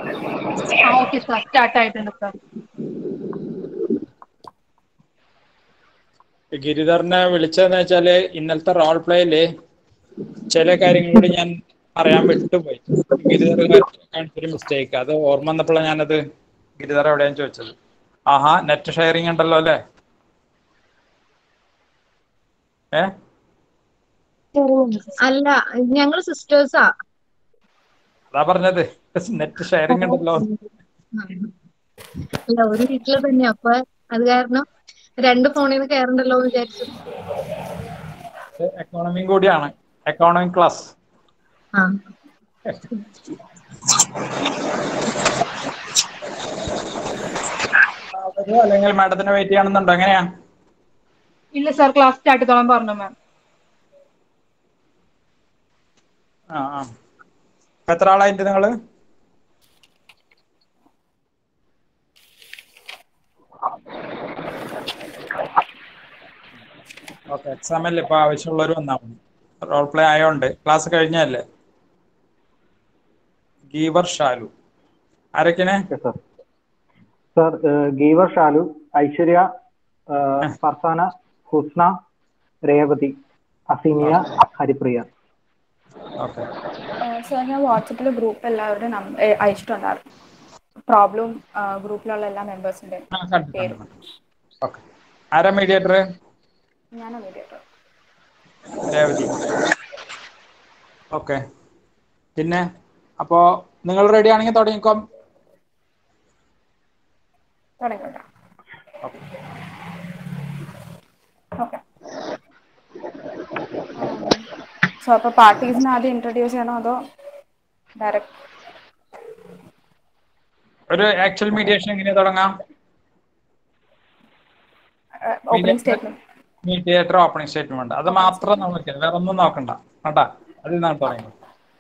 ആ okay sir start ആയിട്ടുണ്ട് sir ഗിരിധറിനെ വിളിച്ചതെന്ന് വെച്ചാല് ഇന്നലത്തെ റോൾ പ്ലേയില് ചില കാര്യങ്ങളോട് ഞാൻ പറയാൻ വിട്ടുപോയി ഗിരിധർ കാണിച്ചൊരു മിസ്റ്റേക്ക് അത് ഓർമ്മ വന്നപ്പോഴാണ് ഞാനത് ഗിരിധർ എവിടെയാന്ന് ചോദിച്ചത് ആഹാ നെറ്റ് ഷെയറിംഗ് ഉണ്ടല്ലോ അല്ലേ ഏ അല്ല ഞങ്ങള് സിസ്റ്റേഴ്സാ അതാ പറഞ്ഞത് നെറ്റ് ഷെയറിംഗ് ഉണ്ടല്ലോ അല്ല ഒരു വീട്ടില് തന്നെ അപ്പൊ അത് കാരണം രണ്ട് ഫോണിൽ നിന്ന് കയറണ്ടല്ലോ എന്ന് വിചാരിച്ചു എക്കോണമിയും കൂടിയാണ് എക്കോണമിക് ക്ലാസ് ആ വരുമോ അല്ലെങ്കിൽ മാഡത്തിന് വെയിറ്റ് ചെയ്യണമെന്നുണ്ടോ എങ്ങനെയാ ഇല്ല സാർ ക്ലാസ് സ്റ്റാർട്ട് ചെയ്തോളാൻ പറഞ്ഞു മാം ആ ആ ഇപ്പൊ എത്ര ആളായിട്ട് നിങ്ങള് ഓക്കെ എക്സാമിൽ ഇപ്പൊ ആവശ്യമുള്ളവർ വന്നാൽ മതി റോൾ പ്ലേ ആയോണ്ട് ക്ലാസ് കഴിഞ്ഞല്ലേ ഗീവർ ഷാലു ആരൊക്കെയാണ് sir sir Geevar Shalu Aishwarya Farsana Husna Revathi Aseemiya Haripriya okay sir ഞാൻ വാട്സപ്പിൽ ഗ്രൂപ്പ് എല്ലാവരുടെയും നം- ഏ, അയച്ചിട്ടുണ്ടായിരുന്നു പ്രോബ്ലം ഗ്രൂപ്പിലുള്ള എല്ലാ മെമ്പേഴ്സിൻ്റെയും പേരും ഓക്കെ ആരാ മീഡിയേറ്റർ ഞാൻ മീഡിയേറ്റർ രേവതി ഓക്കെ പിന്നെ അപ്പോ നിങ്ങൾ റെഡി ആണെങ്കിൽ തുടങ്ങിക്കോ തുടങ്ങിക്കോട്ടെ ഓക്കെ ഓക്കെ സോ അപ്പോൾ പാർട്ടീസിനെ ആദ്യം ഇൻട്രൊഡ്യൂസ് ചെയ്യണോ അതോ ഡയറക്റ്റ് ഒരു ആക്ച്വൽ മീഡിയേഷൻ എങ്ങനെ തുടങ്ങാം opening statement mediator opening statement അത് മാത്രം നമുക്ക് വേറെ ഒന്നും നോക്കണ്ട കേട്ടാ അതിൽ നിന്നാണ് തുടങ്ങി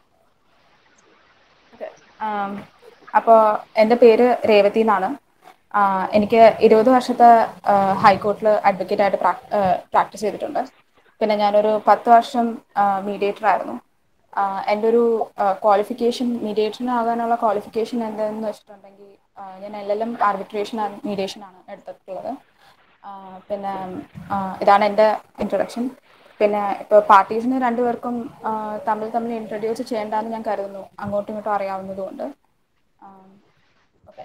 അപ്പോൾ എൻ്റെ പേര് രേവതി എന്നാണ് ആഹ് എനിക്ക് ഇരുപത് വർഷത്തെ ഹൈക്കോർട്ടിൽ അഡ്വക്കേറ്റ് ആയിട്ട് പ്രാക്ടീസ് ചെയ്തിട്ടുണ്ട് പിന്നെ ഞാനൊരു പത്ത് വർഷം മീഡിയേറ്റർ ആയിരുന്നു ആഹ് എൻ്റെ ഒരു ക്വാളിഫിക്കേഷൻ മീഡിയേറ്ററിനാകാനുള്ള ക്വാളിഫിക്കേഷൻ എന്താണെന്ന് വെച്ചിട്ടുണ്ടെങ്കിൽ ആഹ് ഞാൻ L L M arbitration and mediation ആണ് എടുത്തിട്ടുള്ളത് ആഹ് പിന്നെ ആഹ് ഇതാണ് എൻ്റെ ഇൻട്രൊഡക്ഷൻ പിന്നെ ഇപ്പോൾ പാർട്ടീസിന് രണ്ടുപേർക്കും ആഹ് തമ്മിൽ തമ്മിൽ ഇൻട്രൊഡ്യൂസ് ചെയ്യേണ്ടെന്ന് ഞാൻ കരുതുന്നു അങ്ങോട്ടും ഇങ്ങോട്ടും അറിയാവുന്നതുകൊണ്ട് ഓക്കെ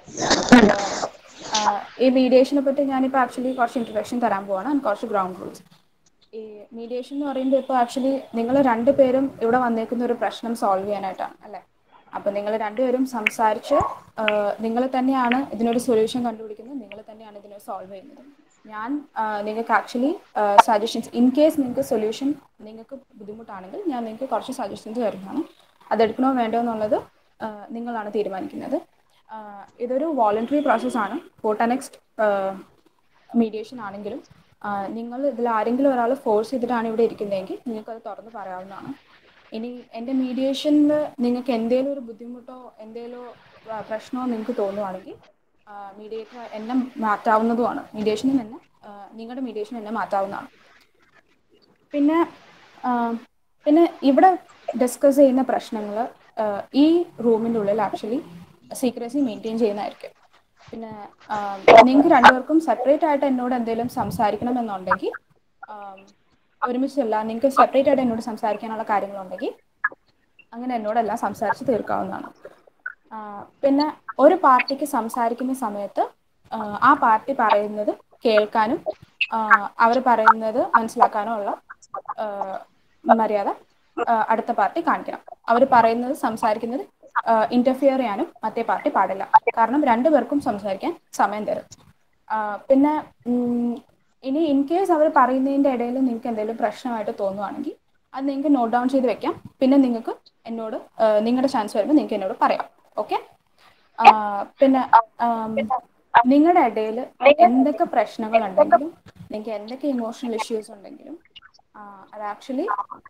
ഈ മീഡിയേഷനെ പറ്റി ഞാനിപ്പോൾ ആക്ച്വലി കുറച്ച് ഇൻട്രൊഡക്ഷൻ തരാൻ പോവാണ് and കുറച്ച് ഗ്രൗണ്ട് റൂൾസ് ഈ മീഡിയേഷൻ എന്ന് പറയുമ്പോൾ ഇപ്പോൾ ആക്ച്വലി നിങ്ങൾ രണ്ടുപേരും ഇവിടെ വന്നേക്കുന്ന ഒരു പ്രശ്നം സോൾവ് ചെയ്യാനായിട്ടാണ് അല്ലേ അപ്പോൾ നിങ്ങൾ രണ്ടുപേരും സംസാരിച്ച് നിങ്ങൾ തന്നെയാണ് ഇതിനൊരു സൊല്യൂഷൻ കണ്ടുപിടിക്കുന്നത് നിങ്ങൾ തന്നെയാണ് ഇതിനെ സോൾവ് ചെയ്യുന്നത് ഞാൻ ആഹ് നിങ്ങൾക്ക് ആക്ച്വലി സജഷൻസ് ഇൻ കേസ് നിങ്ങൾക്ക് സൊല്യൂഷൻ നിങ്ങൾക്ക് ബുദ്ധിമുട്ടാണെങ്കിൽ ഞാൻ നിങ്ങൾക്ക് കുറച്ച് സജഷൻസ് തരുന്നതാണ് അതെടുക്കണോ വേണ്ടോ എന്നുള്ളത് ആഹ് നിങ്ങളാണ് തീരുമാനിക്കുന്നത് ആഹ് ഇതൊരു വോളണ്ടറി പ്രോസസ്സാണ് ഫോട്ടനെക്സ്റ്റ് മീഡിയേഷൻ ആണെങ്കിലും ആഹ് നിങ്ങൾ ഇതിൽ ആരെങ്കിലും ഒരാൾ ഫോഴ്സ് ചെയ്തിട്ടാണ് ഇവിടെ ഇരിക്കുന്നതെങ്കിൽ നിങ്ങൾക്ക് അത് തുറന്ന് പറയാവുന്നതാണ് ഇനി എൻ്റെ മീഡിയേഷനിൽ നിങ്ങൾക്ക് എന്തെങ്കിലും ഒരു ബുദ്ധിമുട്ടോ എന്തെങ്കിലും പ്രശ്നമോ നിങ്ങൾക്ക് തോന്നുവാണെങ്കിൽ മീഡിയേറ്റർ എന്നെ മാറ്റാവുന്നതുമാണ് മീഡിയേഷനിൽ തന്നെ നിങ്ങളുടെ മീഡിയേഷൻ എന്നെ മാറ്റാവുന്നതാണ് പിന്നെ ആഹ് പിന്നെ ഇവിടെ ഡിസ്കസ് ചെയ്യുന്ന പ്രശ്നങ്ങൾ ഈ റൂമിൻ്റെ ഉള്ളിൽ ആക്ച്വലി സീക്രസി മെയിൻറ്റെയിൻ ചെയ്യുന്നതായിരിക്കും പിന്നെ നിങ്ങൾക്ക് രണ്ടുപേർക്കും സെപ്പറേറ്റ് ആയിട്ട് എന്നോട് എന്തെങ്കിലും സംസാരിക്കണമെന്നുണ്ടെങ്കിൽ ആം, ഒരുമിച്ചല്ല നിങ്ങൾക്ക് സെപ്പറേറ്റ് ആയിട്ട് എന്നോട് സംസാരിക്കാനുള്ള കാര്യങ്ങളുണ്ടെങ്കിൽ അങ്ങനെ എന്നോടെല്ലാം സംസാരിച്ച് തീർക്കാവുന്നതാണ് ആ, പിന്നെ ഒരു പാർട്ടിക്ക് സംസാരിക്കുന്ന സമയത്ത് ആ, ആ പാർട്ടി പറയുന്നത് കേൾക്കാനും അവർ പറയുന്നത് മനസ്സിലാക്കാനും ഉള്ള ആ, മര്യാദ ആ, അടുത്ത പാർട്ടി കാണിക്കണം അവർ പറയുന്നത് സംസാരിക്കുന്നത് ഇന്റർഫിയർ ചെയ്യാനും മറ്റേ പാർട്ടി പാടില്ല കാരണം രണ്ടുപേർക്കും സംസാരിക്കാൻ സമയം തരും ആ, പിന്നെ ഉം, ഇനി ഇൻ കേസ് അവർ പറയുന്നതിൻ്റെ ഇടയിൽ നിങ്ങൾക്ക് എന്തെങ്കിലും പ്രശ്നമായിട്ട് തോന്നുവാണെങ്കിൽ അത് നിങ്ങൾക്ക് നോട്ട് ഡൗൺ ചെയ്ത് വെക്കാം പിന്നെ നിങ്ങൾക്ക് എന്നോട് ആ, നിങ്ങളുടെ ചാൻസ് വരുമ്പോൾ നിങ്ങൾക്ക് എന്നോട് പറയാം ഓക്കെ പിന്നെ നിങ്ങളുടെ ഇടയിൽ എന്തൊക്കെ പ്രശ്നങ്ങൾ ഉണ്ടെങ്കിലും നിങ്ങൾക്ക് എന്തൊക്കെ ഇമോഷണൽ ഇഷ്യൂസ് ഉണ്ടെങ്കിലും ആ, അത് ആക്ച്വലി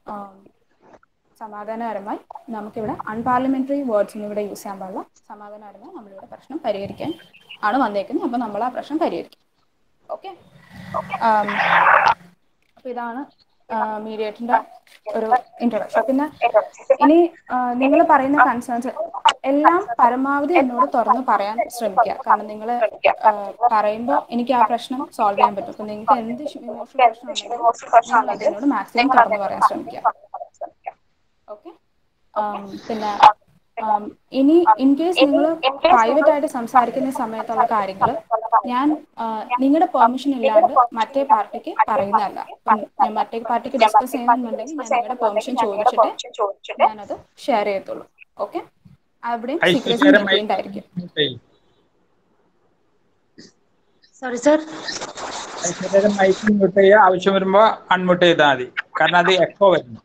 സമാധാനപരമായി നമുക്കിവിടെ അൺപാർലമെന്ററി വേർഡ്സിന് ഇവിടെ യൂസ് ചെയ്യാൻ പാടില്ല സമാധാനപരമായി നമ്മളിവിടെ പ്രശ്നം പരിഹരിക്കാൻ ആണ് വന്നേക്കുന്നത് അപ്പോൾ നമ്മൾ ആ പ്രശ്നം പരിഹരിക്കും ഓക്കെ അപ്പോൾ ഇതാണ് മീഡിയേറ്ററിന്റെ ഒരു ഇൻട്രൊഡക്ഷൻ പിന്നെ ഇനി നിങ്ങൾ പറയുന്ന കൺസേൺസ് എല്ലാം പരമാവധി എന്നോട് തുറന്ന് പറയാൻ ശ്രമിക്കുക കാരണം നിങ്ങൾ പറയുമ്പോൾ എനിക്ക് ആ പ്രശ്നം സോൾവ് ചെയ്യാൻ പറ്റും അപ്പൊ നിങ്ങൾക്ക് എന്ത് ഇമോഷണൽ പ്രശ്നം ഉണ്ടെങ്കിലും നിങ്ങൾ അത് എന്നോട് മാക്സിമം തുറന്ന് പറയാൻ ശ്രമിക്കുക ഓക്കെ പിന്നെ ആം, ഇനി ഇൻ കേസ് നിങ്ങൾ പ്രൈവറ്റ് ആയിട്ട് സംസാരിക്കുന്ന സമയത്തുള്ള കാര്യങ്ങൾ ഞാൻ നിങ്ങളുടെ പെർമിഷൻ ഇല്ലാണ്ട് മറ്റേ പാർട്ടിക്ക് പറയുന്നതല്ല ഇപ്പം ഞാൻ മറ്റേ പാർട്ടിക്ക് ഡിസ്കസ് ചെയ്യുന്നുണ്ടെങ്കിൽ ഞാൻ നിങ്ങളുടെ പെർമിഷൻ ചോദിച്ചിട്ട് ഞാനത് ഷെയർ ചെയ്യത്തുള്ളൂ ഓക്കെ അവിടെയും സീക്രസി ഐശ്വര്യ മെയിൻറ്റൈൻഡ് ആയിരിക്കും സോറി സർ ഐശ്വര്യയുടെ മൈക്ക് മ്യൂട്ട് ചെയ്യുക ആവശ്യം വരുമ്പോ അൺമ്യൂട്ട് ചെയ്താൽ മതി കാരണം അത് എക്കോ വരുന്നു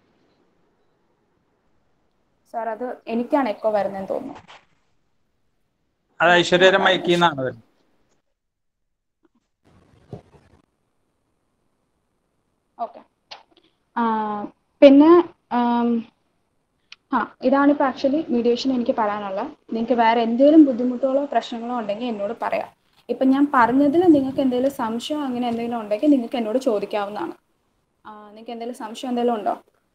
സാർ അത് എനിക്കാണ് എക്കോ വരുന്നതെന്ന് തോന്നുന്നു അത് ഐശ്വര്യയുടെ മൈക്കിൽ നിന്നാണ് വരുന്നത് ഓക്കെ പിന്നെ ആം, ആ ഇതാണിപ്പോൾ ആക്ച്വലി മീഡിയേഷൻ എനിക്ക് പറയാനുള്ളത് നിങ്ങൾക്ക് വേറെ എന്തെങ്കിലും ബുദ്ധിമുട്ടുകളോ പ്രശ്നങ്ങളോ ഉണ്ടെങ്കിൽ എന്നോട് പറയാം ഇപ്പം ഞാൻ പറഞ്ഞതിൽ നിങ്ങൾക്ക് എന്തെങ്കിലും സംശയം അങ്ങനെ എന്തെങ്കിലും ഉണ്ടെങ്കിൽ നിങ്ങൾക്ക് എന്നോട് ചോദിക്കാവുന്നതാണ് ആ, നിങ്ങൾക്ക് എന്തെങ്കിലും സംശയം എന്തെങ്കിലും ഉണ്ടോ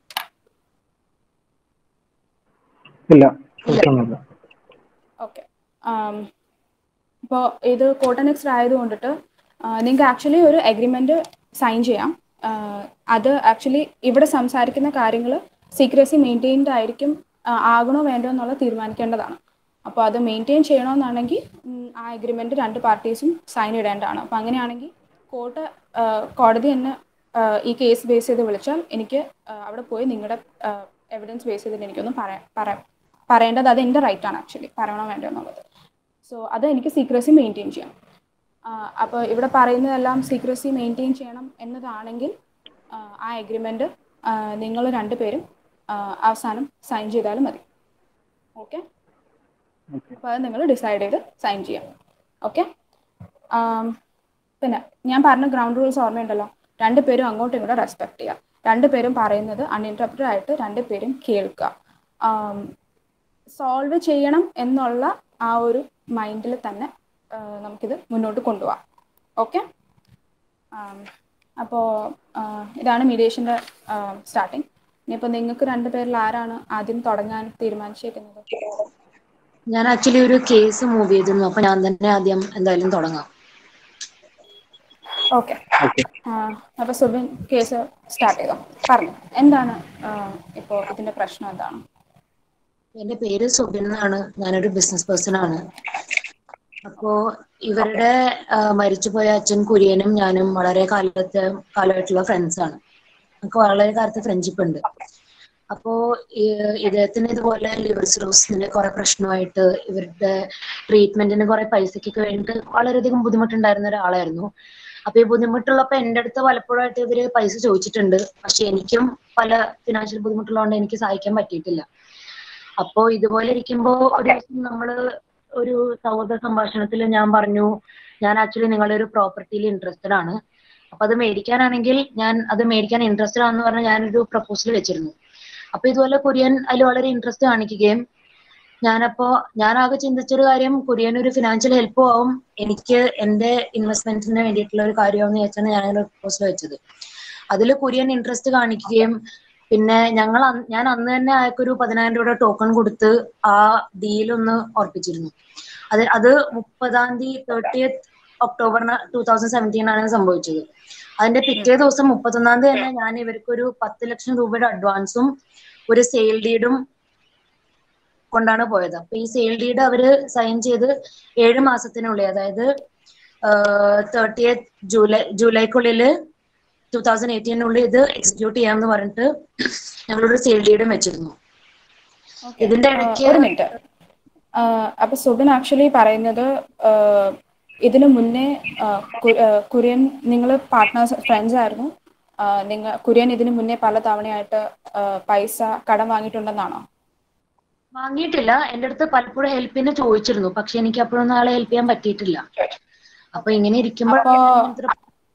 ഇല്ല പ്രശ്നമൊന്നുമില്ല ഓക്കെ ഇപ്പോൾ ഇത് കോട്ടനെക്സ്റ്റ് ആയതുകൊണ്ടിട്ട് നിങ്ങൾക്ക് ആക്ച്വലി ഒരു എഗ്രിമെൻ്റ് സൈൻ ചെയ്യാം ആ, അത് ആക്ച്വലി ഇവിടെ സംസാരിക്കുന്ന കാര്യങ്ങൾ സീക്രസി മെയിൻറ്റെയിൻഡ് ആയിരിക്കും ആ, ആകണോ വേണ്ടോ എന്നുള്ളത് തീരുമാനിക്കേണ്ടതാണ് അപ്പോൾ അത് മെയിൻറ്റെയിൻ ചെയ്യണമെന്നാണെങ്കിൽ ഉം, ആ എഗ്രിമെൻ്റ് രണ്ട് പാർട്ടീസും സൈൻ ഇടേണ്ടതാണ് അപ്പോൾ അങ്ങനെയാണെങ്കിൽ കോർട്ട് കോടതി എന്നെ ആ, ഈ കേസ് ബേസ് ചെയ്ത് വിളിച്ചാൽ എനിക്ക് ആ, അവിടെ പോയി നിങ്ങളുടെ എവിഡൻസ് ബേസ് ചെയ്തിട്ട് എനിക്കൊന്ന് പറയാം പറയാം പറയേണ്ടത് അത് എൻ്റെ റൈറ്റ് ആണ് ആക്ച്വലി പറയണോ വേണ്ടോ എന്നുള്ളത് സോ അത് എനിക്ക് സീക്രസി മെയിൻറ്റെയിൻ ചെയ്യണം അപ്പോൾ ഇവിടെ പറയുന്നതെല്ലാം സീക്രസി മെയിൻറ്റെയിൻ ചെയ്യണം എന്നതാണെങ്കിൽ ആ, ആ എഗ്രിമെൻ്റ് നിങ്ങൾ രണ്ടുപേരും ആ, അവസാനം സൈൻ ചെയ്താലും മതി ഓക്കെ ഓക്കെ അപ്പോൾ അത് നിങ്ങൾ ഡിസൈഡ് ചെയ്ത് സൈൻ ചെയ്യാം ഓക്കെ പിന്നെ ഞാൻ പറഞ്ഞ ഗ്രൗണ്ട് റൂൾസ് ഓർമ്മയുണ്ടല്ലോ രണ്ടുപേരും അങ്ങോട്ടും ഇങ്ങോട്ടും റെസ്പെക്ട് ചെയ്യുക രണ്ടുപേരും പറയുന്നത് അൺഇൻറ്ററപ്റ്റഡ് ആയിട്ട് രണ്ടുപേരും കേൾക്കുക സോൾവ് ചെയ്യണം എന്നുള്ള ആ ഒരു മൈൻഡിൽ തന്നെ ആ, നമുക്കിത് മുന്നോട്ട് കൊണ്ടുപോകാം ഓക്കെ അപ്പോൾ ഇതാണ് മീഡിയേഷൻ്റെ സ്റ്റാർട്ടിങ് ഇനിയിപ്പോൾ നിങ്ങൾക്ക് രണ്ടുപേരിൽ ആരാണ് ആദ്യം തുടങ്ങാൻ തീരുമാനിച്ചേക്കുന്നത് ഞാൻ ആക്ച്വലി ഒരു കേസ് മൂവ് ചെയ്തിരുന്നു അപ്പൊ ഞാൻ തന്നെ ആദ്യം എന്തായാലും തുടങ്ങാം ഓക്കെ ഓക്കെ അപ്പോൾ സുബിൻ കേസ് സ്റ്റാർട്ട് ചെയ്തോ പറഞ്ഞു എന്താണ് ഇപ്പോൾ ഇതിൻ്റെ പ്രശ്നം എന്താണ് എന്റെ പേര് സുബിൻ എന്നാണ് ഞാനൊരു ബിസിനസ് പേഴ്സൺ ആണ് അപ്പോ ഇവരുടെ ആ, മരിച്ചുപോയ അച്ഛൻ കുര്യനും ഞാനും വളരെ കാലത്തെ കാലമായിട്ടുള്ള ഫ്രണ്ട്സ് ആണ് നമുക്ക് വളരെ കാലത്ത് ഫ്രണ്ട്ഷിപ്പ് ഉണ്ട് അപ്പോ ഈ- ഇദ്ദേഹത്തിന് ഇതുപോലെ ലിവർ സിറോസിന്റെ കുറെ പ്രശ്നമായിട്ട് ഇവരുടെ ട്രീറ്റ്മെന്റിന് കുറെ പൈസക്കൊക്കെ വേണ്ടിയിട്ട് വളരെയധികം ബുദ്ധിമുട്ടുണ്ടായിരുന്ന ഒരാളായിരുന്നു അപ്പൊ ഈ ബുദ്ധിമുട്ടുള്ളപ്പോ എന്റെ അടുത്ത് പലപ്പോഴായിട്ട് ഇവര് പൈസ ചോദിച്ചിട്ടുണ്ട് പക്ഷെ എനിക്കും പല ഫിനാൻഷ്യൽ ബുദ്ധിമുട്ടുള്ളതുകൊണ്ട് എനിക്ക് സഹായിക്കാൻ പറ്റിയിട്ടില്ല അപ്പോ ഇതുപോലെ ഇരിക്കുമ്പോ ഒരു ദിവസം നമ്മള് ഒരു സൗഹൃദ സംഭാഷണത്തിൽ ഞാൻ പറഞ്ഞു ഞാൻ ആക്ച്വലി നിങ്ങളുടെ ഒരു പ്രോപ്പർട്ടിയിൽ ഇൻട്രസ്റ്റഡ് ആണ് അപ്പൊ അത് മേടിക്കാനാണെങ്കിൽ ഞാൻ അത് മേടിക്കാൻ ഇൻട്രസ്റ്റഡ് ആണെന്ന് പറഞ്ഞ് ഞാനൊരു പ്രപ്പോസൽ വെച്ചിരുന്നു അപ്പൊ ഇതുപോലെ കുര്യൻ അതിൽ വളരെ ഇൻട്രസ്റ്റ് കാണിക്കുകയും ഞാനപ്പോ ഞാൻ ആകെ ചിന്തിച്ചൊരു കാര്യം കുര്യൻ ഒരു ഫിനാൻഷ്യൽ ഹെൽപ്പും ആവും എനിക്ക് എന്റെ ഇൻവെസ്റ്റ്മെന്റിന് വേണ്ടിയിട്ടുള്ള ഒരു കാര്യമാണെന്ന് വെച്ചാണ് ഞാൻ അങ്ങനെ പ്രപ്പോസൽ വെച്ചത് അതിൽ കുര്യൻ ഇൻട്രസ്റ്റ് കാണിക്കുകയും പിന്നെ ഞങ്ങൾ അന്ന്- ഞാൻ അന്ന് തന്നെ അയാൾക്കൊരു പതിനായിരം രൂപയുടെ ടോക്കൺ കൊടുത്ത് ആ ഡീൽ ഒന്ന് ഉറപ്പിച്ചിരുന്നു അത് അത് മുപ്പതാം തീയതി തേർട്ടിയത്ത് ഒക്ടോബറിന് ടൂ തൗസൻഡ് സെവൻറ്റീൻ ആണ് സംഭവിച്ചത് അതിന്റെ പിറ്റേ ദിവസം മുപ്പത്തൊന്നാം തീയതി തന്നെ ഞാൻ ഇവർക്കൊരു പത്ത് ലക്ഷം രൂപയുടെ അഡ്വാൻസും ഒരു സെയിൽ ഡീഡും കൊണ്ടാണ് പോയത് അപ്പൊ ഈ സെയിൽ ഡീഡ് അവര് സൈൻ ചെയ്ത് ഏഴ് മാസത്തിനുള്ളിൽ അതായത് തേർട്ടിയ ജൂലൈ ജൂലൈക്കുള്ളില് ടൂ തൗസൻഡ് എയ്റ്റീനുള്ളിൽ ഇത് എക്സിക്യൂട്ട് ചെയ്യാമെന്ന് പറഞ്ഞിട്ട് ഞങ്ങളൊരു സെയിൽ ഡീഡും വെച്ചിരുന്നു Okay. ഇതിന്റെ ആ, ഇടയ്ക്ക് ഒരു മിനിറ്റ് അപ്പൊ സുബിൻ ആക്ച്വലി പറയുന്നത് ആ, ഇതിനു മുന്നേ ആ, കു- ആ, കുര്യൻ നിങ്ങൾ പാർട്ട്നേഴ്സ് ഫ്രണ്ട്സ് ആയിരുന്നു ആ, നിങ്ങൾ കുര്യൻ ഇതിനു മുന്നേ പല തവണയായിട്ട് ആ, പൈസ കടം വാങ്ങിയിട്ടുണ്ടെന്നാണോ വാങ്ങിയിട്ടില്ല എന്റെ അടുത്ത് പലപ്പോഴും ഹെൽപ്പിന് ചോദിച്ചിരുന്നു പക്ഷെ എനിക്ക് അപ്പോഴൊന്നും ആളെ ഹെൽപ്പ് ചെയ്യാൻ പറ്റിയിട്ടില്ല അപ്പൊ ഇങ്ങനെ ഇരിക്കുമ്പോൾ അപ്പോ-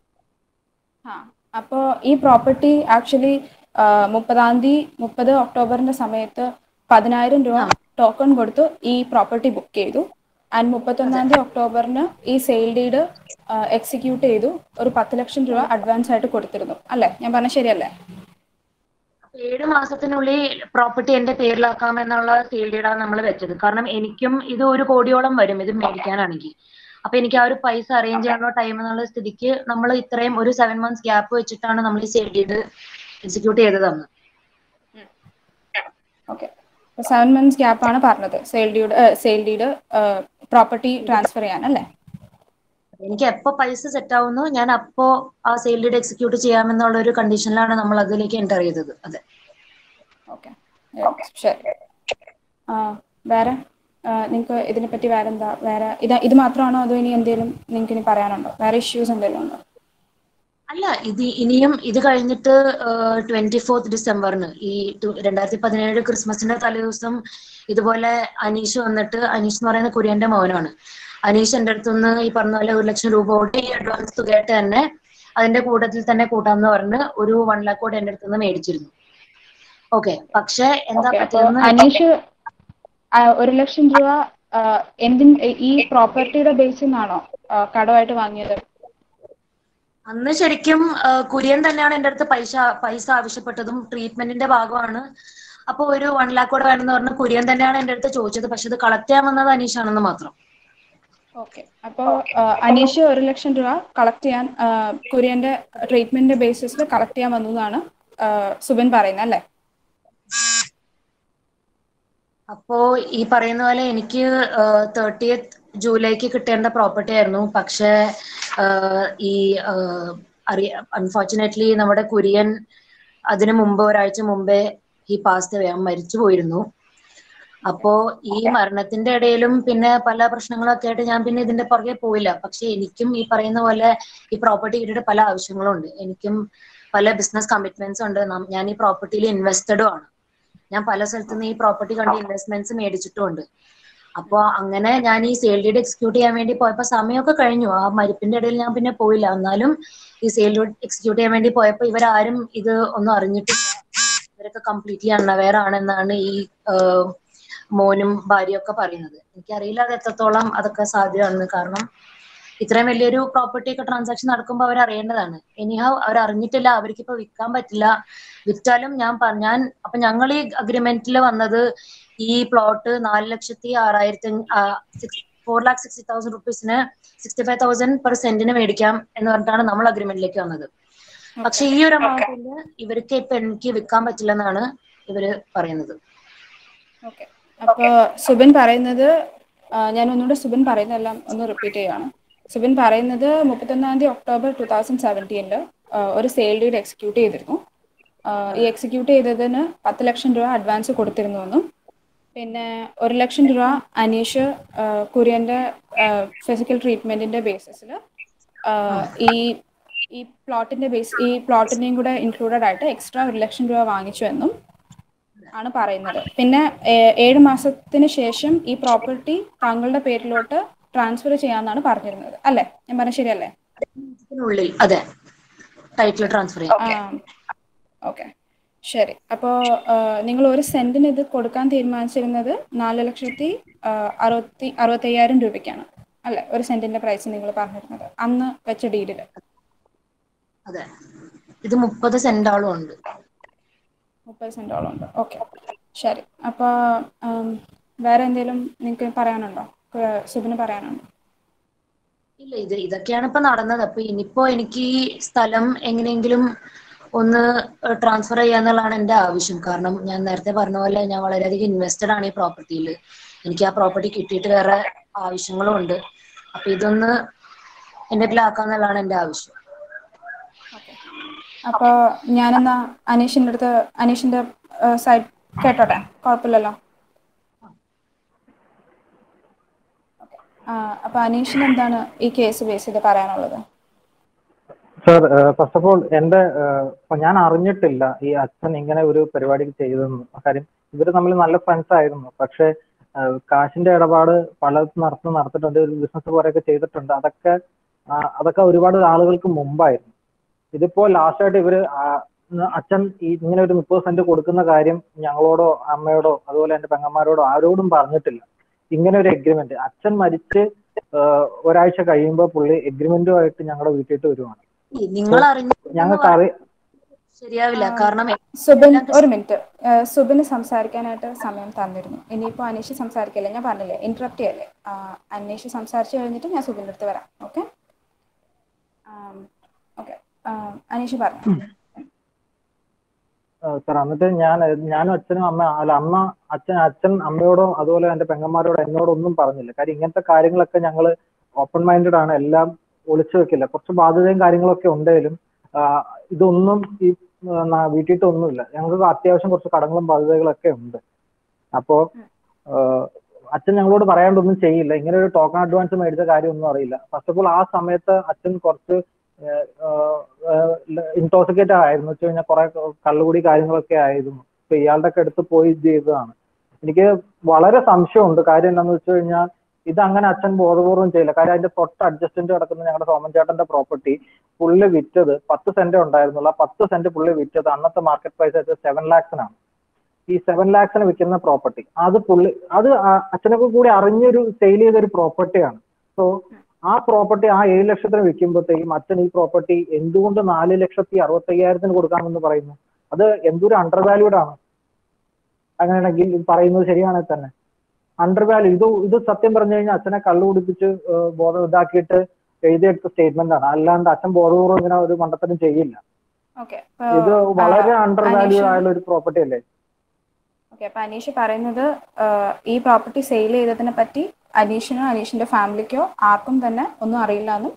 ആ അപ്പോൾ ഈ പ്രോപ്പർട്ടി ആക്ച്വലി മുപ്പതാം തീയതി മുപ്പത് ഒക്ടോബറിന്റെ സമയത്ത് പതിനായിരം രൂപ ടോക്കൺ കൊടുത്ത് ഈ പ്രോപ്പർട്ടി ബുക്ക് ചെയ്തു ആൻഡ് മുപ്പത്തൊന്നാം തീയതി ഒക്ടോബറിന് ഈ സെയിൽ ഡീഡ് എക്സിക്യൂട്ട് ചെയ്തു ഒരു പത്ത് ലക്ഷം രൂപ അഡ്വാൻസ് ആയിട്ട് കൊടുത്തിരുന്നു അല്ലേ ഞാൻ പറഞ്ഞ ശരിയല്ലേ ഏഴ് മാസത്തിനുള്ളിൽ പ്രോപ്പർട്ടി എന്റെ പേരിലാക്കാം എന്നുള്ള സീൽഡിയാണ് നമ്മൾ വെച്ചത് കാരണം എനിക്കും ഇത് ഒരു കോടിയോളം വരും ഇത് മേടിക്കാനാണെങ്കിൽ അപ്പൊ എനിക്ക് ആ ഒരു പൈസ അറേഞ്ച് ചെയ്യാനുള്ള ടൈം എന്നുള്ള സ്ഥിതിക്ക് നമ്മൾ ഇത്രയും ഒരു സെവൻ മന്ത്സ് ഗ്യാപ്പ് വെച്ചിട്ടാണ് നമ്മൾ ഈ സെയിൽ ഡീഡ് എക്സിക്യൂട്ട് ചെയ്ത് തന്നത് ഓക്കെ സെവൻ മന്ത്സ് ഗ്യാപ്പ് ആണ് പറഞ്ഞത് sale deed sale deed property transfer ചെയ്യാൻ അല്ലേ എനിക്ക് എപ്പോ പൈസ സെറ്റ് ആവുന്നു ഞാൻ അപ്പോ ആ സെയിൽ ഡീഡ് എക്സിക്യൂട്ട് ചെയ്യാമെന്നുള്ള ഒരു കണ്ടീഷനിലാണ് നമ്മൾ അതിലേക്ക് എൻ്റർ ചെയ്തത് അതെ ഓക്കെ ശരി ആ, വേറെ നിങ്ങൾക്ക് ഇതിനെപ്പറ്റി വേറെ എന്താ വേറെ ഇത് ഇത് മാത്രമാണോ അതോ ഇനി എന്തെങ്കിലും നിങ്ങൾക്ക് ഇനി പറയാനുണ്ടോ വേറെ ഇഷ്യൂസ് എന്തെങ്കിലും ഉണ്ടോ അല്ല ഇത് ഇനിയും ഇത് കഴിഞ്ഞിട്ട് ട്വന്റി ഫോർത്ത് ഡിസംബറിന് ഈ ടു- രണ്ടായിരത്തി പതിനേഴ് ക്രിസ്മസിന്റെ തലേദിവസം ഇതുപോലെ അനീഷ് വന്നിട്ട് അനീഷ് എന്ന് പറയുന്ന കുര്യന്റെ മോനാണ് അനീഷ് എന്റെ അടുത്തുനിന്ന് ഈ പറഞ്ഞ പോലെ ഒരു ലക്ഷം രൂപ തൊട്ട് ഈ അഡ്വാൻസ് തുകയായിട്ട് തന്നെ അതിന്റെ കൂട്ടത്തിൽ തന്നെ കൂട്ടാന്ന് പറഞ്ഞ് ഒരു വൺ ലാക്ക് കോടി എന്റെ അടുത്തുനിന്ന് മേടിച്ചിരുന്നു ഓക്കെ പക്ഷെ എന്താ Okay, അപ്പൊ പറ്റിയെന്ന് അനീഷ് ആ, ഒരു ലക്ഷം രൂപ ആ, എന്തിൻ ഈ പ്രോപ്പർട്ടിയുടെ ബേസിൽ നിന്നാണോ ആ, കടമായിട്ട് വാങ്ങിയത് അന്ന് ശരിക്കും ആ, കുര്യൻ തന്നെയാണ് എന്റെ അടുത്ത് പൈസ പൈസ ആവശ്യപ്പെട്ടതും ട്രീറ്റ്മെന്റിന്റെ ഭാഗമാണ് അപ്പൊ ഒരു വൺ ലാക്ക് കൂടെ വേണമെന്ന് പറഞ്ഞ് കുര്യൻ തന്നെയാണ് എന്റെ അടുത്ത് ചോദിച്ചത് പക്ഷെ ഇത് കളക്ട് ചെയ്യാൻ വന്നത് അനീഷാണെന്ന് മാത്രം ഓക്കെ അപ്പോ ആ, അനീഷ് ഒരു ലക്ഷം രൂപ കളക്ട് ചെയ്യാൻ ആ, കുര്യന്റെ ട്രീറ്റ്മെന്റ് ബേസിസിൽ കളക്ട് ചെയ്യാൻ വന്നു എന്നാണ് ആ, സുബിൻ പറയുന്നത് അല്ലേ അപ്പോ ഈ പറയുന്ന പോലെ എനിക്ക് തേർട്ടിയത്ത് ജൂലൈക്ക് കിട്ടേണ്ട പ്രോപ്പർട്ടി ആയിരുന്നു പക്ഷെ ഈ അറിയ അൺഫോർച്ചുനേറ്റ്ലി നമ്മുടെ കുര്യൻ അതിനു മുമ്പ് ഒരാഴ്ച മുമ്പേ ഈ പാസ്റ്റ് വേഗം മരിച്ചു പോയിരുന്നു അപ്പോ ഈ മരണത്തിന്റെ ഇടയിലും പിന്നെ പല പ്രശ്നങ്ങളൊക്കെ ആയിട്ട് ഞാൻ പിന്നെ ഇതിന്റെ പുറകെ പോയില്ല പക്ഷെ എനിക്കും ഈ പറയുന്ന പോലെ ഈ പ്രോപ്പർട്ടി കിട്ടിയിട്ട് പല ആവശ്യങ്ങളുണ്ട് എനിക്കും പല ബിസിനസ് കമ്മിറ്റ്മെന്റ്സ് ഉണ്ട് നം- ഞാൻ ഈ പ്രോപ്പർട്ടിയിൽ ഇൻവെസ്റ്റഡും ആണ് ഞാൻ പല സ്ഥലത്തു നിന്ന് ഈ പ്രോപ്പർട്ടി കണ്ട് ഇൻവെസ്റ്റ്മെന്റ്സ് മേടിച്ചിട്ടുമുണ്ട് അപ്പൊ അങ്ങനെ ഞാൻ ഈ സെയിൽ ഡീഡ് എക്സിക്യൂട്ട് ചെയ്യാൻ വേണ്ടി പോയപ്പോ സമയമൊക്കെ കഴിഞ്ഞു ആ മരിപ്പിന്റെ ഇടയിൽ ഞാൻ പിന്നെ പോയില്ല എന്നാലും ഈ സെയിൽ ഡീഡ് എക്സിക്യൂട്ട് ചെയ്യാൻ വേണ്ടി പോയപ്പോ ഇവരാരും ഇത് ഒന്നും അറിഞ്ഞിട്ടില്ല ഇവരൊക്കെ കംപ്ലീറ്റ്ലി അൺഅവെയർ ആണെന്നാണ് ഈ ആഹ്, മോനും ഭാര്യയൊക്കെ പറയുന്നത് എനിക്കറിയില്ല അത് എത്രത്തോളം അതൊക്കെ സാധ്യമാണെന്ന് കാരണം ഇത്രയും വലിയൊരു പ്രോപ്പർട്ടി ഒക്കെ ട്രാൻസാക്ഷൻ നടക്കുമ്പോൾ അവർ അറിയേണ്ടതാണ് എനിഹാവ് അവർ അറിഞ്ഞിട്ടില്ല അവർക്ക് ഇപ്പൊ വിൽക്കാൻ പറ്റില്ല വിറ്റാലും ഞാൻ പ- ഞാൻ അപ്പൊ ഞങ്ങൾ ഈ അഗ്രിമെന്റിൽ വന്നത് ഈ പ്ലോട്ട് നാല് ലക്ഷത്തി ആറായിരത്തി ഫോർ ലാക്ക് സിക്സ്റ്റി തൗസൻഡ് റുപ്പീസിന് സിക്സ്റ്റി ഫൈവ് തൗസൻഡ് പെർ സെന്റിന് മേടിക്കാം എന്ന് പറഞ്ഞിട്ടാണ് നമ്മൾ അഗ്രിമെന്റിലേക്ക് വന്നത് പക്ഷെ ഈ ഒരു എമൗണ്ടിൽ ഇവർക്ക് ഇപ്പൊ എനിക്ക് വിൽക്കാൻ പറ്റില്ലെന്നാണ് ഇവര് പറയുന്നത് ഓക്കെ അപ്പൊ സുബിൻ പറയുന്നത് ആ, ഞാൻ ഒന്നുകൂടെ സുബിൻ പറയുന്നതെല്ലാം ഒന്ന് റിപ്പീറ്റ് ചെയ്യുകയാണ് സുബിൻ പറയുന്നത് മുപ്പത്തൊന്നാം തീയതി ഒക്ടോബർ ടു തൗസൻഡ് സെവൻറ്റീനില് ഒരു സെയിൽ ഡീഡ് എക്സിക്യൂട്ട് ചെയ്തിരുന്നു ആ, ഈ എക്സിക്യൂട്ട് ചെയ്തതിന് പത്ത് ലക്ഷം രൂപ അഡ്വാൻസ് കൊടുത്തിരുന്നുവെന്നും പിന്നെ ഒരു ലക്ഷം രൂപ അനീഷ് ആ, കുര്യന്റെ ഫിസിക്കൽ ട്രീറ്റ്മെന്റിന്റെ ബേസിസിൽ ഈ ഈ പ്ലോട്ടിന്റെ ബേസ് ഈ പ്ലോട്ടിന്റെയും കൂടെ ഇൻക്ലൂഡഡ് ആയിട്ട് എക്സ്ട്രാ ഒരു ലക്ഷം രൂപ വാങ്ങിച്ചു എന്നും ആണ് പറയുന്നത് പിന്നെ ഏ- ഏഴ് മാസത്തിന് ശേഷം ഈ പ്രോപ്പർട്ടി താങ്കളുടെ പേരിലോട്ട് ട്രാൻസ്ഫർ ചെയ്യാന്നാണ് പറഞ്ഞിരുന്നത് അല്ലേ ഞാൻ പറഞ്ഞ ശരിയല്ലേ ഇതിനുള്ളിൽ അതെ ടൈറ്റിൽ ട്രാൻസ്ഫർ ചെയ്യാം ഓക്കെ ശരി അപ്പോൾ നിങ്ങൾ ഒരു സെന്റിന് ഇത് കൊടുക്കാൻ തീരുമാനിച്ചിരുന്നത് നാല് ലക്ഷത്തി ആ, അറുപത്തി അറുപത്തയ്യായിരം രൂപയ്ക്കാണ് അല്ലേ ഒരു സെന്റിന്റെ പ്രൈസ് നിങ്ങൾ പറഞ്ഞിരുന്നത് അന്ന് വെച്ച ഡീഡിൽ അതെ ഇത് മുപ്പത് സെന്റോളം ഉണ്ട് മുപ്പത് സെന്റോളം ഉണ്ട് ഓക്കെ ശരി അപ്പോൾ വേറെ എന്തെങ്കിലും നിങ്ങൾക്ക് പറയാനുണ്ടോ ഏഹ് സുബിന് പറയാനുണ്ടോ ഇല്ല ഇത് ഇതൊക്കെയാണ് ഇപ്പൊ നടന്നത് അപ്പൊ ഇനിയിപ്പോ എനിക്ക് ഈ സ്ഥലം എങ്ങനെയെങ്കിലും ഒന്ന് ട്രാൻസ്ഫർ ചെയ്യാന്നുള്ളതാണ് എന്റെ ആവശ്യം കാരണം ഞാൻ നേരത്തെ പറഞ്ഞ പോലെ ഞാൻ വളരെയധികം ഇൻവെസ്റ്റഡ് ആണ് ഈ പ്രോപ്പർട്ടിയിൽ എനിക്ക് ആ പ്രോപ്പർട്ടി കിട്ടിയിട്ട് വേറെ ആവശ്യങ്ങളും ഉണ്ട് അപ്പൊ ഇതൊന്ന് എന്റെ പേരിലാക്കാന്നുള്ളതാണ് എന്റെ ആവശ്യം അപ്പോൾ ഞാനെന്നാ അനീഷിൻ്റെ അടുത്ത് അനീഷിൻ്റെ സൈഡ് കേട്ടോട്ടെ കുഴപ്പമില്ലല്ലോ അപ്പോൾ അനീഷിന് എന്താണ് ഈ കേസ് ബേസ് ചെയ്ത് പറയാനുള്ളത് സാർ ഫസ്റ്റ് ഓഫ് ഓൾ എന്റെ ഏഹ്, ഇപ്പൊ ഞാൻ അറിഞ്ഞിട്ടില്ല ഈ അച്ഛൻ ഇങ്ങനെ ഒരു പരിപാടി ചെയ്തെന്ന് കാര്യം ഇവര് തമ്മിൽ നല്ല ഫ്രണ്ട്സ് ആയിരുന്നു പക്ഷെ ഏഹ്, കാശിന്റെ ഇടപാട് പലതും നടത്തി നടത്തിയിട്ടുണ്ട് ഒരു ബിസിനസ് കുറെയൊക്കെ ചെയ്തിട്ടുണ്ട് അതൊക്കെ ആ, അതൊക്കെ ഒരുപാട് ആളുകൾക്ക് മുമ്പായിരുന്നു ഇതിപ്പോ ലാസ്റ്റ് ആയിട്ട് ഇവര് ആ, ഉം, അച്ഛൻ ഈ ഇങ്ങനെ ഒരു മുപ്പത് സെന്റ് കൊടുക്കുന്ന കാര്യം ഞങ്ങളോടോ അമ്മയോടോ അതുപോലെ എന്റെ പെങ്ങന്മാരോടോ ആരോടും പറഞ്ഞിട്ടില്ല ഇങ്ങനെ ഒരു എഗ്രിമെന്റ് അച്ഛൻ മരിച്ച് ഏഹ്, ഒരാഴ്ച കഴിയുമ്പോൾ പുള്ളി എഗ്രിമെന്റുമായിട്ട് ഞങ്ങളുടെ വീട്ടിലേക്ക് വരുവാണ് നിങ്ങൾ അറിഞ്ഞ ഞങ്ങൾക്ക് അറി ശരിയാവില്ല ആം, കാരണം സുബിൻ ഒരു മിനിറ്റ് ഏഹ് സുബിന് സംസാരിക്കാനായിട്ട് സമയം തന്നിരുന്നു ഇനിയിപ്പോൾ അനീഷ് സംസാരിക്കില്ല ഞാൻ പറഞ്ഞില്ലേ ഇന്ററപ്റ്റ് ചെയ്യല്ലേ ആഹ് അനീഷ് സംസാരിച്ച് കഴിഞ്ഞിട്ട് ഞാൻ സുബിൻ്റെ അടുത്ത് വരാം ഓക്കെ ഓക്കെ അനീഷ് പറഞ്ഞു സാർ എന്നിട്ട് ഞാൻ ഞാനും അച്ഛനും അമ്മ അല്ല അമ്മ അച്ഛൻ അച്ഛൻ അമ്മയോടോ അതുപോലെ എന്റെ പെങ്ങന്മാരോടോ എന്നോടോ ഒന്നും പറഞ്ഞില്ല കാര്യം ഇങ്ങനത്തെ കാര്യങ്ങളൊക്കെ ഞങ്ങൾ ഓപ്പൺ മൈൻഡഡ് ആണ് എല്ലാം ഒളിച്ചു വെക്കില്ല കുറച്ച് ബാധ്യതയും കാര്യങ്ങളൊക്കെ ഉണ്ടെങ്കിലും ആ, ഇതൊന്നും ഈ ആ, ന- വീട്ടിയിട്ടൊന്നുമില്ല ഞങ്ങൾക്ക് അത്യാവശ്യം കുറച്ച് കടങ്ങളും ബാധ്യതകളൊക്കെ ഉണ്ട് അപ്പോ ആ, അച്ഛൻ ഞങ്ങളോട് പറയാണ്ടൊന്നും ചെയ്യില്ല ഇങ്ങനെ ഒരു ടോക്കൺ അഡ്വാൻസ് മേടിച്ച കാര്യമൊന്നും അറിയില്ല ഫസ്റ്റ് ഓഫ് ഓൾ ആ സമയത്ത് അച്ഛൻ കുറച്ച് ഇൻടോസിക്കേറ്റ് ആയിരുന്നു വെച്ച് കഴിഞ്ഞാൽ കുറെ കള്ളുകൂടി കാര്യങ്ങളൊക്കെ ആയിരുന്നു ഇപ്പൊ ഇയാളുടെ ഒക്കെ അടുത്ത് പോയി ഇത് ചെയ്തതാണ് എനിക്ക് വളരെ സംശയമുണ്ട് കാര്യം എന്താണെന്ന് വെച്ച് കഴിഞ്ഞാൽ ഇത് അങ്ങനെ അച്ഛൻ ബോധപൂർവ്വം ചെയ്യില്ല കാര്യം അതിന്റെ തൊട്ട് അഡ്ജസ്റ്റന്റ് കിടക്കുന്ന ഞങ്ങളുടെ സോമൻ ചേട്ടന്റെ പ്രോപ്പർട്ടി പുള്ളി വിറ്റത് പത്ത് സെന്റ് ഉണ്ടായിരുന്നുള്ളൂ ആ പത്ത് സെന്റ് പുള്ളി വിറ്റത് അന്നത്തെ മാർക്കറ്റ് പ്രൈസ് വെച്ച് സെവൻ ലാക്സിനാണ് ഈ സെവൻ ലാക്സിന് വിൽക്കുന്ന പ്രോപ്പർട്ടി അത് പുള്ളി അത് ആ- അച്ഛനൊക്കെ കൂടി അറിഞ്ഞൊരു സെയിൽ ചെയ്ത ഒരു പ്രോപ്പർട്ടിയാണ് സോ ആ പ്രോപ്പർട്ടി ആ ഏഴ് ലക്ഷത്തിന് വിൽക്കുമ്പോഴത്തേക്കും അച്ഛൻ ഈ പ്രോപ്പർട്ടി എന്തുകൊണ്ട് നാല് ലക്ഷത്തി അറുപത്തി അയ്യായിരത്തിന് കൊടുക്കാമെന്ന് പറയുന്നു അത് എന്തൊരു അണ്ടർ വാല്യൂഡ് ആണ് അങ്ങനെയാണെങ്കിൽ ഇത് പറയുന്നത് ശരിയാണെങ്കിൽ തന്നെ അണ്ടർ വാല്യൂ ഇത് ഇത് സത്യം പറഞ്ഞു കഴിഞ്ഞാൽ അച്ഛനെ കള്ളു കുടിപ്പിച്ച് ഏഹ് ബോധം ഇതാക്കിയിട്ട് എഴുതിയെടുത്ത സ്റ്റേറ്റ്മെന്റ് ആണ് അല്ലാണ്ട് അച്ഛൻ ബോധപൂർവ്വം ഇങ്ങനെ ഒരു മണ്ടത്തരം ചെയ്യില്ല ഓക്കെ ഇത് വളരെ അണ്ടർ വാല്യൂ അനീഷ് ആയുള്ള ഒരു പ്രോപ്പർട്ടി അല്ലേ ഓക്കെ അപ്പൊ അനീഷ് പറയുന്നത് ആഹ് ഈ പ്രോപ്പർട്ടി സെയിൽ ചെയ്തതിനെ പറ്റി അനീഷിനോ അനീഷിന്റെ ഫാമിലിക്കോ ആർക്കും തന്നെ ഒന്നും അറിയില്ല എന്നും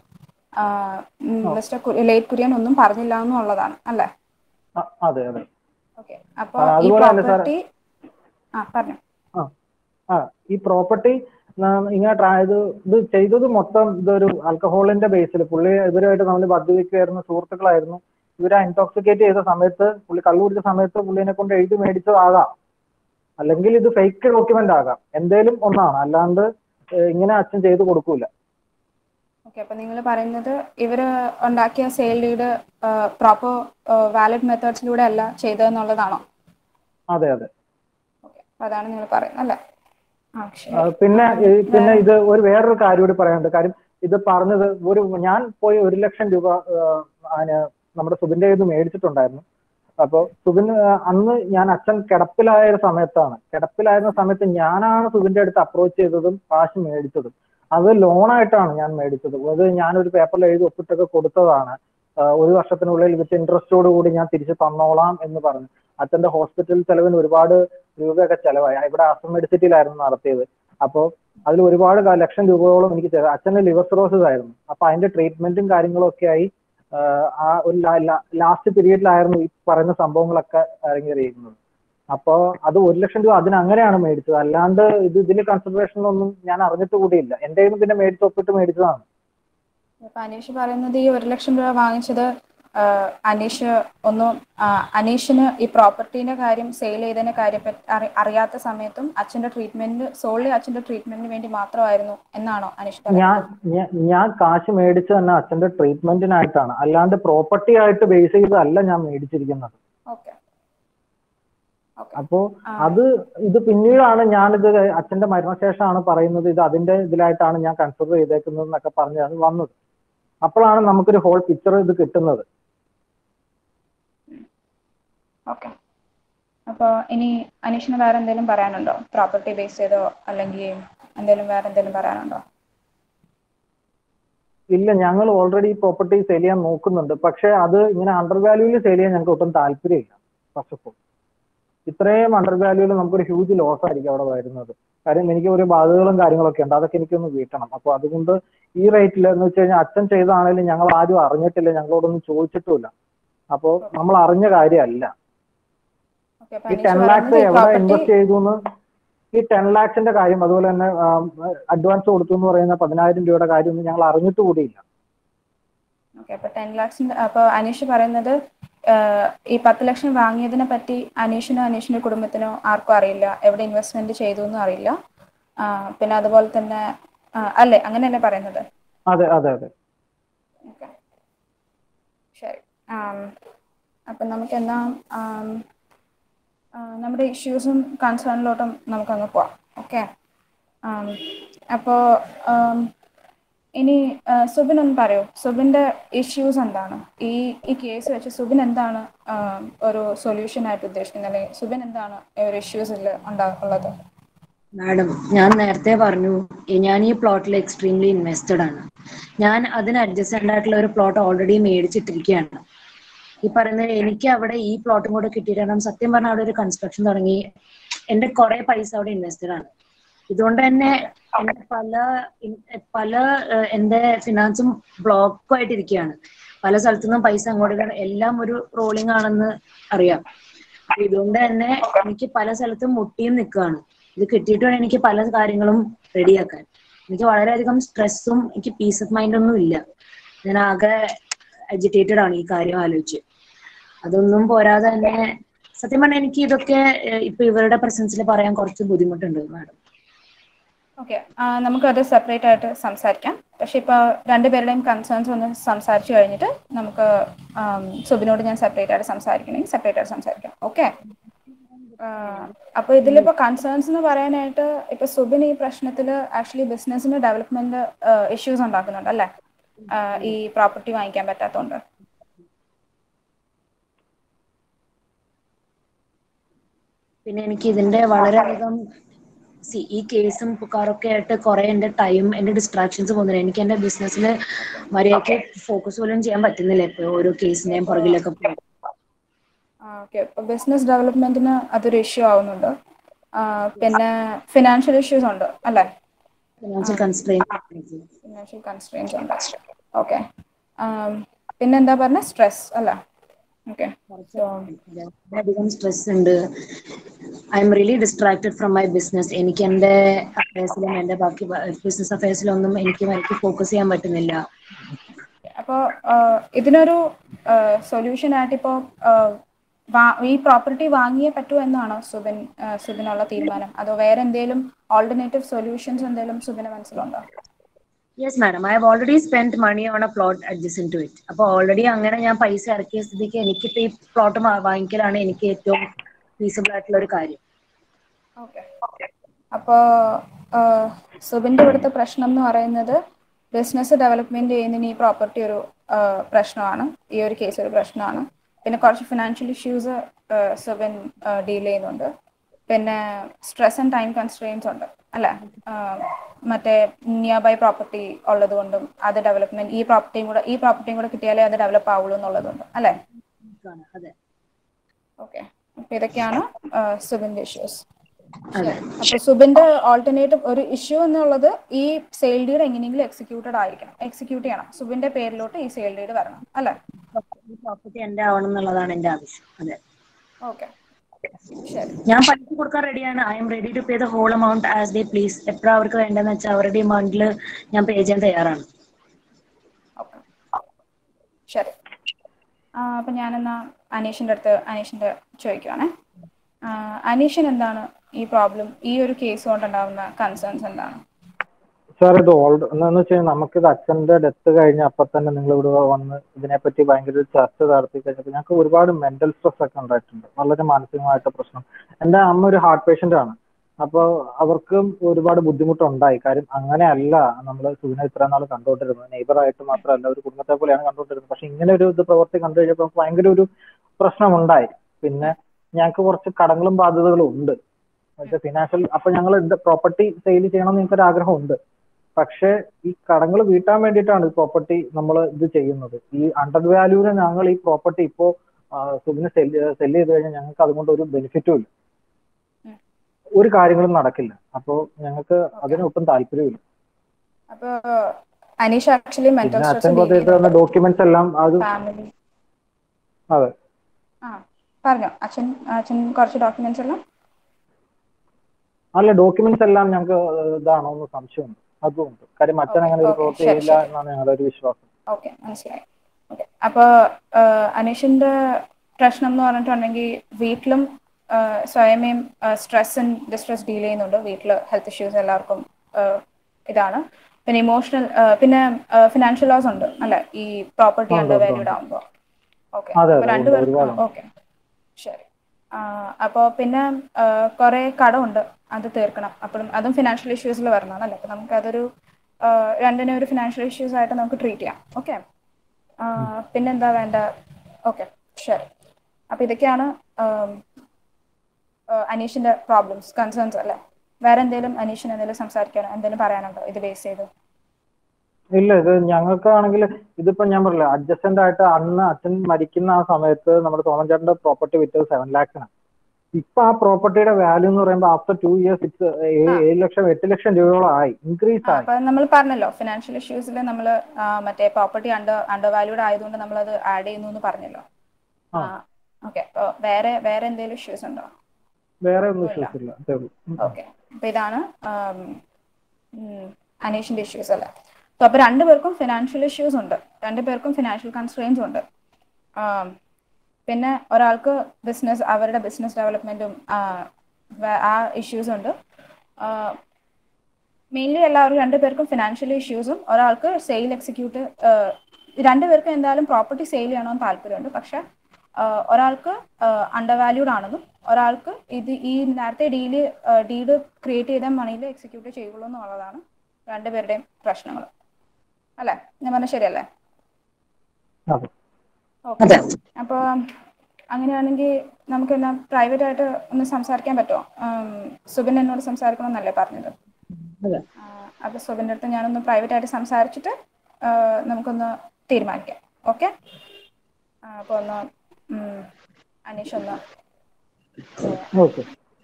മിസ്റ്റർ ലേറ്റ് കുര്യൻ ഒന്നും പറഞ്ഞില്ല എന്നുള്ളതാണ് അല്ലേ അ- അതെ അതെ ഓക്കെ അപ്പൊ ആ, ഈ അതുപോലെ തന്നെ സാർ- പ്രോപ്പർട്ടി ആ പറഞ്ഞു ആ ഈ പ്രോപ്പർട്ടി ഇങ്ങനെ ട്രാ ഇത് ഇത് ചെയ്തത് മൊത്തം ഇതൊരു ആൽക്കഹോളിന്റെ ബേസിൽ പുള്ളി ഇവരുമായിട്ട് നമ്മൾ മദ്യപിക്കുമായിരുന്നു സുഹൃത്തുക്കളായിരുന്നു ഇവരെ ഇൻടോക്സിക്കേറ്റ് ചെയ്ത സമയത്ത് പുള്ളി കള്ളു കുടിച്ച സമയത്ത് പുള്ളിനെ കൊണ്ട് എഴുതി മേടിച്ചതാകാം അല്ലെങ്കിൽ ഇത് ഫേക്ക് ഡോക്യുമെന്റ് ആകാം എന്തേലും ഒന്നാണ് അല്ലാണ്ട് ഏഹ് ഇങ്ങനെ അച്ഛൻ ചെയ്ത് കൊടുക്കൂല ഓക്കെ അപ്പൊ നിങ്ങൾ പറയുന്നത് ഇവര് ഉണ്ടാക്കിയ സെയിൽ ലീഡ് പ്രോപ്പർ വാലിഡ് മെത്തേഡ്സിലൂടെ അല്ല ചെയ്തതെന്നുള്ളതാണോ അതെ അതെ ഓക്കെ അപ്പൊ അതാണ് നിങ്ങൾ പറയുന്നത് അല്ലേ ആ ശരി ആ, പിന്നെ ഈ പിന്നെ ഇത് ഒരു വേറൊരു കാര്യം കൂടി പറയാനുണ്ട് കാര്യം ഇത് പറഞ്ഞത് ഒരു ഞാൻ പോയി ഒരു ലക്ഷം രൂപ ആ, അതിന് നമ്മുടെ സുബിന്റെ കയ്യിൽ നിന്ന് മേടിച്ചിട്ടുണ്ടായിരുന്നു അപ്പൊ സുബിൻ ആ, അന്ന് ഞാൻ അച്ഛൻ കിടപ്പിലായ ഒരു സമയത്താണ് കിടപ്പിലായിരുന്ന സമയത്ത് ഞാനാണ് സുബിന്റെ അടുത്ത് അപ്രോച്ച് ചെയ്തതും കാശ് മേടിച്ചതും അത് ലോണായിട്ടാണ് ഞാൻ മേടിച്ചത് അത് ഞാനൊരു പേപ്പറിൽ എഴുതി ഒപ്പിട്ടൊക്കെ കൊടുത്തതാണ് ആ, ഒരു വർഷത്തിനുള്ളിൽ വിത്ത് ഇൻട്രസ്റ്റോട് കൂടി ഞാൻ തിരിച്ചു തന്നോളാം എന്ന് പറഞ്ഞു അച്ഛന്റെ ഹോസ്പിറ്റൽ ചെലവിന് ഒരുപാട് രൂപയൊക്കെ ചെലവായി ഇവിടെ അസം മെഡിസിറ്റിയിലായിരുന്നു നടത്തിയത് അപ്പോൾ അതിൽ ഒരുപാട് ക- ലക്ഷം രൂപയോളം എനിക്ക് ചെലവ് അച്ഛന് ലിവർ സിറോസിസ് ആയിരുന്നു അപ്പൊ അതിന്റെ ട്രീറ്റ്മെന്റും കാര്യങ്ങളും ഒക്കെ ആയി ആഹ് ആ ഒരു ലാസ്റ്റ് പീരീഡിലായിരുന്നു ഈ പറയുന്ന സംഭവങ്ങളൊക്കെ അരങ്ങേറിയിരുന്നത് അപ്പോ അത് ഒരു ലക്ഷം രൂപ അതിന് അങ്ങനെയാണ് മേടിച്ചത് അല്ലാണ്ട് ഇത് ഇതിൽ കൺസിഡറേഷനൊന്നും ഞാൻ അറിഞ്ഞിട്ട് കൂടിയില്ല എന്റെ കയ്യിൽ നിന്ന് പിന്നെ മേടിച്ച് ഒപ്പിട്ട് മേടിച്ചതാണ് ഇപ്പൊ അനീഷ് പറയുന്നത് ഈ ഒരു ലക്ഷം രൂപ വാങ്ങിച്ചത് ആ, അനീഷ് ഒന്നും ആ, അനീഷിന് ഈ പ്രോപ്പർട്ടീന്റെ കാര്യം സെയിൽ ചെയ്തതിന്റെ കാര്യം പറ്റി അറി- അറിയാത്ത സമയത്തും അച്ഛന്റെ ട്രീറ്റ്മെന്റ് സോളി അച്ഛന്റെ ട്രീറ്റ്മെന്റിന് വേണ്ടി മാത്രമായിരുന്നു എന്നാണോ അനീഷ് പറയുന്നത് ഞാൻ ഞാൻ- ഞാൻ കാശ് മേടിച്ച തന്നെ അച്ഛന്റെ ട്രീറ്റ്മെന്റിനായിട്ടാണ് അല്ലാണ്ട് പ്രോപ്പർട്ടി ആയിട്ട് ബേസ് ചെയ്തല്ല ഞാൻ മേടിച്ചിരിക്കുന്നത് ഓക്കെ ഓക്കെ അപ്പോ അത് ഇത് പിന്നീടാണ് ഞാനിത് അച്ഛന്റെ മരണശേഷമാണ് പറയുന്നത് ഇത് അതിന്റെ ഇതിലായിട്ടാണ് ഞാൻ കൺസിഡർ ചെയ്തേക്കുന്നത് എന്നൊക്കെ പറഞ്ഞാണ് വന്നത് അപ്പോഴാണ് നമുക്കൊരു ഹോൾ പിക്ചർ ഇത് കിട്ടുന്നത് ഓക്കെ അപ്പോൾ ഇനി അനീഷിന് വേറെ എന്തെങ്കിലും പറയാനുണ്ടോ പ്രോപ്പർട്ടി ബേസ് ചെയ്തോ അല്ലെങ്കിൽ എന്തെങ്കിലും വേറെ എന്തെങ്കിലും പറയാനുണ്ടോ ഇല്ല ഞങ്ങൾ ഓൾറെഡി പ്രോപ്പർട്ടി സെയിൽ ചെയ്യാൻ നോക്കുന്നുണ്ട് പക്ഷെ അത് ഇങ്ങനെ അണ്ടർ വാല്യൂവിൽ സെയിൽ ചെയ്യാൻ ഞങ്ങൾക്ക് ഒട്ടും താല്പര്യമില്ല ഫസ്റ്റ് ഓഫ് ഓൾ ഇത്രയും അണ്ടർ വാല്യൂവിൽ നമുക്കൊരു ഹ്യൂജ് ലോസ് ആയിരിക്കും അവിടെ വരുന്നത് കാര്യം എനിക്ക് ഒരു ബാധ്യതകളും കാര്യങ്ങളൊക്കെ ഉണ്ട് അതൊക്കെ എനിക്കൊന്ന് വീട്ടണം അപ്പൊ അതുകൊണ്ട് ഈ റേറ്റിൽ എന്ന് വെച്ച് കഴിഞ്ഞാൽ അച്ഛൻ ചെയ്താണെങ്കിലും ഞങ്ങൾ ആരും അറിഞ്ഞിട്ടില്ല ഞങ്ങളോടൊന്നും ചോദിച്ചിട്ടുമില്ല അപ്പോ നമ്മൾ അറിഞ്ഞ കാര്യമല്ല ഓക്കെ അപ്പോൾ ഈ അനീഷ് ടെൻ ലാക്സ് പറയുന്നത് എവിടെ പ്രോപ്പർട്ടി ഇൻവെസ്റ്റ് ചെയ്തു എന്ന് ഈ ടെൻ ലാക്സിന്റെ കാര്യം അതുപോലെ തന്നെ അഡ്വാൻസ് കൊടുത്തു എന്ന് പറയുന്ന പതിനായിരം രൂപയുടെ കാര്യമൊന്നും ഞങ്ങൾ അറിഞ്ഞിട്ട് കൂടിയില്ല ഓക്കെ അപ്പൊ ടെൻ ലാക്സിന്റെ അപ്പൊ അനീഷ് പറയുന്നത് ആഹ്, ഈ പത്ത് ലക്ഷം വാങ്ങിയതിനെ പറ്റി അനീഷിനോ അനീഷിന്റെ കുടുംബത്തിനോ ആർക്കും അറിയില്ല എവിടെ ഇൻവെസ്റ്റ്മെന്റ് ചെയ്തു എന്നും അറിയില്ല ആഹ്, പിന്നെ അതുപോലെ തന്നെ ആഹ്, അല്ലേ അങ്ങനെയല്ലേ പറയുന്നത് അതെ അതെ അതെ ഓക്കെ ശരി ആം, അപ്പം നമുക്ക് എന്നാ ആം, ആ, നമ്മുടെ ഇഷ്യൂസും കൺസേണിലോട്ടും നമുക്കങ്ങ് പോവാം ഓക്കെ അപ്പോൾ ഇനി ആ, സുബിൻ ഒന്ന് പറയൂ സുബിന്റെ ഇഷ്യൂസ് എന്താണ് ഈ ഈ കേസ് വെച്ച് സുബിൻ എന്താണ് ആ, ഒരു സൊല്യൂഷൻ ആയിട്ട് ഉദ്ദേശിക്കുന്നത് അല്ലെങ്കിൽ സുബിൻ എന്താണ് ഒരു ഇഷ്യൂസിൽ ഉണ്ടാ ഉള്ളത് മാഡം ഞാൻ നേരത്തെ പറഞ്ഞു ഈ ഞാൻ ഈ പ്ലോട്ടിൽ എക്സ്ട്രീംലി ഇൻവെസ്റ്റഡ് ആണ് ഞാൻ അതിന് അഡ്ജസ്റ്റന്റ് ആയിട്ടുള്ള ഒരു പ്ലോട്ട് ഓൾറെഡി മേടിച്ചിട്ടിരിക്കുകയാണ് ഈ പറയുന്നത് എനിക്ക് അവിടെ ഈ പ്ലോട്ടും കൂടെ കിട്ടിയിട്ടാണ് സത്യം പറഞ്ഞാൽ അവിടെ ഒരു കൺസ്ട്രക്ഷൻ തുടങ്ങി എന്റെ കുറെ പൈസ അവിടെ ഇൻവെസ്റ്റഡ് ആണ് ഇതുകൊണ്ട് തന്നെ എന്റെ പല ഇൻ- പല ഏഹ്, എന്റെ ഫിനാൻസും ബ്ലോക്ക് ആയിട്ടിരിക്കുകയാണ് പല സ്ഥലത്തുനിന്നും പൈസ അങ്ങോട്ട് ഇങ്ങോട്ട് എല്ലാം ഒരു റോളിംഗ് ആണെന്ന് അറിയാം അപ്പൊ ഇതുകൊണ്ട് തന്നെ എനിക്ക് പല സ്ഥലത്തും മുട്ടിയും നിൽക്കുകയാണ് ഇത് കിട്ടിയിട്ട് വേണം എനിക്ക് പല കാര്യങ്ങളും റെഡിയാക്കാൻ എനിക്ക് വളരെയധികം സ്ട്രെസ്സും എനിക്ക് പീസ് ഓഫ് മൈൻഡ് ഒന്നും ഇല്ല ഞാൻ ആകെ അജിറ്റേറ്റഡ് ആണ് ഈ കാര്യം ആലോചിച്ച് അതൊന്നും പോരാതെ തന്നെ സത്യം പറഞ്ഞാൽ എനിക്ക് ഇതൊക്കെ ഏഹ്, ഇപ്പൊ ഇവരുടെ പ്രസൻസിൽ പറയാൻ കുറച്ച് ബുദ്ധിമുട്ടുണ്ട് മാഡം ഓക്കെ നമുക്കത് സെപ്പറേറ്റ് ആയിട്ട് സംസാരിക്കാം പക്ഷെ ഇപ്പോൾ രണ്ടുപേരുടെയും കൺസേൺസ് ഒന്ന് സംസാരിച്ചു കഴിഞ്ഞിട്ട് നമുക്ക് ആം, സുബിനോട് ഞാൻ സെപ്പറേറ്റ് ആയിട്ട് സംസാരിക്കണമെങ്കിൽ സെപ്പറേറ്റ് ആയിട്ട് സംസാരിക്കാം ഓക്കെ അപ്പോൾ ഇതിലിപ്പോ കൺസേൺസ് എന്ന് പറയാനായിട്ട് ഇപ്പൊ സുബിൻ ഈ പ്രശ്നത്തിൽ ആക്ച്വലി ബിസിനസ്സിന് ഡെവലപ്മെന്റ് ഇഷ്യൂസ് ഉണ്ടാക്കുന്നുണ്ട് അല്ലേ ആ, ഈ പ്രോപ്പർട്ടി വാങ്ങിക്കാൻ പറ്റാത്തതുകൊണ്ട് പിന്നെ എനിക്ക് ഇതിന്റെ വളരെയധികം സി ഈ കേസും പുക്കാറൊക്കെ ആയിട്ട് കുറെ എന്റെ ടൈം എന്റെ ഡിസ്ട്രാക്ഷൻസ് പോകുന്നില്ല എനിക്ക് എന്റെ ബിസിനസ്സിൽ മര്യാദയ്ക്ക് ഫോക്കസ് പോലും ചെയ്യാൻ പറ്റുന്നില്ല ഇപ്പൊ ഓരോ കേസിന്റെയും പുറകിലൊക്കെ പോയി ഓക്കെ ഇപ്പോൾ ബിസിനസ് ഡെവലപ്മെന്റിന് അതൊരു ഇഷ്യൂ ആവുന്നുണ്ട് ആ, പിന്നെ ഫിനാൻഷ്യൽ ഇഷ്യൂസ് ഉണ്ട് അല്ലേ ഫിനാൻഷ്യൽ കൺസ്ട്രെയിൻ ഫിനാൻഷ്യൽ കൺസ്ട്രെയിൻസ് ഉണ്ട് ഓക്കെ പിന്നെന്താ പറഞ്ഞ സ്ട്രെസ് അല്ല ഓക്കെ അധികം സ്ട്രെസ് ഉണ്ട് I'm really distracted from my business എനിക്ക് എന്റെ അഫയേഴ്സിലും എന്റെ ബാക്കി ബിസിനസ് അഫയേഴ്സിലൊന്നും എനിക്ക് എനിക്ക് ഫോക്കസ് ചെയ്യാൻ പറ്റുന്നില്ല അപ്പോൾ ഇതിനൊരു സൊല്യൂഷൻ ആയിട്ട് ഇപ്പോൾ ഈ പ്രോപ്പർട്ടി വാങ്ങിയേ പറ്റൂ എന്നാണോ സുബിൻ ആ, സുബിനുള്ള തീരുമാനം അതോ വേറെ എന്തെങ്കിലും ഓൾട്ടർനേറ്റീവ് സൊല്യൂഷൻസ് എന്തെങ്കിലും സുബിന് മനസ്സിലുണ്ടോ yes madam I have already spend money on a plot adjusting to it അപ്പൊ ഓൾറെഡി അങ്ങനെ ഞാൻ പൈസ ഇറക്കിയ സ്ഥിതിക്ക് എനിക്കിപ്പോ ഈ പ്ലോട്ട് വാങ്ങിക്കലാണ് എനിക്ക് ഏറ്റവും ഫീസിബിൾ ആയിട്ടുള്ള ഒരു കാര്യം ഓക്കെ അപ്പോൾ സുബിന്റെ ഇവിടുത്തെ പ്രശ്നം എന്ന് പറയുന്നത് ബിസിനസ് ഡെവലപ്മെന്റ് ചെയ്യുന്നതിന് ഈ പ്രോപ്പർട്ടി ഒരു ആ, പ്രശ്നമാണ് ഈ ഒരു കേസ് ഒരു പ്രശ്നമാണ് പിന്നെ കുറച്ച് ഫിനാൻഷ്യൽ ഇഷ്യൂസ് സുബിൻ ഡീൽ ചെയ്യുന്നുണ്ട് പിന്നെ സ്ട്രെസ് ആൻഡ് ടൈം കൺസ്ട്രെയിൻസ് ഉണ്ട് അല്ലേ ആ, മറ്റേ നിയർ ബൈ പ്രോപ്പർട്ടി ഉള്ളത് കൊണ്ടും അത് ഡെവലപ്മെന്റ് ഈ പ്രോപ്പർട്ടിയും കൂടെ ഈ പ്രോപ്പർട്ടിയും കൂടെ കിട്ടിയാലേ അത് ഡെവലപ്പ് ആവുള്ളൂ എന്നുള്ളതുകൊണ്ട് അല്ലേ അതെ ഓക്കെ അപ്പൊ ഇതൊക്കെയാണ് ആ, സുബിന്റെ ഇഷ്യൂസ് അതെ അപ്പൊ സുബിന്റെ ഓൾട്ടർനേറ്റീവ് ഒരു ഇഷ്യൂ എന്നുള്ളത് ഈ സെയിൽ ഡീഡ് എങ്ങനെയെങ്കിലും എക്സിക്യൂട്ടഡ് ആയിരിക്കണം എക്സിക്യൂട്ട് ചെയ്യണം സുബിന്റെ പേരിലോട്ട് ഈ സെയിൽ ഡീഡ് വരണം അല്ലേ ഈ പ്രോപ്പർട്ടി എന്റെ ആവണം എന്നുള്ളതാണ് എന്റെ ആവശ്യം അതെ ഓക്കെ ശരി ഞാൻ പൈസ കൊടുക്കാൻ റെഡിയാണ് I'm ready to pay the whole amount as they please എപ്പോഴും അവർക്ക് വേണ്ടതെന്ന് വെച്ചാൽ അവരുടെ എമൗണ്ടിൽ ഞാൻ പേ ചെയ്യാൻ തയ്യാറാണ് ഓക്കെ ശരി ആ, അപ്പൊ ഞാനെന്നാ അനീഷിന്റെ അടുത്ത് അനീഷിന്റെ ചോദിക്കുവാണേ ആ, അനീഷിന് എന്താണ് ഈ പ്രോബ്ലം ഈ ഒരു കേസ് കൊണ്ടുണ്ടാവുന്ന കൺസേൺസ് എന്താണ് സാർ ഇത് ഓൾഡ് എന്ന് വെച്ചാൽ നമുക്കിത് അച്ഛന്റെ ഡെത്ത് കഴിഞ്ഞ അപ്പൊ തന്നെ നിങ്ങൾ ഇവിടെ വന്ന് ഇതിനെപ്പറ്റി ഭയങ്കര ഒരു ചർച്ച നടത്തി കഴിഞ്ഞപ്പോൾ ഞങ്ങൾക്ക് ഒരുപാട് മെന്റൽ സ്ട്രെസ് ഒക്കെ ഉണ്ടായിട്ടുണ്ട് വളരെ മാനസികമായിട്ട് പ്രശ്നം എന്റെ അമ്മ ഒരു ഹാർട്ട് പേഷ്യന്റ് ആണ് അപ്പോൾ അവർക്കും ഒരുപാട് ബുദ്ധിമുട്ടുണ്ടായി കാര്യം അങ്ങനെയല്ല നമ്മൾ സുഖിനെ ഇത്ര നാൾ കണ്ടുകൊണ്ടിരുന്നത് നെയ്ബറായിട്ട് മാത്രമല്ല ഒരു കുടുംബത്തെ പോലെയാണ് കണ്ടുകൊണ്ടിരുന്നത് പക്ഷെ ഇങ്ങനെ ഒരു ഇത് പ്രവൃത്തി കണ്ടു കഴിഞ്ഞപ്പോൾ നമുക്ക് ഭയങ്കര ഒരു പ്രശ്നമുണ്ടായി പിന്നെ ഞങ്ങൾക്ക് കുറച്ച് കടങ്ങളും ബാധ്യതകളും ഉണ്ട് ഫിനാൻഷ്യൽ അപ്പൊ ഞങ്ങൾ പ്രോപ്പർട്ടി സെയിൽ ചെയ്യണം എന്ന് ഞങ്ങൾക്ക് ഒരു ആഗ്രഹമുണ്ട് പക്ഷേ ഈ കടങ്ങൾ വീട്ടാൻ വേണ്ടിയിട്ടാണ് ഈ പ്രോപ്പർട്ടി നമ്മൾ ഇത് ചെയ്യുന്നത് ഈ അണ്ടർ വാല്യൂവിന് ഞങ്ങൾ ഈ പ്രോപ്പർട്ടി ഇപ്പോ സുബിന് സെല് സെല് ചെയ്ത് കഴിഞ്ഞാൽ ഞങ്ങൾക്ക് അതുകൊണ്ട് ഒരു ബെനിഫിറ്റും ഇല്ല ഉം. ഒരു കാര്യങ്ങളും നടക്കില്ല അപ്പോൾ ഞങ്ങൾക്ക് അതിന് ഒട്ടും താല്പര്യമില്ല അപ്പൊ അനീഷ് ആക്ച്വലി മെന്റൽ പിന്നെ അച്ഛൻ സ്ട്രെസ് കൊണ്ടുപോയിട്ട് തന്ന ഡോക്യുമെന്റ്സ് എല്ലാം അത് ഫാമിലി അതെ ആ പറഞ്ഞോ അച്ഛൻ അച്ഛൻ കുറച്ച് ഡോക്യുമെന്റ്സ് എല്ലാം അല്ല ഡോക്യുമെന്റ്സ് എല്ലാം ഞങ്ങൾക്ക് ഇതാണോ എന്ന് സംശയമുണ്ട് അതുകൊണ്ട് കാര്യം അച്ഛൻ Okay, അങ്ങനെ ഒരു okay, പ്രവൃത്തി ശരി, ചെയ്യില്ല ശരി. എന്നാണ് ഞങ്ങളുടെ ഒരു വിശ്വാസം ഓക്കെ മനസ്സിലായി ഓക്കെ അപ്പൊ അനീഷിന്റെ പ്രശ്നം എന്ന് പറഞ്ഞിട്ടുണ്ടെങ്കിൽ വീട്ടിലും ആ, സ്വയമേ സ്ട്രെസ് ആൻഡ് ഡിസ്ട്രെസ് ഡീൽ ചെയ്യുന്നുണ്ട് വീട്ടിൽ ഹെൽത്ത് ഇഷ്യൂസ് എല്ലാവർക്കും ആ, ഇതാണ് പിന്നെ ഇമോഷണൽ പിന്നെ ഫിനാൻഷ്യൽ ലോസ് ഉണ്ട് അല്ലെ ഈ പ്രോപ്പർട്ടി ഉണ്ട്, അണ്ടർ ഉണ്ട്, വാല്യൂഡ് ഉണ്ട്. ആവുമ്പോൾ ഓക്കെ അതെ, അപ്പൊ അതെ, രണ്ടുപേർക്കും ഒരുപാടുണ്ട്. ഓക്കെ ശരി ആ, അപ്പൊ പിന്നെ ആ, കുറെ കടമുണ്ട് അത് തീർക്കണം അപ്പോഴും അതും ഫിനാൻഷ്യൽ ഇഷ്യൂസിൽ വരണതാണ് അല്ലേ അപ്പൊ നമുക്ക് അതൊരു രണ്ടിനെ ഒരു ഫിനാൻഷ്യൽ ഇഷ്യൂസ് ആയിട്ട് നമുക്ക് ട്രീറ്റ് ചെയ്യാം ഓക്കെ പിന്നെന്താ വേണ്ട ഓക്കെ ശരി അപ്പൊ ഇതൊക്കെയാണ് ആം, ആ, അനീഷിന്റെ പ്രോബ്ലംസ് കൺസേൺസ് അല്ലേ വേറെ എന്തെങ്കിലും അനീഷിന് എന്തെങ്കിലും സംസാരിക്കാനോ എന്തെങ്കിലും പറയാനുണ്ടോ ഇത് ബേസ് ചെയ്ത് ഇല്ല ഇത് ഞങ്ങൾക്കാണെങ്കിൽ ഇതിപ്പോ ഞാൻ പറഞ്ഞില്ല അഡ്ജസ്റ്റന്റ് ആയിട്ട് അന്ന് അച്ഛൻ മരിക്കുന്ന ആ സമയത്ത് നമ്മുടെ സോമൻ ചേട്ടന്റെ പ്രോപ്പർട്ടി വിറ്റത് സെവൻ ലാക്സിനാണ് ഇപ്പൊ ആ പ്രോപ്പർട്ടിയുടെ വാല്യൂ എന്ന് പറയുമ്പോൾ ആഫ്റ്റർ ടു ഇയേഴ്സ് ഇറ്റ്സ് ഏഴ് ലക്ഷം എട്ട് ലക്ഷം രൂപയോളം ആയി ഇൻക്രീസ് ആയി അപ്പൊ നമ്മൾ പറഞ്ഞല്ലോ ഫിനാൻഷ്യൽ ഇഷ്യൂസിൽ നമ്മൾ മറ്റേ പ്രോപ്പർട്ടി അണ്ടർ അണ്ടർ വാല്യൂഡ് ആയതുകൊണ്ട് നമ്മൾ അത് ആഡ് ചെയ്യുന്നു എന്ന് പറഞ്ഞല്ലോ ആ. ഓക്കെ അപ്പൊ വേറെ വേറെ എന്തെങ്കിലും ഇഷ്യൂസ് ഉണ്ടോ വേറെ ഒന്നും ഇഷ്യൂസ് ഇല്ല അതേ ഉള്ളൂ. ഉം. ഓക്കെ അപ്പൊ ഇതാണ് ആം, ഉം, അനീഷിന്റെ ഇഷ്യൂസ് അല്ലേ സോ അപ്പൊ രണ്ടുപേർക്കും ഫിനാൻഷ്യൽ ഇഷ്യൂസ് ഉണ്ട് രണ്ടുപേർക്കും ഫിനാൻഷ്യൽ കൺസ്ട്രെയിൻസ് ഉണ്ട് ആം, പിന്നെ ഒരാൾക്ക് ബിസിനസ് അവരുടെ ബിസിനസ് ഡെവലപ്മെന്റും ആ ഇഷ്യൂസ് ഉണ്ട് മെയിൻലി എല്ലാവരും രണ്ടുപേർക്കും ഫിനാൻഷ്യൽ ഇഷ്യൂസും ഒരാൾക്ക് സെയിൽ എക്സിക്യൂട്ട് രണ്ടുപേർക്കും എന്തായാലും പ്രോപ്പർട്ടി സെയിൽ ചെയ്യണമെന്ന് താല്പര്യമുണ്ട് പക്ഷെ ആഹ് ഒരാൾക്ക് അണ്ടർ വാല്യൂഡ് ആണെന്നും ഒരാൾക്ക് ഇത് ഈ നേരത്തെ ഡീല് ഡീഡ് ക്രിയേറ്റ് ചെയ്ത മണിയിൽ എക്സിക്യൂട്ട് ചെയ്യുള്ളൂ എന്നുള്ളതാണ് രണ്ടുപേരുടെയും പ്രശ്നങ്ങൾ അല്ലേ ഞാൻ പറഞ്ഞ ശരിയല്ലേ അതെ ഓക്കെ അതെ അപ്പോൾ അങ്ങനെയാണെങ്കിൽ നമുക്ക് എന്നാ പ്രൈവറ്റ് ആയിട്ട് ഒന്ന് സംസാരിക്കാൻ പറ്റുമോ ഉം, സുബിൻ എന്നോട് സംസാരിക്കണമെന്നല്ലേ പറഞ്ഞത് അതെ അപ്പോൾ സുബിൻ്റെ അടുത്ത് ഞാനൊന്ന് പ്രൈവറ്റ് ആയിട്ട് സംസാരിച്ചിട്ട് ആ, നമുക്കൊന്ന് തീരുമാനിക്കാം ഓക്കെ അപ്പോൾ ഒന്ന് ഉം, അനീഷ് ഒന്ന് ഓക്കെ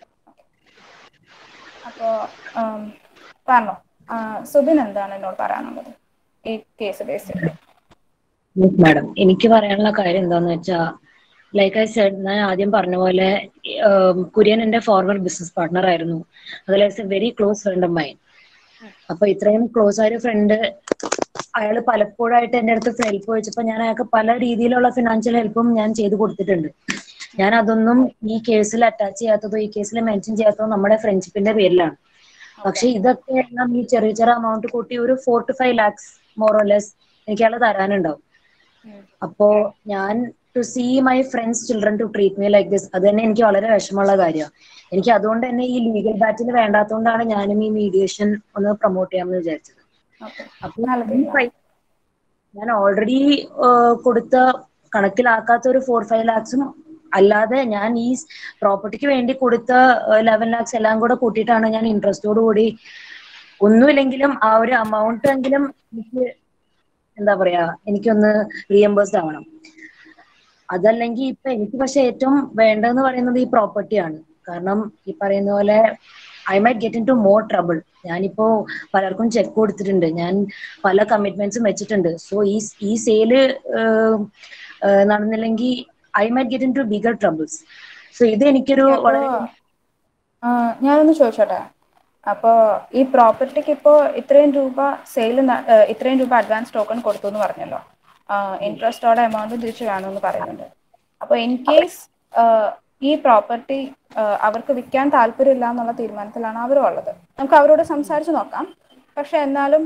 അപ്പോൾ പറഞ്ഞോ ആ, സുബിൻ എന്താണ് എന്നോട് പറയാനുള്ളത് ഈ കേസ് ബേസ് ചെയ്ത് മാഡം എനിക്ക് പറയാനുള്ള കാര്യം എന്താന്ന് വെച്ചാ ലൈക്ക് ഐ സെഡ് ഞാൻ ആദ്യം പറഞ്ഞ പോലെ ഉം, കുര്യൻ എന്റെ ഫോർവേഡ് ബിസിനസ് പാർട്ട്ണർ ആയിരുന്നു അതിൽ a very close friend of mine അപ്പൊ ഇത്രയും ക്ലോസ് ആയ ഒരു ഫ്രണ്ട് അയാൾ പലപ്പോഴായിട്ട് എന്റെ അടുത്ത് ഹെൽപ്പ് ചോദിച്ചപ്പോ ഞാൻ അയാൾക്ക് പല രീതിയിലുള്ള ഫിനാൻഷ്യൽ ഹെൽപ്പും ഞാൻ ചെയ്തു കൊടുത്തിട്ടുണ്ട് ഞാൻ അതൊന്നും ഈ കേസിൽ അറ്റാച്ച് ചെയ്യാത്തതോ ഈ കേസിൽ മെൻഷൻ ചെയ്യാത്തതോ നമ്മുടെ ഫ്രണ്ട്ഷിപ്പിന്റെ പേരിലാണ് പക്ഷെ ഇതൊക്കെ എല്ലാം ഈ ചെറിയ ചെറിയ എമൗണ്ട് കൂട്ടി ഒരു four to five lakhs more or less എനിക്ക് അയാൾ തരാനുണ്ടാവും അപ്പോ ഞാൻ to see my friend's children to treat me like this അത് തന്നെ എനിക്ക് വളരെ വിഷമമുള്ള കാര്യമാണ് എനിക്ക് അതുകൊണ്ട് തന്നെ ഈ ലീഗൽ ബാറ്റിൽ വേണ്ടാത്തതുകൊണ്ടാണ് ഞാനും ഈ മീഡിയേഷൻ ഒന്ന് പ്രൊമോട്ട് ചെയ്യാമെന്ന് വിചാരിച്ചത് ഓക്കെ അപ്പൊ നല്ല ഈ പൈസ ഞാൻ ഓൾറെഡി കൊടുത്ത കണക്കിലാക്കാത്ത ഒരു ഫോർ ഫൈവ് ലാക്സും അല്ലാതെ ഞാൻ ഈ പ്രോപ്പർട്ടിക്ക് വേണ്ടി കൊടുത്ത ലെവൻ ലാക്സ് എല്ലാം കൂടെ കൂട്ടിയിട്ടാണ് ഞാൻ ഇൻട്രസ്റ്റോട് കൂടി ഒന്നുമില്ലെങ്കിലും ആ ഒരു amount എങ്കിലും എനിക്ക് എന്താ പറയാ എനിക്കൊന്ന് റീഎംബേഴ്സ്ഡ് ആവണം അതല്ലെങ്കിൽ ഇപ്പൊ എനിക്ക് പക്ഷെ ഏറ്റവും വേണ്ടതെന്ന് പറയുന്നത് ഈ പ്രോപ്പർട്ടിയാണ് കാരണം ഈ പറയുന്ന പോലെ I might get into more trouble ഞാനിപ്പോ പലർക്കും ചെക്ക് കൊടുത്തിട്ടുണ്ട് ഞാൻ പല കമ്മിറ്റ്മെന്റ്സും വെച്ചിട്ടുണ്ട് സോ ഈ ഈ സെയില് നടന്നില്ലെങ്കിൽ I might get into bigger troubles so ഇത് എനിക്കൊരു അപ്പോ വളരെ ആ, ഞാനൊന്ന് ചോദിച്ചോട്ടെ അപ്പോ ഈ പ്രോപ്പർട്ടിക്ക് ഇപ്പോ ഇത്രയും രൂപ സെയിൽ ഇത്രയും രൂപ അഡ്വാൻസ് ടോക്കൺ കൊടുത്തു എന്ന് പറഞ്ഞല്ലോ ഇൻട്രസ്റ്റോടെ എമൗണ്ട് തിരിച്ചു വേണമെന്ന് പറയുന്നുണ്ട് അപ്പൊ ഇൻ കേസ് ഈ പ്രോപ്പർട്ടി അവർക്ക് വിൽക്കാൻ താല്പര്യമില്ല എന്നുള്ള തീരുമാനത്തിലാണ് അവരും ഉള്ളത് നമുക്ക് അവരോട് സംസാരിച്ച് നോക്കാം പക്ഷെ എന്നാലും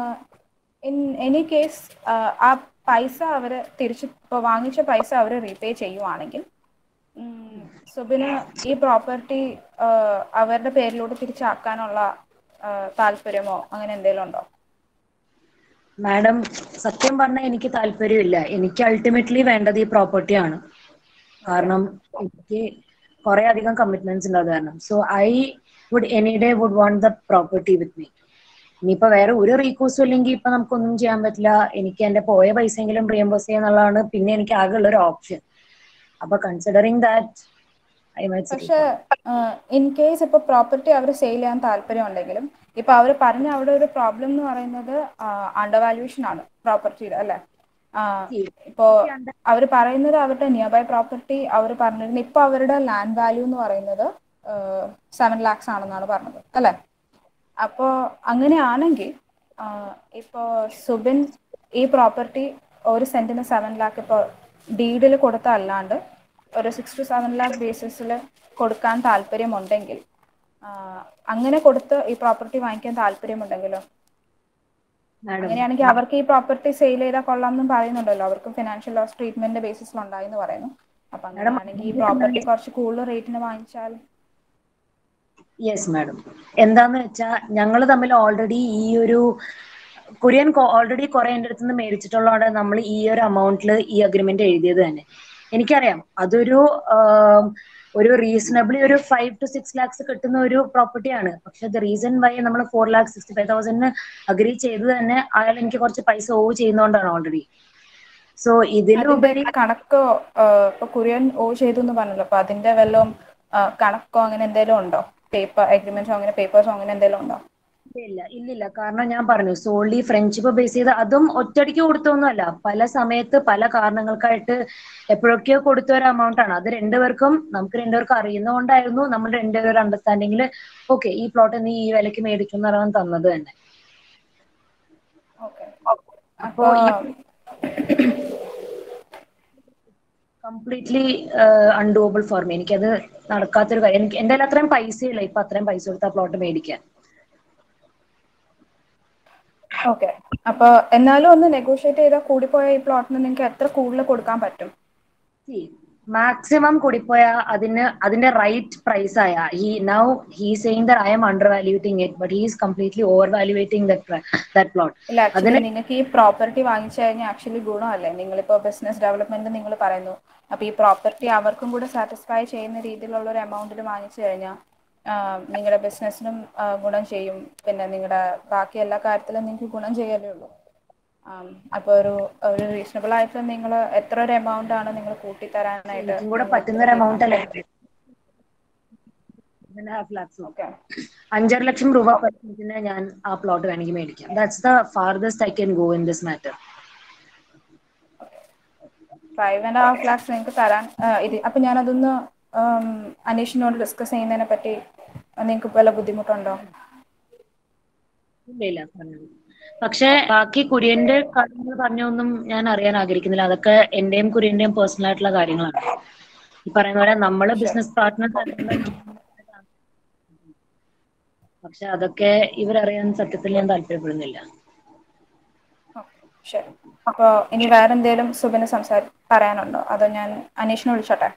ഇൻ എനി കേസ് ആ പൈസ അവര് തിരിച്ച് ഇപ്പോൾ വാങ്ങിച്ച പൈസ അവർ റീപേ ചെയ്യുവാണെങ്കിൽ ഉം, സുബിന് ഈ പ്രോപ്പർട്ടി അവരുടെ പേരിലോട്ട് തിരിച്ചാക്കാനുള്ള ആ, താല്പര്യമോ അങ്ങനെ എന്തെങ്കിലും ഉണ്ടോ മാഡം സത്യം പറഞ്ഞാൽ എനിക്ക് താല്പര്യമില്ല എനിക്ക് അൾട്ടിമേറ്റ്ലി വേണ്ടത് ഈ പ്രോപ്പർട്ടിയാണ് കാരണം എനിക്ക് കുറെ അധികം കമ്മിറ്റ്മെന്റ്സ് ഉണ്ട് അത് കാരണം so I would any day would want the property with me ഇനിയിപ്പോ വേറെ ഒരു റീകോഴ്സും ഇല്ലെങ്കിൽ ഇപ്പൊ നമുക്കൊന്നും ചെയ്യാൻ പറ്റില്ല എനിക്ക് എന്റെ പോയ പൈസയെങ്കിലും റീഎംബേഴ്സ് ചെയ്യാന്നുള്ളതാണ് പിന്നെ എനിക്ക് ആകെ ഉള്ള ഒരു ഓപ്ഷൻ അപ്പൊ കൺസിഡറിങ് ദാറ്റ് ഐ മൈറ്റ് പക്ഷെ ഇൻ കേസ് ഇപ്പൊ പ്രോപ്പർട്ടി അവർ സെയിൽ ചെയ്യാൻ താല്പര്യം ഉണ്ടെങ്കിലും ഇപ്പൊ അവർ പറഞ്ഞ അവിടെ ഒരു പ്രോബ്ലം എന്ന് പറയുന്നത് അണ്ടർ വാല്യൂഷൻ ആണ് പ്രോപ്പർട്ടിയുടെ അല്ലെ ഇപ്പോ അവർ പറയുന്നത് അവരുടെ നിയർ ബൈ പ്രോപ്പർട്ടി അവർ പറഞ്ഞിരുന്നു ഇപ്പൊ അവരുടെ ലാൻഡ് വാല്യൂ എന്ന് പറയുന്നത് സെവൻ ലാക്സ് ആണെന്നാണ് പറഞ്ഞത് അല്ലെ അപ്പോ അങ്ങനെയാണെങ്കിൽ ഇപ്പോ സുബിൻ ഈ പ്രോപ്പർട്ടി ഒരു സെന്റിന് സെവൻ ലാക്ക് ഇപ്പോൾ ഡീഡിൽ കൊടുത്ത അല്ലാണ്ട് ഒരു സിക്സ് ടു സെവൻ ലാക്ക് ബേസിസിൽ കൊടുക്കാൻ താല്പര്യമുണ്ടെങ്കിൽ ആ, അങ്ങനെ കൊടുത്ത് ഈ പ്രോപ്പർട്ടി വാങ്ങിക്കാൻ താല്പര്യമുണ്ടെങ്കിലോ മാഡം അങ്ങനെയാണെങ്കിൽ അവർക്ക് ഈ പ്രോപ്പർട്ടി സെയിൽ ചെയ്താൽ കൊള്ളാം എന്നും പറയുന്നുണ്ടല്ലോ അവർക്ക് ഫിനാൻഷ്യൽ ലോസ് ട്രീറ്റ്മെന്റ് ബേസിസിൽ ഉണ്ടായി എന്ന് പറയുന്നു അപ്പൊ അങ്ങനെയാണെങ്കിൽ ഈ പ്രോപ്പർട്ടി കുറച്ച് കൂടുതൽ റേറ്റിന് വാങ്ങിച്ചാൽ യെസ് മാഡം എന്താന്ന് വെച്ചാൽ ഞങ്ങൾ തമ്മിൽ ഓൾറെഡി ഈ ഒരു കുര്യൻ ഓൾറെഡി കുറെ എൻ്റെ അടുത്ത് നിന്ന് മേടിച്ചിട്ടുള്ളതാണ് നമ്മൾ ഈ ഒരു അമൗണ്ടിൽ ഈ അഗ്രിമെന്റ് എഴുതിയത് തന്നെ എനിക്കറിയാം അതൊരു ആം, ഒരു റീസണബിളി ഒരു ഫൈവ് ടു സിക്സ് ലാക്സ് കിട്ടുന്ന ഒരു പ്രോപ്പർട്ടിയാണ് പക്ഷെ ദ റീസൺ വൈ നമ്മൾ ഫോർ ലാക്സ് സിക്സ്റ്റി ഫൈവ് തൗസൻഡിന് അഗ്രി ചെയ്ത് തന്നെ അയാൾ എനിക്ക് കുറച്ച് പൈസ ഓവ് ചെയ്യുന്നോണ്ടാണ് ഓൾറെഡി സോ അതിന്റെ ഇതിലുപരി കണക്കോ ആഹ് ഇപ്പൊ കുര്യൻ ഓ ചെയ്തു എന്ന് പറഞ്ഞല്ലോ അപ്പൊ അതിന്റെ വല്ലതും ആഹ് കണക്കോ അങ്ങനെ എന്തെങ്കിലും ഉണ്ടോ പേപ്പർ അഗ്രിമെന്റ്സോ അങ്ങനെ പേപ്പേഴ്സോ അങ്ങനെ എന്തെങ്കിലും ഉണ്ടോ ഇല്ല ഇല്ലില്ല കാരണം ഞാൻ പറഞ്ഞു സോൾലി ഫ്രണ്ട്ഷിപ്പ് ബേസ് ചെയ്ത് അതും ഒറ്റയടിക്ക് കൊടുത്തൊന്നുമല്ല പല സമയത്ത് പല കാരണങ്ങൾക്കായിട്ട് എപ്പോഴൊക്കെയോ കൊടുത്ത ഒരു എമൗണ്ട് ആണ് അത് രണ്ടുപേർക്കും നമുക്ക് രണ്ടുപേർക്കും അറിയുന്നതുകൊണ്ടായിരുന്നു നമ്മൾ രണ്ടുപേരും അണ്ടർസ്റ്റാൻഡിങ്ങിൽ ഓക്കെ ഈ പ്ലോട്ട് നീ ഈ വിലക്ക് മേടിക്കും എന്ന് പറയാൻ തന്നത് തന്നെ ഓക്കെ അപ്പോ അപ്പൊ ഈ കംപ്ലീറ്റ്ലി അൺഡൂബിൾ ഫോർ മീ എനിക്കത് നടക്കാത്തൊരു കാര്യം എനിക്ക് എന്റെ കയ്യിൽ അത്രയും പൈസയില്ല ഇപ്പൊ അത്രയും പൈസ കൊടുത്ത പ്ലോട്ട് മേടിക്കാൻ ഓക്കെ അപ്പൊ എന്നാലും ഒന്ന് നെഗോഷിയേറ്റ് ചെയ്താൽ കൂടിപ്പോയ ഈ പ്ലോട്ടിന് നിങ്ങൾക്ക് എത്ര കൂടുതൽ കൊടുക്കാൻ പറ്റും മാക്സിമം കൂടിപ്പോയ അതിന് അതിന്റെ റൈറ്റ് പ്രൈസ് ആയ he now he saying that I'm under valuating it but he is completely over valuating that plot ഇല്ല ആക്ച്വലി നിങ്ങൾക്ക് ഈ പ്രോപ്പർട്ടി വാങ്ങിച്ചു കഴിഞ്ഞാൽ ആക്ച്വലി ഗുണമല്ലേ നിങ്ങളിപ്പോ ബിസിനസ് ഡെവലപ്മെന്റ് നിങ്ങൾ പറയുന്നു അപ്പൊ ഈ പ്രോപ്പർട്ടി അവർക്കും കൂടെ സാറ്റിസ്ഫൈ ചെയ്യുന്ന രീതിയിലുള്ള ഒരു എമൗണ്ടിൽ വാങ്ങിച്ചു കഴിഞ്ഞാൽ നിങ്ങളുടെ ബിസിനസ്സിനും ഗുണം ചെയ്യും പിന്നെ നിങ്ങളുടെ ബാക്കി എല്ലാ കാര്യത്തിലും നിങ്ങൾക്ക് ഗുണം ചെയ്യലേ ഉള്ളൂ അപ്പൊ ഒരു ഒരു റീസണബിൾ ആയിട്ട് നിങ്ങൾ എത്ര ഒരു എമൗണ്ട് ആണ് നിങ്ങൾ കൂട്ടിത്തരാനായിട്ട് എനിക്കും കൂടെ പറ്റുന്ന ഒരു എമൗണ്ട് അല്ലേ ഓക്കെ അഞ്ചര ലക്ഷം രൂപ പറ്റുന്നതിന് ഞാൻ ആ പ്ലോട്ട് വേണമെങ്കിൽ മേടിക്കാം that's the farthest I can go in this matter five and half lakhs നിങ്ങൾക്ക് തരാൻ ആ, ഇത് അപ്പൊ ഞാനതൊന്ന് ഉം, അനീഷിനോട് ഡിസ്കസ് ചെയ്യുന്നതിനെ പറ്റി നിങ്ങൾക്ക് വല്ല ബുദ്ധിമുട്ടുണ്ടോ ഇല്ല ഇല്ല പറഞ്ഞോളൂ. പക്ഷെ ബാക്കി കുര്യന്റെ കാര്യങ്ങൾ പറഞ്ഞൊന്നും ഞാൻ അറിയാൻ ആഗ്രഹിക്കുന്നില്ല അതൊക്കെ എന്റെയും കുര്യന്റെയും പേഴ്സണൽ ആയിട്ടുള്ള കാര്യങ്ങളാണ് ഈ പറയുന്ന പോലെ നമ്മള് ബിസിനസ് പാർട്ട്നർ പക്ഷെ അതൊക്കെ ഇവരറിയാൻ സത്യത്തിൽ ഞാൻ താല്പര്യപ്പെടുന്നില്ല ഓക്കെ ശരി അപ്പോൾ ഇനി വേറെ എന്തെങ്കിലും സുബിന് സംസാര പറയാനുണ്ടോ അതോ ഞാൻ അനീഷിനെ വിളിച്ചോട്ടെ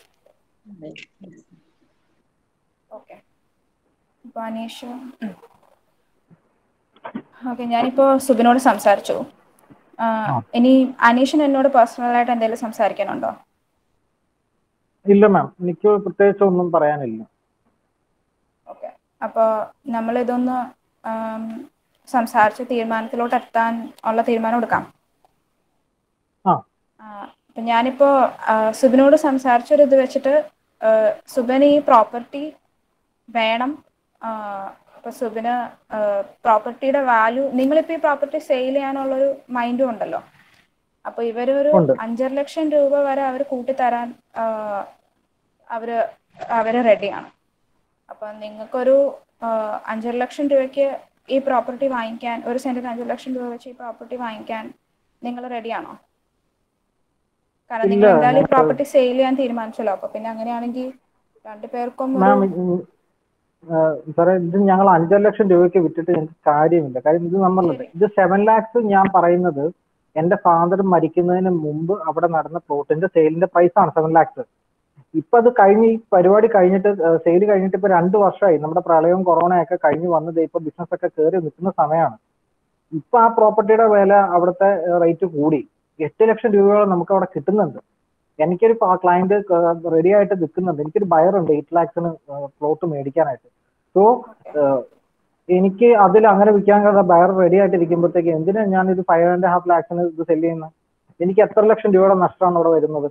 ഓക്കെ അപ്പോൾ അനീഷ് ഓക്കെ ഞാനിപ്പോൾ സുബിനോട് സംസാരിച്ചു ആ, ഇനി അനീഷിന് എന്നോട് പേഴ്സണലായിട്ട് എന്തെങ്കിലും സംസാരിക്കാനുണ്ടോ ഇല്ല മാം എനിക്ക് പ്രത്യേകിച്ച് ഒന്നും പറയാനില്ല ഓക്കെ അപ്പോൾ നമ്മളിതൊന്ന് ആം, സംസാരിച്ച് തീരുമാനത്തിലോട്ട് എത്താൻ ഉള്ള തീരുമാനം എടുക്കാം ആ ആ, അപ്പൊ ഞാനിപ്പോ ആ, സുബിനോട് സംസാരിച്ചൊരു ഇത് വെച്ചിട്ട് ആ, സുബിന് ഈ പ്രോപ്പർട്ടി വേണം ആ, അപ്പൊ സുബിന് പ്രോപ്പർട്ടിയുടെ വാല്യൂ നിങ്ങളിപ്പോ ഈ പ്രോപ്പർട്ടി സെയിൽ ചെയ്യാനുള്ളൊരു മൈൻഡും ഉണ്ടല്ലോ അപ്പൊ ഇവരൊരു ഉണ്ട്. അഞ്ചര ലക്ഷം രൂപ വരെ അവർ കൂട്ടിത്തരാൻ ആ, അവര് അവര് റെഡിയാണ് അപ്പൊ നിങ്ങൾക്കൊരു ആ, അഞ്ചര ലക്ഷം രൂപയ്ക്ക് ഈ പ്രോപ്പർട്ടി വാങ്ങിക്കാൻ ഒരു സെന്റിന് അഞ്ചര ലക്ഷം രൂപ വെച്ച് ഈ പ്രോപ്പർട്ടി വാങ്ങിക്കാൻ നിങ്ങൾ റെഡിയാണോ കാരണം നിങ്ങൾ ഇല്ല, എന്തായാലും ഈ ഞങ്ങൾക്ക് പ്രോപ്പർട്ടി സെയിൽ ചെയ്യാൻ തീരുമാനിച്ചല്ലോ അപ്പൊ പിന്നെ അങ്ങനെയാണെങ്കിൽ രണ്ടു പേർക്കും ഒരു മാം സാറേ ഇത് ഞങ്ങൾ അഞ്ചര ലക്ഷം രൂപയ്ക്ക് വിറ്റിട്ട് ഞങ്ങൾക്ക് കാര്യമില്ല കാര്യം ഇത് നമ്മളുണ്ട് ഇത് സെവൻ ലാക്സ് ഞാൻ പറയുന്നത് എന്റെ ഫാദർ മരിക്കുന്നതിന് മുമ്പ് അവിടെ നടന്ന പ്ലോട്ടിന്റെ സെയിലിന്റെ പ്രൈസ് ആണ് സെവൻ ലാക്സ് ഇപ്പൊ അത് കഴിഞ്ഞ് ഈ പരിപാടി കഴിഞ്ഞിട്ട് സെയിൽ കഴിഞ്ഞിട്ട് ഇപ്പൊ രണ്ട് വർഷമായി നമ്മുടെ പ്രളയവും കൊറോണയൊക്കെ കഴിഞ്ഞ് വന്നത് ഇപ്പൊ ബിസിനസ് ഒക്കെ കയറി നിൽക്കുന്ന സമയമാണ് ഇപ്പൊ ആ പ്രോപ്പർട്ടിയുടെ വില അവിടുത്തെ റേറ്റ് കൂടി എട്ട് ലക്ഷം രൂപയോളം നമുക്ക് അവിടെ കിട്ടുന്നുണ്ട് എനിക്കൊരു ക്ലയന്റ് റെഡി ആയിട്ട് നിൽക്കുന്നുണ്ട് എനിക്കൊരു ബയർ ഉണ്ട് എയ്റ്റ് ലാക്സിന് പ്ലോട്ട് മേടിക്കാനായിട്ട് സോ എനിക്ക് അതിൽ അങ്ങനെ വിൽക്കാൻ കഴിയാത്ത ബയർ റെഡി ആയിട്ട് ഇരിക്കുമ്പോഴത്തേക്ക് എന്തിനാ ഞാൻ ഇത് ഫൈവ് ആൻഡ് ഹാഫ് ലാക്സിന് ഇത് സെല് ചെയ്യുന്നത് എനിക്ക് എത്ര ലക്ഷം രൂപയുടെ നഷ്ടമാണ് അവിടെ വരുന്നത്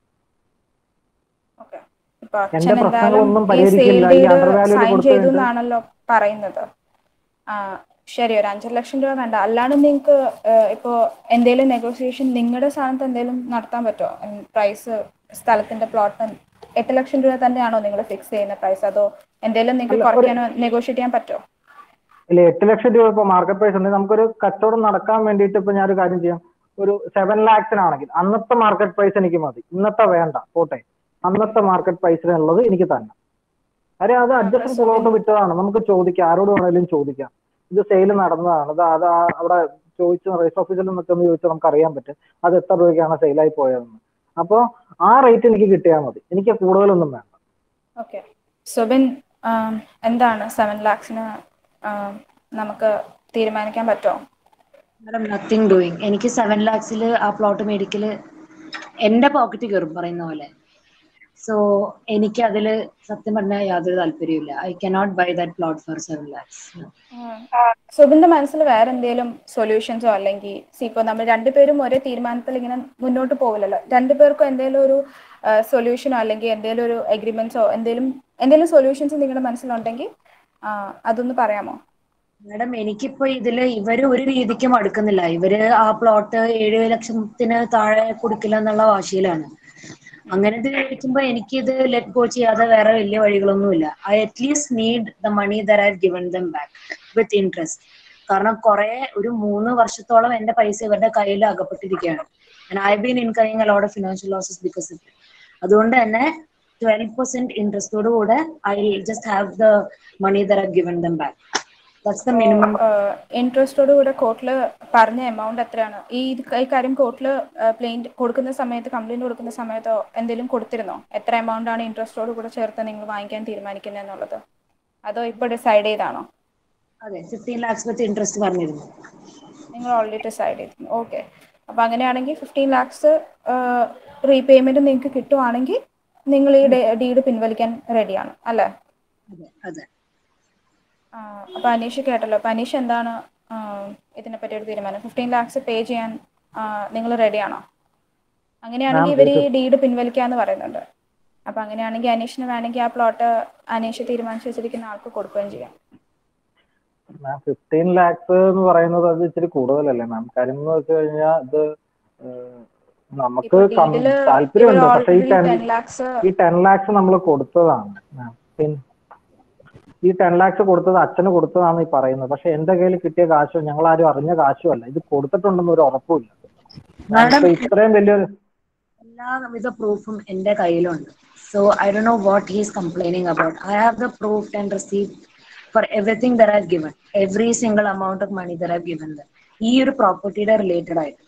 ഓക്കെ ഇപ്പൊ എന്റെ അച്ഛൻ എന്തായാലും പ്രശ്നങ്ങളൊന്നും ഈ സെയിൽ പരിഹരിക്കില്ല. ഈ ഡീഡ് undervalue സൈൻ കൊടുത്തു ചെയ്തു കഴിഞ്ഞിട്ട് എന്നാണല്ലോ പറയുന്നത് ആ ശരി ഒരു അഞ്ചര ലക്ഷം രൂപ വേണ്ട അല്ലാണ്ട് നിങ്ങൾക്ക് ഇപ്പോ എന്തെങ്കിലും നെഗോസിയേഷൻ നിങ്ങളുടെ സ്ഥാനത്ത് എന്തെങ്കിലും നടത്താൻ പറ്റുമോ പ്രൈസ് സ്ഥലത്തിന്റെ പ്ലോട്ടിന് എട്ട് ലക്ഷം രൂപ തന്നെയാണോ നിങ്ങൾ ഫിക്സ് ചെയ്യുന്ന പ്രൈസ് അതോ എന്തെങ്കിലും നിങ്ങൾക്ക് അല്ല, ഒരു- കുറയ്ക്കാനോ നെഗോഷിയേറ്റ് ചെയ്യാൻ പറ്റുമോ ഇല്ല എട്ട് ലക്ഷം രൂപ ഇപ്പൊ മാർക്കറ്റ് പ്രൈസ് ഉണ്ട് നമുക്കൊരു കച്ചവടം നടക്കാൻ വേണ്ടിയിട്ട് ഇപ്പൊ ഞാനൊരു കാര്യം ചെയ്യാം ഒരു സെവൻ ലാക്സിനാണെങ്കിൽ അന്നത്തെ മാർക്കറ്റ് പ്രൈസ് എനിക്ക് മതി ഇന്നത്തെ വേണ്ട പോട്ടെ അന്നത്തെ മാർക്കറ്റ് പ്രൈസിനുള്ളത് എനിക്ക് തന്നെ കാര്യം അത് അഡ്ജസ്റ്റ് പുറകോട്ട് വിറ്റതാണ് നമുക്ക് ചോദിക്കാം ആരോട് വേണേലും ചോദിക്കാം ഇത് സെയിൽ നടന്നതാണ് ഇത് അത് ആ- അവിടെ ചോദിച്ച് രജിസ്റ്റർ ഓഫീസിൽ നിന്നൊക്കെ ഒന്ന് ചോദിച്ചാൽ നമുക്ക് അറിയാൻ പറ്റും അത് എത്ര രൂപയ്ക്കാണ് സെയിലായി പോയതെന്ന് അപ്പോൾ ആ റേറ്റ് എനിക്ക് കിട്ടിയാൽ മതി എനിക്ക് കൂടുതലൊന്നും വേണ്ട ഓക്കെ സുബിൻ ആം, എന്താണ് സെവൻ ലാക്സിന് നമുക്ക് തീരുമാനിക്കാൻ പറ്റുമോ മാഡം നത്തിങ് ഡൂയിങ് എനിക്ക് സെവൻ ലാക്സിൽ ആ പ്ലോട്ട് മേടിക്കല് എന്റെ പോക്കറ്റ് കയറും പറയുന്ന പോലെ സോ എനിക്ക് അതിൽ സത്യം പറഞ്ഞാൽ യാതൊരു താല്പര്യമില്ല I cannot buy that plot for seven lakhs സുബിന്റെ മനസ്സിൽ വേറെ എന്തെങ്കിലും സൊല്യൂഷൻസോ അല്ലെങ്കിൽ സി ഇപ്പോൾ നമ്മൾ രണ്ടുപേരും ഒരേ തീരുമാനത്തിൽ ഇങ്ങനെ മുന്നോട്ട് പോകില്ലല്ലോ രണ്ടുപേർക്കും എന്തെങ്കിലും ഒരു സൊല്യൂഷനോ അല്ലെങ്കിൽ എന്തെങ്കിലും ഒരു എഗ്രിമെന്റ്സോ എന്തെങ്കിലും എന്തെങ്കിലും സൊല്യൂഷൻസ് നിങ്ങളുടെ മനസ്സിലുണ്ടെങ്കിൽ ആ, അതൊന്ന് പറയാമോ മാഡം എനിക്കിപ്പോ ഇതില് ഇവര് ഒരു രീതിക്കും അടുക്കുന്നില്ല ഇവര് ആ പ്ലോട്ട് ഏഴ് ലക്ഷത്തിന് താഴെ കൊടുക്കില്ല എന്നുള്ള വാശിയിലാണ് അങ്ങനെ ഇത് ചോദിക്കുമ്പോ എനിക്കിത് ലെറ്റ് ഗോ ചെയ്യാതെ വേറെ വലിയ വഴികളൊന്നുമില്ല I at least need the money that I given them back with interest കാരണം കുറെ ഒരു മൂന്ന് വർഷത്തോളം എന്റെ പൈസ ഇവരുടെ കയ്യിൽ അകപ്പെട്ടിരിക്കുകയാണ് I been incurring a lot of financial losses because of അതുകൊണ്ട് തന്നെ ട്വൽവ് പെർസെന്റ് ഇൻട്രസ്റ്റോട് കൂടെ I just have the money that I given them back that's the minimum ഇൻട്രസ്റ്റോട് കൂടെ കോർട്ടിൽ പറഞ്ഞ എമൗണ്ട് എത്രയാണ് ഈ ഇത് ഈ കാര്യം കോർട്ടിൽ പ്ലെയിന്റ് കൊടുക്കുന്ന സമയത്ത് കംപ്ലൈന്റ് കൊടുക്കുന്ന സമയത്തോ എന്തെങ്കിലും കൊടുത്തിരുന്നോ എത്ര എമൗണ്ട് ആണ് ഇൻട്രസ്റ്റോട് കൂടെ ചേർത്ത് നിങ്ങൾ വാങ്ങിക്കാൻ തീരുമാനിക്കുന്നത് എന്നുള്ളത് അതോ ഇപ്പോൾ ഡിസൈഡ് ചെയ്താണോ അതെ ഫിഫ്റ്റീൻ ലാക്സ് വിത്ത് ഇൻട്രസ്റ്റ് പറഞ്ഞിരുന്നു നിങ്ങൾ ഓൾറെഡി ഡിസൈഡ് ചെയ്തിരുന്നു ഓക്കെ അപ്പോൾ അങ്ങനെയാണെങ്കിൽ ഫിഫ്റ്റീൻ ലാക്സ് റീപേയ്മെന്റ് നിങ്ങൾക്ക് കിട്ടുവാണെങ്കിൽ നിങ്ങൾ ഈ ഡീഡ് പിൻവലിക്കാൻ റെഡിയാണ് അല്ലേ അതെ അതെ അപ്പൊ അനീഷ് കേട്ടല്ലോ അപ്പൊ അനീഷ് എന്താണ് ആ, ഇതിനെപ്പറ്റി ഒരു തീരുമാനം ഫിഫ്റ്റീൻ ലാക്സ് പേ ചെയ്യാൻ നിങ്ങൾ റെഡിയാണോ അങ്ങനെയാണെങ്കിൽ ഇവർ ഈ ഡീഡ് പിൻവലിക്കാന്ന് പറയുന്നുണ്ട് അപ്പൊ അങ്ങനെയാണെങ്കിൽ അനീഷിന് വേണമെങ്കിൽ ആ പ്ലോട്ട് അനീഷ് തീരുമാനിച്ചു വെച്ചിരിക്കുന്ന ആൾക്ക് കൊടുക്കുകയും ചെയ്യാം മാം ഫിഫ്റ്റീൻ ലാക്സ് എന്ന് പറയുന്നത് അത് ഇച്ചിരി കൂടുതലല്ലേ മാം കാര്യം എന്ന് വെച്ച് കഴിഞ്ഞാൽ ഇത് ഏഹ്, നമുക്ക് ഇപ്പൊ കം- ഡീഡില് താല്പര്യമുണ്ട് പക്ഷെ ഈ ടെൻ ടെൻ ലാക്സ് ഈ ടെൻ ലാക്സ് നമ്മൾ കൊടുത്തതാണ് മാം പിൻ- ഈ ടെൻ ലാക്സ് കൊടുത്തത് അച്ഛന് കൊടുത്തതാണ് ഈ പറയുന്നത് പക്ഷെ എന്റെ കയ്യിൽ കിട്ടിയ കാശോ ഞങ്ങൾ ആരും അറിഞ്ഞ കാശോ അല്ല ഇത് കൊടുത്തിട്ടുണ്ടെന്ന് ഒരു ഉറപ്പുമില്ല മാഡം ഇപ്പൊ ഇത്രയും വലിയൊരു എല്ലാവിധ പ്രൂഫും എന്റെ കയ്യിലുണ്ട് സോ ഐ ഡോ know what he's complaining about I have the proof and receive for everything that have given every single amount of money that have given ഈ ഒരു പ്രോപ്പർട്ടിയുടെ റിലേറ്റഡ് ആയിട്ട്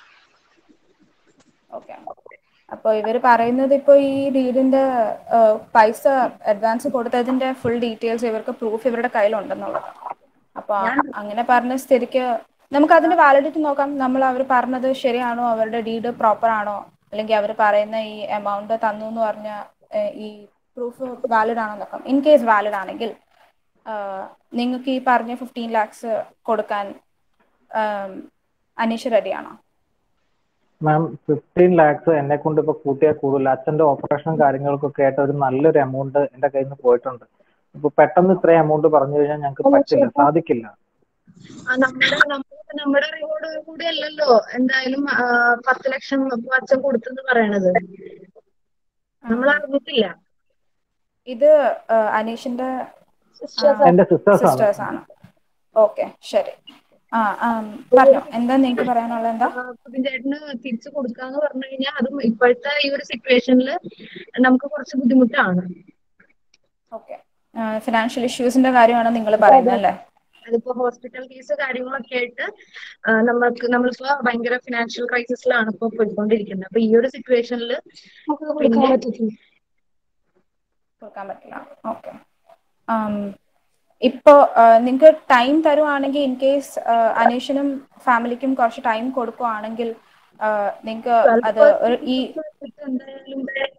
ഓക്കെ അപ്പോൾ ഇവർ പറയുന്നത് ഇപ്പോൾ ഈ ഡീഡിന്റെ പൈസ അഡ്വാൻസ് കൊടുത്തതിന്റെ ഫുൾ ഡീറ്റെയിൽസ് ഇവർക്ക് പ്രൂഫ് ഇവരുടെ കയ്യിലുണ്ടെന്നുള്ളത് അപ്പൊ അങ്ങനെ പറഞ്ഞ സ്ഥിതിക്ക് നമുക്ക് അതിന്റെ വാലിഡിറ്റി നോക്കാം നമ്മൾ അവർ പറഞ്ഞത് ശരിയാണോ അവരുടെ ഡീഡ് പ്രോപ്പർ ആണോ അല്ലെങ്കിൽ അവർ പറയുന്ന ഈ എമൗണ്ട് തന്നു എന്ന് പറഞ്ഞ ഏഹ്, ഈ പ്രൂഫ് വാലിഡ് ആണോ നോക്കാം ഇൻ കേസ് വാലിഡ് ആണെങ്കിൽ നിങ്ങൾക്ക് ഈ പറഞ്ഞ ഫിഫ്റ്റീൻ ലാക്സ് കൊടുക്കാൻ ആം, അനീഷ് റെഡിയാണോ മാം ഫിഫ്റ്റീൻ ലാക്സ് എന്നെ കൊണ്ട് ഇപ്പൊ കൂട്ടിയാൽ കൂടുതൽ അച്ഛന്റെ ഓപ്പറേഷനും കാര്യങ്ങൾക്കൊക്കെ ആയിട്ട് ഒരു നല്ലൊരു എമൗണ്ട് എന്റെ കയ്യിൽ നിന്ന് പോയിട്ടുണ്ട് ഇപ്പൊ പെട്ടെന്ന് ഇത്രയും എമൗണ്ട് പറഞ്ഞു കഴിഞ്ഞാൽ ഞങ്ങൾക്ക് പറ്റില്ല സാധിക്കില്ല ആ, നമ്മുടെ നമ്മുടെ നമ്മുടെ അറിവോട് കൂടി അല്ലല്ലോ എന്തായാലും ആ, പത്ത് ലക്ഷം ഇപ്പൊ അച്ഛൻ കൊടുത്തെന്ന് പറയണത് നമ്മൾ അറിഞ്ഞിട്ടില്ല ഇത് ആ, അനീഷിന്റെ എന്റെ സിസ്റ്റേഴ്സ് ആണ് സിസ്റ്റേഴ്സ് ആണ് ഓക്കെ ശരി ആ ആം, പറഞ്ഞോ എന്താ നിങ്ങൾക്ക് പറയാനുള്ളത് എന്താ സുബിൻ ചേട്ടന് തിരിച്ചു കൊടുക്കാന്ന് പറഞ്ഞു കഴിഞ്ഞാൽ അതും ഇപ്പോഴത്തെ ഈ ഒരു സിറ്റുവേഷനിൽ നമുക്ക് കുറച്ച് ബുദ്ധിമുട്ടാണ് ഓക്കെ ഫിനാൻഷ്യൽ ഇഷ്യൂസിന്റെ കാര്യമാണ് നിങ്ങൾ പറയുന്നത് അല്ലേ അതിപ്പോ ഹോസ്പിറ്റൽ കേസ് കാര്യങ്ങളൊക്കെ ആയിട്ട് ആ, നമ്മൾക്ക് നമ്മളിപ്പോ ഭയങ്കര ഫിനാൻഷ്യൽ ക്രൈസിസിലാണ് ഇപ്പൊ പോയിക്കൊണ്ടിരിക്കുന്നത് അപ്പൊ ഈ ഒരു സിറ്റുവേഷനിൽ പിന്നെ കൊടുക്കാൻ പറ്റില്ല ഓക്കെ ഇപ്പോ നിങ്ങൾക്ക് ടൈം തരുവാണെങ്കിൽ ഇൻ കേസ് അനീഷിനും ഫാമിലിക്കും കുറച്ച് ടൈം കൊടുക്കുവാണെങ്കിൽ നിങ്ങൾക്ക് അത് ഒരു ഈ എന്തായാലും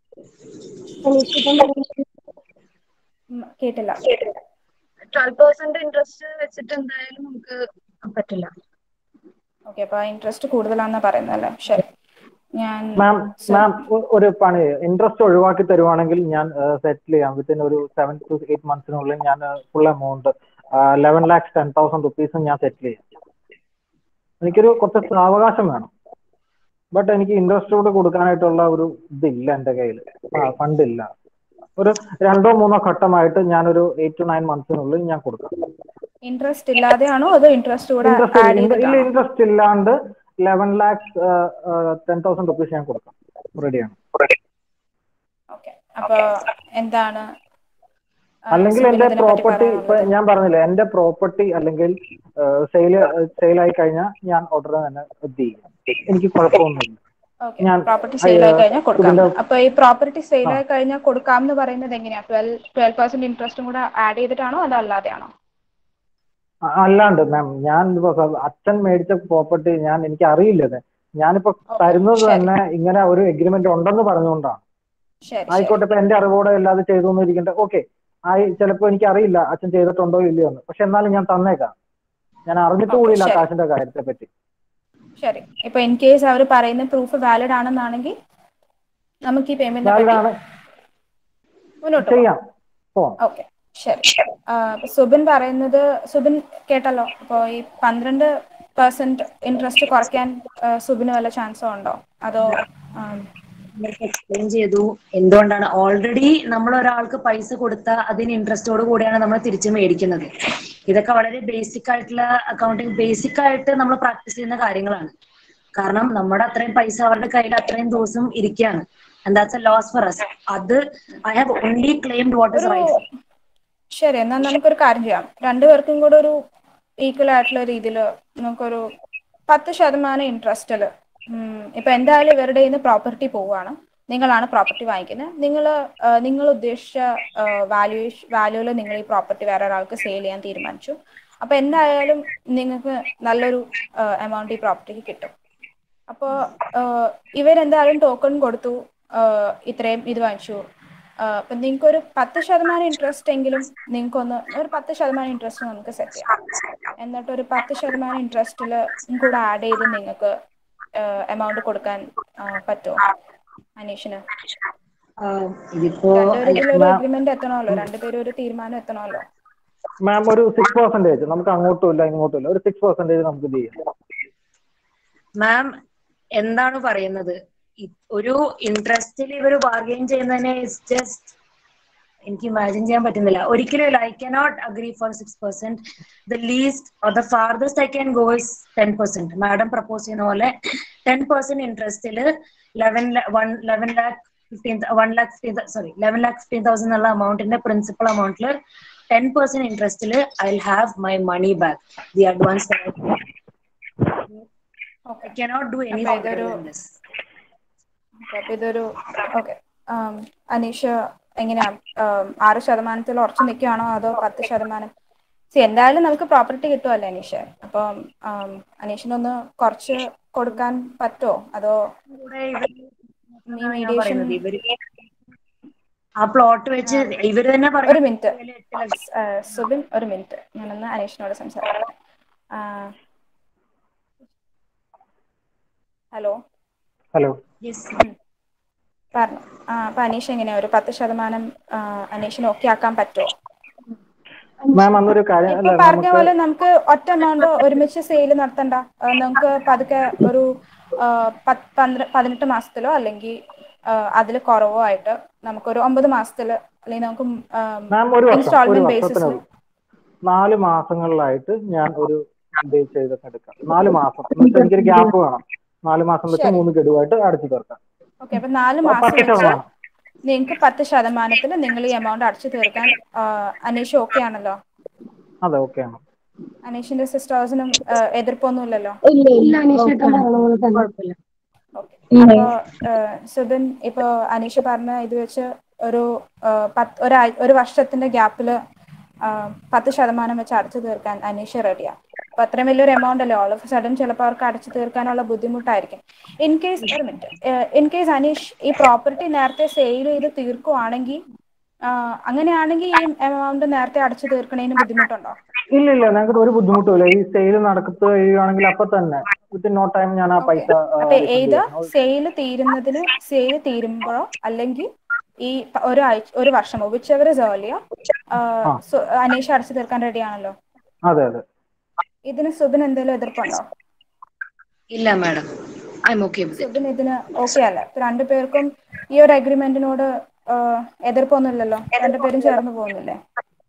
ഉം, കേട്ടില്ല ട്വൽവ് പെർസെന്റ് ഇൻട്രസ്റ്റ് വെച്ചിട്ട് എന്തായാലും നമുക്ക് പറ്റില്ല ഓക്കെ അപ്പൊ ഇൻട്രസ്റ്റ് കൂടുതലാണെന്നാ പറയുന്നത് അല്ലേ ശരി ഞാൻ മാം മാം ഒരു പണി ഇൻട്രസ്റ്റ് ഒഴിവാക്കി തരുവാണെങ്കിൽ ഞാൻ സെറ്റിൽ ചെയ്യാം വിത്തിൻ ഒരു സെവൻ ടു എയ്റ്റ് മന്ത്സിനുള്ളിൽ ഞാൻ full amount eleven lakhs ten thousand റുപ്പീസും ഞാൻ സെറ്റിൽ ചെയ്യാം എനിക്കൊരു കുറച്ച് സാവകാശം വേണം ബട്ട് എനിക്ക് ഇൻട്രസ്റ്റ് കൂടെ കൊടുക്കാനായിട്ടുള്ള ഒരു ഇതില്ല എന്റെ കയ്യിൽ ഫണ്ട് ഇല്ല ഒരു രണ്ടോ മൂന്നോ ഘട്ടമായിട്ട് ഞാനൊരു എയ്റ്റ് ടു നയൻ മന്ത്സിനുള്ളിൽ ഞാൻ കൊടുക്കാം ഇൻട്രസ്റ്റ് ഇല്ലാതെയാണോ അതോ ഇൻട്രസ്റ്റ് കൂടെ ഇൻട്രസ്റ്റ് ആഡ് ഇല്ല ചെയ്തിട്ടാണോ ഇൻട്രസ്റ്റ് ഇല്ലാണ്ട് eleven lakhs ten thousand rupees ഞാൻ കൊടുക്കാം റെഡിയാണ് ഓക്കെ അപ്പൊ എന്താണ് ആ, അല്ലെങ്കിൽ സുബിന് എന്റെ ഇതിനെപ്പറ്റി പ്രോപ്പർട്ടി ഇപ്പൊ പറയാനുള്ളത്? ഞാൻ പറഞ്ഞില്ലേ എന്റെ പ്രോപ്പർട്ടി അല്ലെങ്കിൽ സെയിൽ സെയിൽ ആയി കഴിഞ്ഞാൽ ഞാൻ ഉടനെ തന്നെ ഇത് ചെയ്യും എനിക്ക് കുഴപ്പമൊന്നുമില്ല ഓക്കെ ഞാൻ പ്രോപ്പർട്ടി സെയിൽ ആയി കഴിഞ്ഞാൽ കൊടുക്കാം ഇതിന്റെ അപ്പൊ ഈ പ്രോപ്പർട്ടി സെയിൽ ആ. ആയി കഴിഞ്ഞാൽ കൊടുക്കാം എന്ന് പറയുന്നത് എങ്ങനെയാ ട്വൽവ് ട്വൽവ് പെർസെന്റ് ഇൻട്രസ്റ്റും കൂടെ ആഡ് ചെയ്തിട്ടാണോ അതോ അല്ലാതെയാണോ അ- അല്ലാണ്ട് മാം ഞാൻ ഇപ്പൊ സ- അച്ഛൻ മേടിച്ച പ്രോപ്പർട്ടി ഞാൻ എനിക്ക് അറിയില്ലത് ഞാനിപ്പോ Okay, തരുന്നത് ശരി. തന്നെ ഇങ്ങനെ ഒരു എഗ്രിമെന്റ് ഉണ്ടെന്ന് പറഞ്ഞുകൊണ്ടാണ് ശരി ശരി ആയിക്കോട്ടെ ഇപ്പൊ എന്റെ അറിവോടെ അല്ലാതെ ചെയ്തു എന്നിരിക്കട്ടെ ഓക്കെ ആയി ചിലപ്പോ എനിക്ക് അറിയില്ല അച്ഛൻ ചെയ്തിട്ടുണ്ടോ ഇല്ലയോ എന്ന് പക്ഷെ എന്നാലും ഞാൻ തന്നേക്കാം ഞാൻ അറിഞ്ഞിട്ട് Okay, കൂടിയില്ല ശരി. കാശിന്റെ കാര്യത്തെ പറ്റി ശരി ഇപ്പൊ ഇൻ കേസ് അവർ പറയുന്ന പ്രൂഫ് വാലിഡ് ആണെന്നാണെങ്കിൽ നമുക്ക് ഈ പേയ്മെന്റ് വാലിഡ് ആണ് മുന്നോട്ട് പോകാം ചെയ്യാം പോവാം ഓക്കെ ശരി ആ, അപ്പൊ സുബിൻ പറയുന്നത് സുബിൻ കേട്ടല്ലോ അപ്പോൾ ഈ പന്ത്രണ്ട് പെർസെന്റ് ഇൻട്രസ്റ്റ് കുറയ്ക്കാൻ ആ, സുബിന് വല്ല ചാൻസോ ഉണ്ടോ അതോ ആം, എക്സ്പ്ലെയിൻ ചെയ്തു എന്തുകൊണ്ടാണ് ഓൾറെഡി നമ്മൾ ഒരാൾക്ക് പൈസ കൊടുത്ത അതിന് ഇൻട്രസ്റ്റോട് കൂടിയാണ് നമ്മൾ തിരിച്ചു മേടിക്കുന്നത് ഇതൊക്കെ വളരെ ബേസിക് ആയിട്ടുള്ള അക്കൗണ്ടിങ് ബേസിക് ആയിട്ട് നമ്മൾ പ്രാക്ടീസ് ചെയ്യുന്ന കാര്യങ്ങളാണ് കാരണം നമ്മുടെ അത്രയും പൈസ അവരുടെ കയ്യിൽ അത്രയും ദിവസം ഇരിക്കുകയാണ് and that's a loss for us അത് I have only claimed what is ഒരു റൈറ്റ് ശരി എന്നാൽ നമുക്കൊരു കാര്യം ചെയ്യാം രണ്ടുപേർക്കും കൂടെ ഒരു ഈക്വൽ ആയിട്ടുള്ള രീതിയിൽ നമുക്കൊരു പത്ത് ശതമാനം ഇൻട്രസ്റ്റിൽ ഇപ്പൊ എന്തായാലും ഇവരുടെ കയ്യിൽ നിന്ന് പ്രോപ്പർട്ടി പോവുകയാണ് നിങ്ങളാണ് പ്രോപ്പർട്ടി വാങ്ങിക്കുന്നത് നിങ്ങൾ നിങ്ങൾ ഉദ്ദേശിച്ച വാല്യൂഷ് വാല്യൂവിൽ നിങ്ങൾ ഈ പ്രോപ്പർട്ടി വേറെ ഒരാൾക്ക് സെയിൽ ചെയ്യാൻ തീരുമാനിച്ചു അപ്പൊ എന്തായാലും നിങ്ങൾക്ക് നല്ലൊരു എമൗണ്ട് ഈ പ്രോപ്പർട്ടിക്ക് കിട്ടും അപ്പോൾ ഇവരെന്തായാലും ടോക്കൺ കൊടുത്തു ആഹ് ഇത്രയും ഇത് വാങ്ങിച്ചു ആഹ് അപ്പൊ നിങ്ങൾക്ക് ഒരു പത്ത് ശതമാനം ഇൻട്രസ്റ്റ് എങ്കിലും നിങ്ങൾക്കൊന്ന് ഒരു പത്ത് ശതമാനം ഇൻട്രസ്റ്റ് നമുക്ക് സെറ്റ് ചെയ്യാം എന്നിട്ട് ഒരു പത്ത് ശതമാനം ഇൻട്രസ്റ്റിൽ കൂടെ ആഡ് ചെയ്ത് നിങ്ങൾക്ക് എമൗണ്ട് കൊടുക്കാൻ ആഹ് പറ്റുമോ അനീഷിന് ഇതിപ്പോ രണ്ടുപേരും ഒരു ma'am. അഗ്രിമെന്റ് എത്തണമല്ലോ രണ്ടുപേരും ഒരു തീരുമാനം എത്തണമല്ലോ മാം ഒരു സിക്സ് പെർസെന്റേജ് നമുക്ക് അങ്ങോട്ടും ഇല്ല ഇങ്ങോട്ടും ഇല്ല ഒരു സിക്സ് പെർസെന്റേജ് നമുക്ക് ഇത് ചെയ്യാം മാം എന്താണ് പറയുന്നത് ഇ- ഒരു ഇൻട്രസ്റ്റിൽ ഇവർ ബാർഗെയിൻ ചെയ്യുന്നതിനെ ജസ്റ്റ് എനിക്ക് ഇമാജിൻ ചെയ്യാൻ പറ്റുന്നില്ല ഒരിക്കലും I cannot agree for six percent the least or the farthest I can go is ten percent madam propose ചെയ്യുന്ന പോലെ ടെൻ പെർസെന്റ് ഇൻട്രസ്റ്റിൽ eleven one eleven lakh fifteen one lakh fifteen sorry eleven lakh fifteen thousand എന്നുള്ള അമൗണ്ടിന്റെ principal അമൗണ്ടിൽ ten percent ഇൻട്രസ്റ്റിൽ I have my money back the advance I cannot do any അപ്പൊ ഇതൊരു okay അപ്പൊ ഇതൊരു ഓക്കെ അനീഷ് എങ്ങനെയാ ആം, ആറ് ശതമാനത്തിൽ ഉറച്ചു നിൽക്കുകയാണോ അതോ പത്ത് ശതമാനം സി എന്തായാലും നമുക്ക് പ്രോപ്പർട്ടി കിട്ടുമല്ലോ അനീഷ് അപ്പം ആം, അനീഷിനൊന്ന് കുറച്ച് കൊടുക്കാൻ പറ്റുമോ അതോ കൂടെ ഇവര് ഈ ഞാൻ mediation- പറയുന്നത് ഇവര് ആ പ്ലോട്ട് വെച്ച് ഇവര് തന്നെ ഒരു പറഞ്ഞു മിനിറ്റ് സുബിൻ ഒരു മിനിറ്റ് ഞാനൊന്ന് അനീഷിനോട് സംസാരിക്കാം ഹലോ ഹലോ പറഞ്ഞു ആ അപ്പൊ അനീഷ് എങ്ങനെയാ ഒരു പത്ത് ശതമാനം ആ, അനീഷിന് ഓക്കെ ആക്കാൻ പറ്റുമോ മാം അന്നൊരു കാര്യം ഇപ്പൊ അല്ല പറഞ്ഞ നമുക്ക് പോലെ നമുക്ക് ഒറ്റ എമൗണ്ട് ഒരുമിച്ച് സെയിൽ നടത്തണ്ട ആ, നമുക്ക് പതുക്കെ ഒരു ആ, പത്ത് പന്ത്ര- പതിനെട്ട് മാസത്തിലോ അല്ലെങ്കിൽ അതിൽ കുറവോ ആയിട്ട് നമുക്കൊരു ഒമ്പത് മാസത്തില് അല്ലെങ്കിൽ നമുക്ക് മാം ഒരു വർഷം ഒരു ഇൻസ്റ്റാൾമെന്റ് ബേസിസിൽ വർഷത്തിനുള്ളിൽ നാല് മാസങ്ങളിലായിട്ട് ഞാൻ ഒരു ഇത് ചെയ്തിട്ട് എടുക്കാം നാല് മാസം എന്ന് വെച്ചാൽ എനിക്കൊരു ഗ്യാപ്പ് വേണം നാല് മാസം വെച്ച് ശരി. മൂന്ന് ഗഡുവായിട്ട് അടച്ചു തീർക്കാം ഓക്കെ അപ്പൊ നാല് ആ, മാസം പത്ത് വെച്ച് ശതമാനം നിങ്ങൾക്ക് പത്ത് ശതമാനത്തിൽ നിങ്ങൾ ഈ എമൗണ്ട് അടച്ചു തീർക്കാൻ ആ, അനീഷ് ഓക്കെ ആണല്ലോ അതെ ഓക്കെ ആണ് അനീഷിന്റെ സിസ്റ്റേഴ്സിനും എതിർപ്പൊന്നുമില്ലല്ലോ ഇല്ല ഇല്ല അനീഷേട്ടൻ പറഞ്ഞ പോലെ തന്നെ കുഴപ്പമില്ല ഓക്കെ അപ്പോ സുബിൻ ഇപ്പോ അനീഷ് പറഞ്ഞ ഇത് വെച്ച് ഒരു ആ, പത്ത് ഒരാഴ് ഒരു വർഷത്തിന്റെ ഗ്യാപ്പില് പത്ത് ശതമാനം വെച്ച് അടച്ചു തീർക്കാൻ അനീഷ് റെഡിയാ അപ്പൊ അത്രയും വലിയൊരു എമൗണ്ട് അല്ലേ ഓൾ ഓഫ് സഡൻ ചിലപ്പോൾ അവർക്ക് അടച്ചു തീർക്കാനുള്ള ബുദ്ധിമുട്ടായിരിക്കും in case one minute in case Aneesh ഈ പ്രോപ്പർട്ടി നേരത്തെ സെയിൽ ചെയ്ത് തീർക്കുവാണെങ്കിൽ ആ, അങ്ങനെയാണെങ്കിൽ ഈ എമൗണ്ട് നേരത്തെ അടച്ചു തീർക്കണേന് ബുദ്ധിമുട്ടുണ്ടോ ഇല്ല ഇല്ല ഞങ്ങൾക്ക് ഒരു ബുദ്ധിമുട്ടുമില്ല ഈ സെയിൽ നടക്കത്ത് കഴിയുകയാണെങ്കിൽ അപ്പൊ തന്നെ വിത്തിൻ നോ ടൈം ഞാൻ ആ പൈസ ആ, അപ്പൊ refund ഏത് ചെയ്യാം. സെയിൽ തീരുന്നതിന് സെയിൽ തീരുമ്പോഴോ അല്ലെങ്കിൽ ഈ പ- ഒരാഴ്ച ഒരു വർഷമോ വിച്ച് എവർ ഇസ് ഏർലിയോ ആ. അനീഷ് അടച്ചു തീർക്കാൻ റെഡി ആണല്ലോ അതെ അതെ ഇതിന് സുബിൻ എന്തെങ്കിലും എതിർപ്പുണ്ടോ ഇല്ല madam I'm okay with Subin ഇതിന് ഓക്കെ അല്ല ഇപ്പൊ രണ്ടുപേർക്കും ഈ ഒരു അഗ്രിമെന്റിനോട് എതിർപ്പൊന്നുമില്ലല്ലോ രണ്ടുപേരും ചേർന്ന് പോകുന്നില്ലേ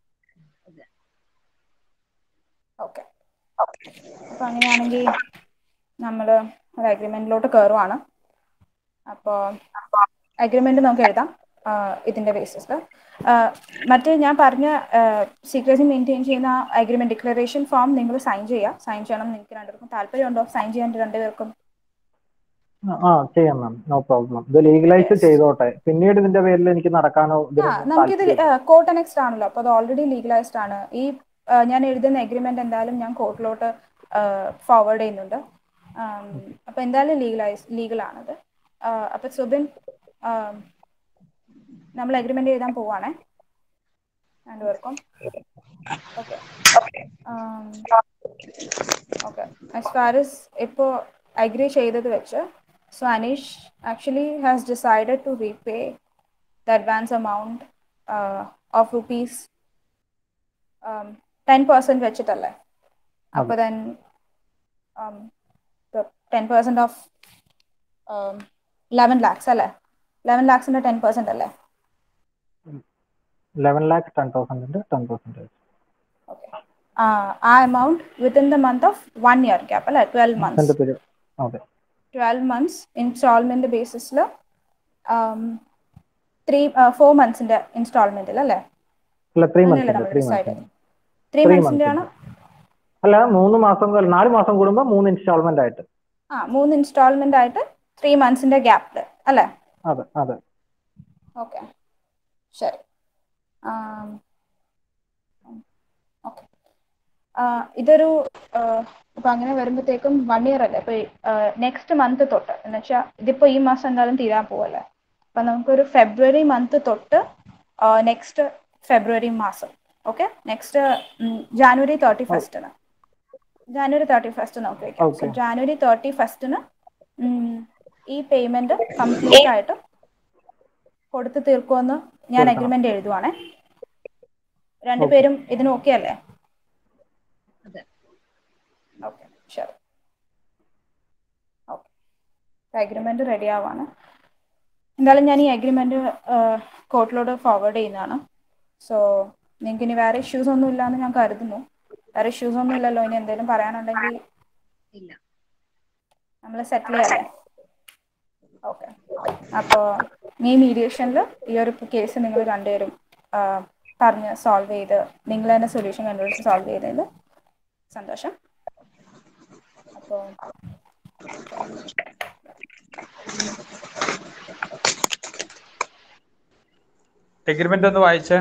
ഓക്കെ അപ്പൊ അങ്ങനെയാണെങ്കിൽ നമ്മൾ ഒരു അഗ്രിമെന്റിലോട്ട് കയറുവാണ് അപ്പോൾ അഗ്രിമെന്റ് നമുക്ക് എഴുതാം ആ, ഇതിന്റെ ബേസിസിൽ മറ്റേ ഞാൻ പറഞ്ഞ സീക്രസി മെയിൻറ്റെയിൻ ചെയ്യുന്ന അഗ്രിമെന്റ് ഡിക്ലറേഷൻ ഫോം നിങ്ങൾ സൈൻ ചെയ്യുക സൈൻ ചെയ്യണം നിങ്ങൾക്ക് രണ്ടുപേർക്കും താല്പര്യമുണ്ടോ സൈൻ ചെയ്യാൻ രണ്ടുപേർക്കും ആ ചെയ്യാം മാം നോ പ്രോബ്ലം ഇത് ലീഗലൈസ് Yes. ചെയ്തോട്ടെ പിന്നീട് ഇതിന്റെ പേരിൽ എനിക്ക് നടക്കാനോ ആ ഇതിനൊന്നും നമുക്കിത് താല്പര്യമില്ല. കോർട്ട് നെക്സ്റ്റ് ആണല്ലോ അപ്പോൾ അത് ഓൾറെഡി ലീഗലൈസ്ഡ് ആണ് ഈ ആ, ഞാൻ എഴുതുന്ന എഗ്രിമെന്റ് എന്തായാലും ഞാൻ കോർട്ടിലോട്ട് ഫോർവേഡ് ചെയ്യുന്നുണ്ട് അപ്പോൾ എന്തായാലും ലീഗലൈസ് ലീഗലാണത് അപ്പോൾ സുബിൻ ആ, നമ്മൾ എഗ്രിമെന്റ് എഴുതാൻ പോവാണേ രണ്ടുപേർക്കും okay okay as far as ഇപ്പോൾ അഗ്രി ചെയ്തത് വെച്ച് so Aneesh actually has decided to repay the advance amount uh, of rupees um, 10% വെച്ചിട്ടല്ലേ അപ്പോൾ then um, the 10% of um, 11 lakhs അല്ലേ 11 lakhsന്റെ 10% അല്ലേ ലെവൻ ലാക്സ് ടെൻ തൗസൻഡിന്റെ ടെൻ പെർസെന്റേജ് ഓക്കെ ആ amount within the month of one year gap അല്ലേ twelve months period അതെ twelve months instalment ബേസിസിൽ ത്രീ ഫോർ മന്ത്സിന്റെ ഇൻസ്റ്റാൾമെന്റിൽ അല്ലേ അല്ല ത്രീ അങ്ങനെയല്ലേ മന്ത്സിന്റെ നമ്മൾ ത്രീ ഡിസൈഡ് മന്ത്സിന്റെ ത്രീ Three മന്ത്സിന്റെ ആണ് അല്ല മൂന്ന് മാസം കഴി- നാല് മാസം കൂടുമ്പോൾ മൂന്ന് ഇൻസ്റ്റാൾമെന്റ് ആയിട്ട് ആ മൂന്ന് ഇൻസ്റ്റാൾമെന്റ് ആയിട്ട് ത്രീ മന്ത്സിന്റെ ഗ്യാപ്പിൽ അല്ലേ അതെ അതെ ഓക്കെ ശരി ഓക്കെ ഇതൊരു ഇപ്പൊ അങ്ങനെ വരുമ്പോഴത്തേക്കും വൺ ഇയർ അല്ലേ ഇപ്പൊ നെക്സ്റ്റ് മന്ത് തൊട്ട് എന്ന് വെച്ചാൽ ഇതിപ്പോ ഈ മാസം എന്തായാലും തീരാൻ പോവല്ലേ അപ്പൊ നമുക്കൊരു ഫെബ്രുവരി മന്ത് തൊട്ട് നെക്സ്റ്റ് ഫെബ്രുവരി മാസം ഓക്കെ നെക്സ്റ്റ് ജാനുവരി തേർട്ടി ഫസ്റ്റിന് ജാനുവരി തേർട്ടി ഫസ്റ്റ് നമുക്ക് വെക്കാം സോ Okay. ജാനുവരി തേർട്ടി ഫസ്റ്റിന് ഈ പേയ്മെന്റ് കംപ്ലീറ്റ് ആയിട്ട് കൊടുത്തു തീർക്കുമെന്ന് ഞാൻ കൊടുക്കണം. അഗ്രിമെന്റ് എഴുതുവാണേ രണ്ടുപേരും ഇതിന് ഓക്കെ അല്ലേ അതെ. ഓക്കെ ശരി ഓക്കെ അഗ്രിമെന്റ് റെഡി ആവാണ് എന്തായാലും ഞാൻ ഈ അഗ്രിമെന്റ് കോർട്ടിലോട്ട് ഫോർവേഡ് ചെയ്യുന്നതാണ് സോ നിങ്ങൾക്ക് ഇനി വേറെ ഇഷ്യൂസ് ഒന്നും ഇല്ലാന്ന് ഞാൻ കരുതുന്നു വേറെ ഇഷ്യൂസ് ഒന്നും ഇല്ലല്ലോ ഇനി എന്തെങ്കിലും പറയാനുണ്ടെങ്കിൽ ഇല്ല നമ്മൾ സെറ്റിൽ ചെയ്യാല്ലേ ഓക്കെ അപ്പോൾ ഈ മീഡിയേഷനിൽ ഈ ഒരു കേസ് നിങ്ങൾ രണ്ടുപേരും ആ, പറഞ്ഞ് സോൾവ് ചെയ്ത് നിങ്ങൾ തന്നെ സൊല്യൂഷൻ കണ്ടുപിടിച്ച് സോൾവ് ചെയ്തതിൽ സന്തോഷം അപ്പോൾ എഗ്രിമെന്റ് ഒന്ന് വായിച്ചേ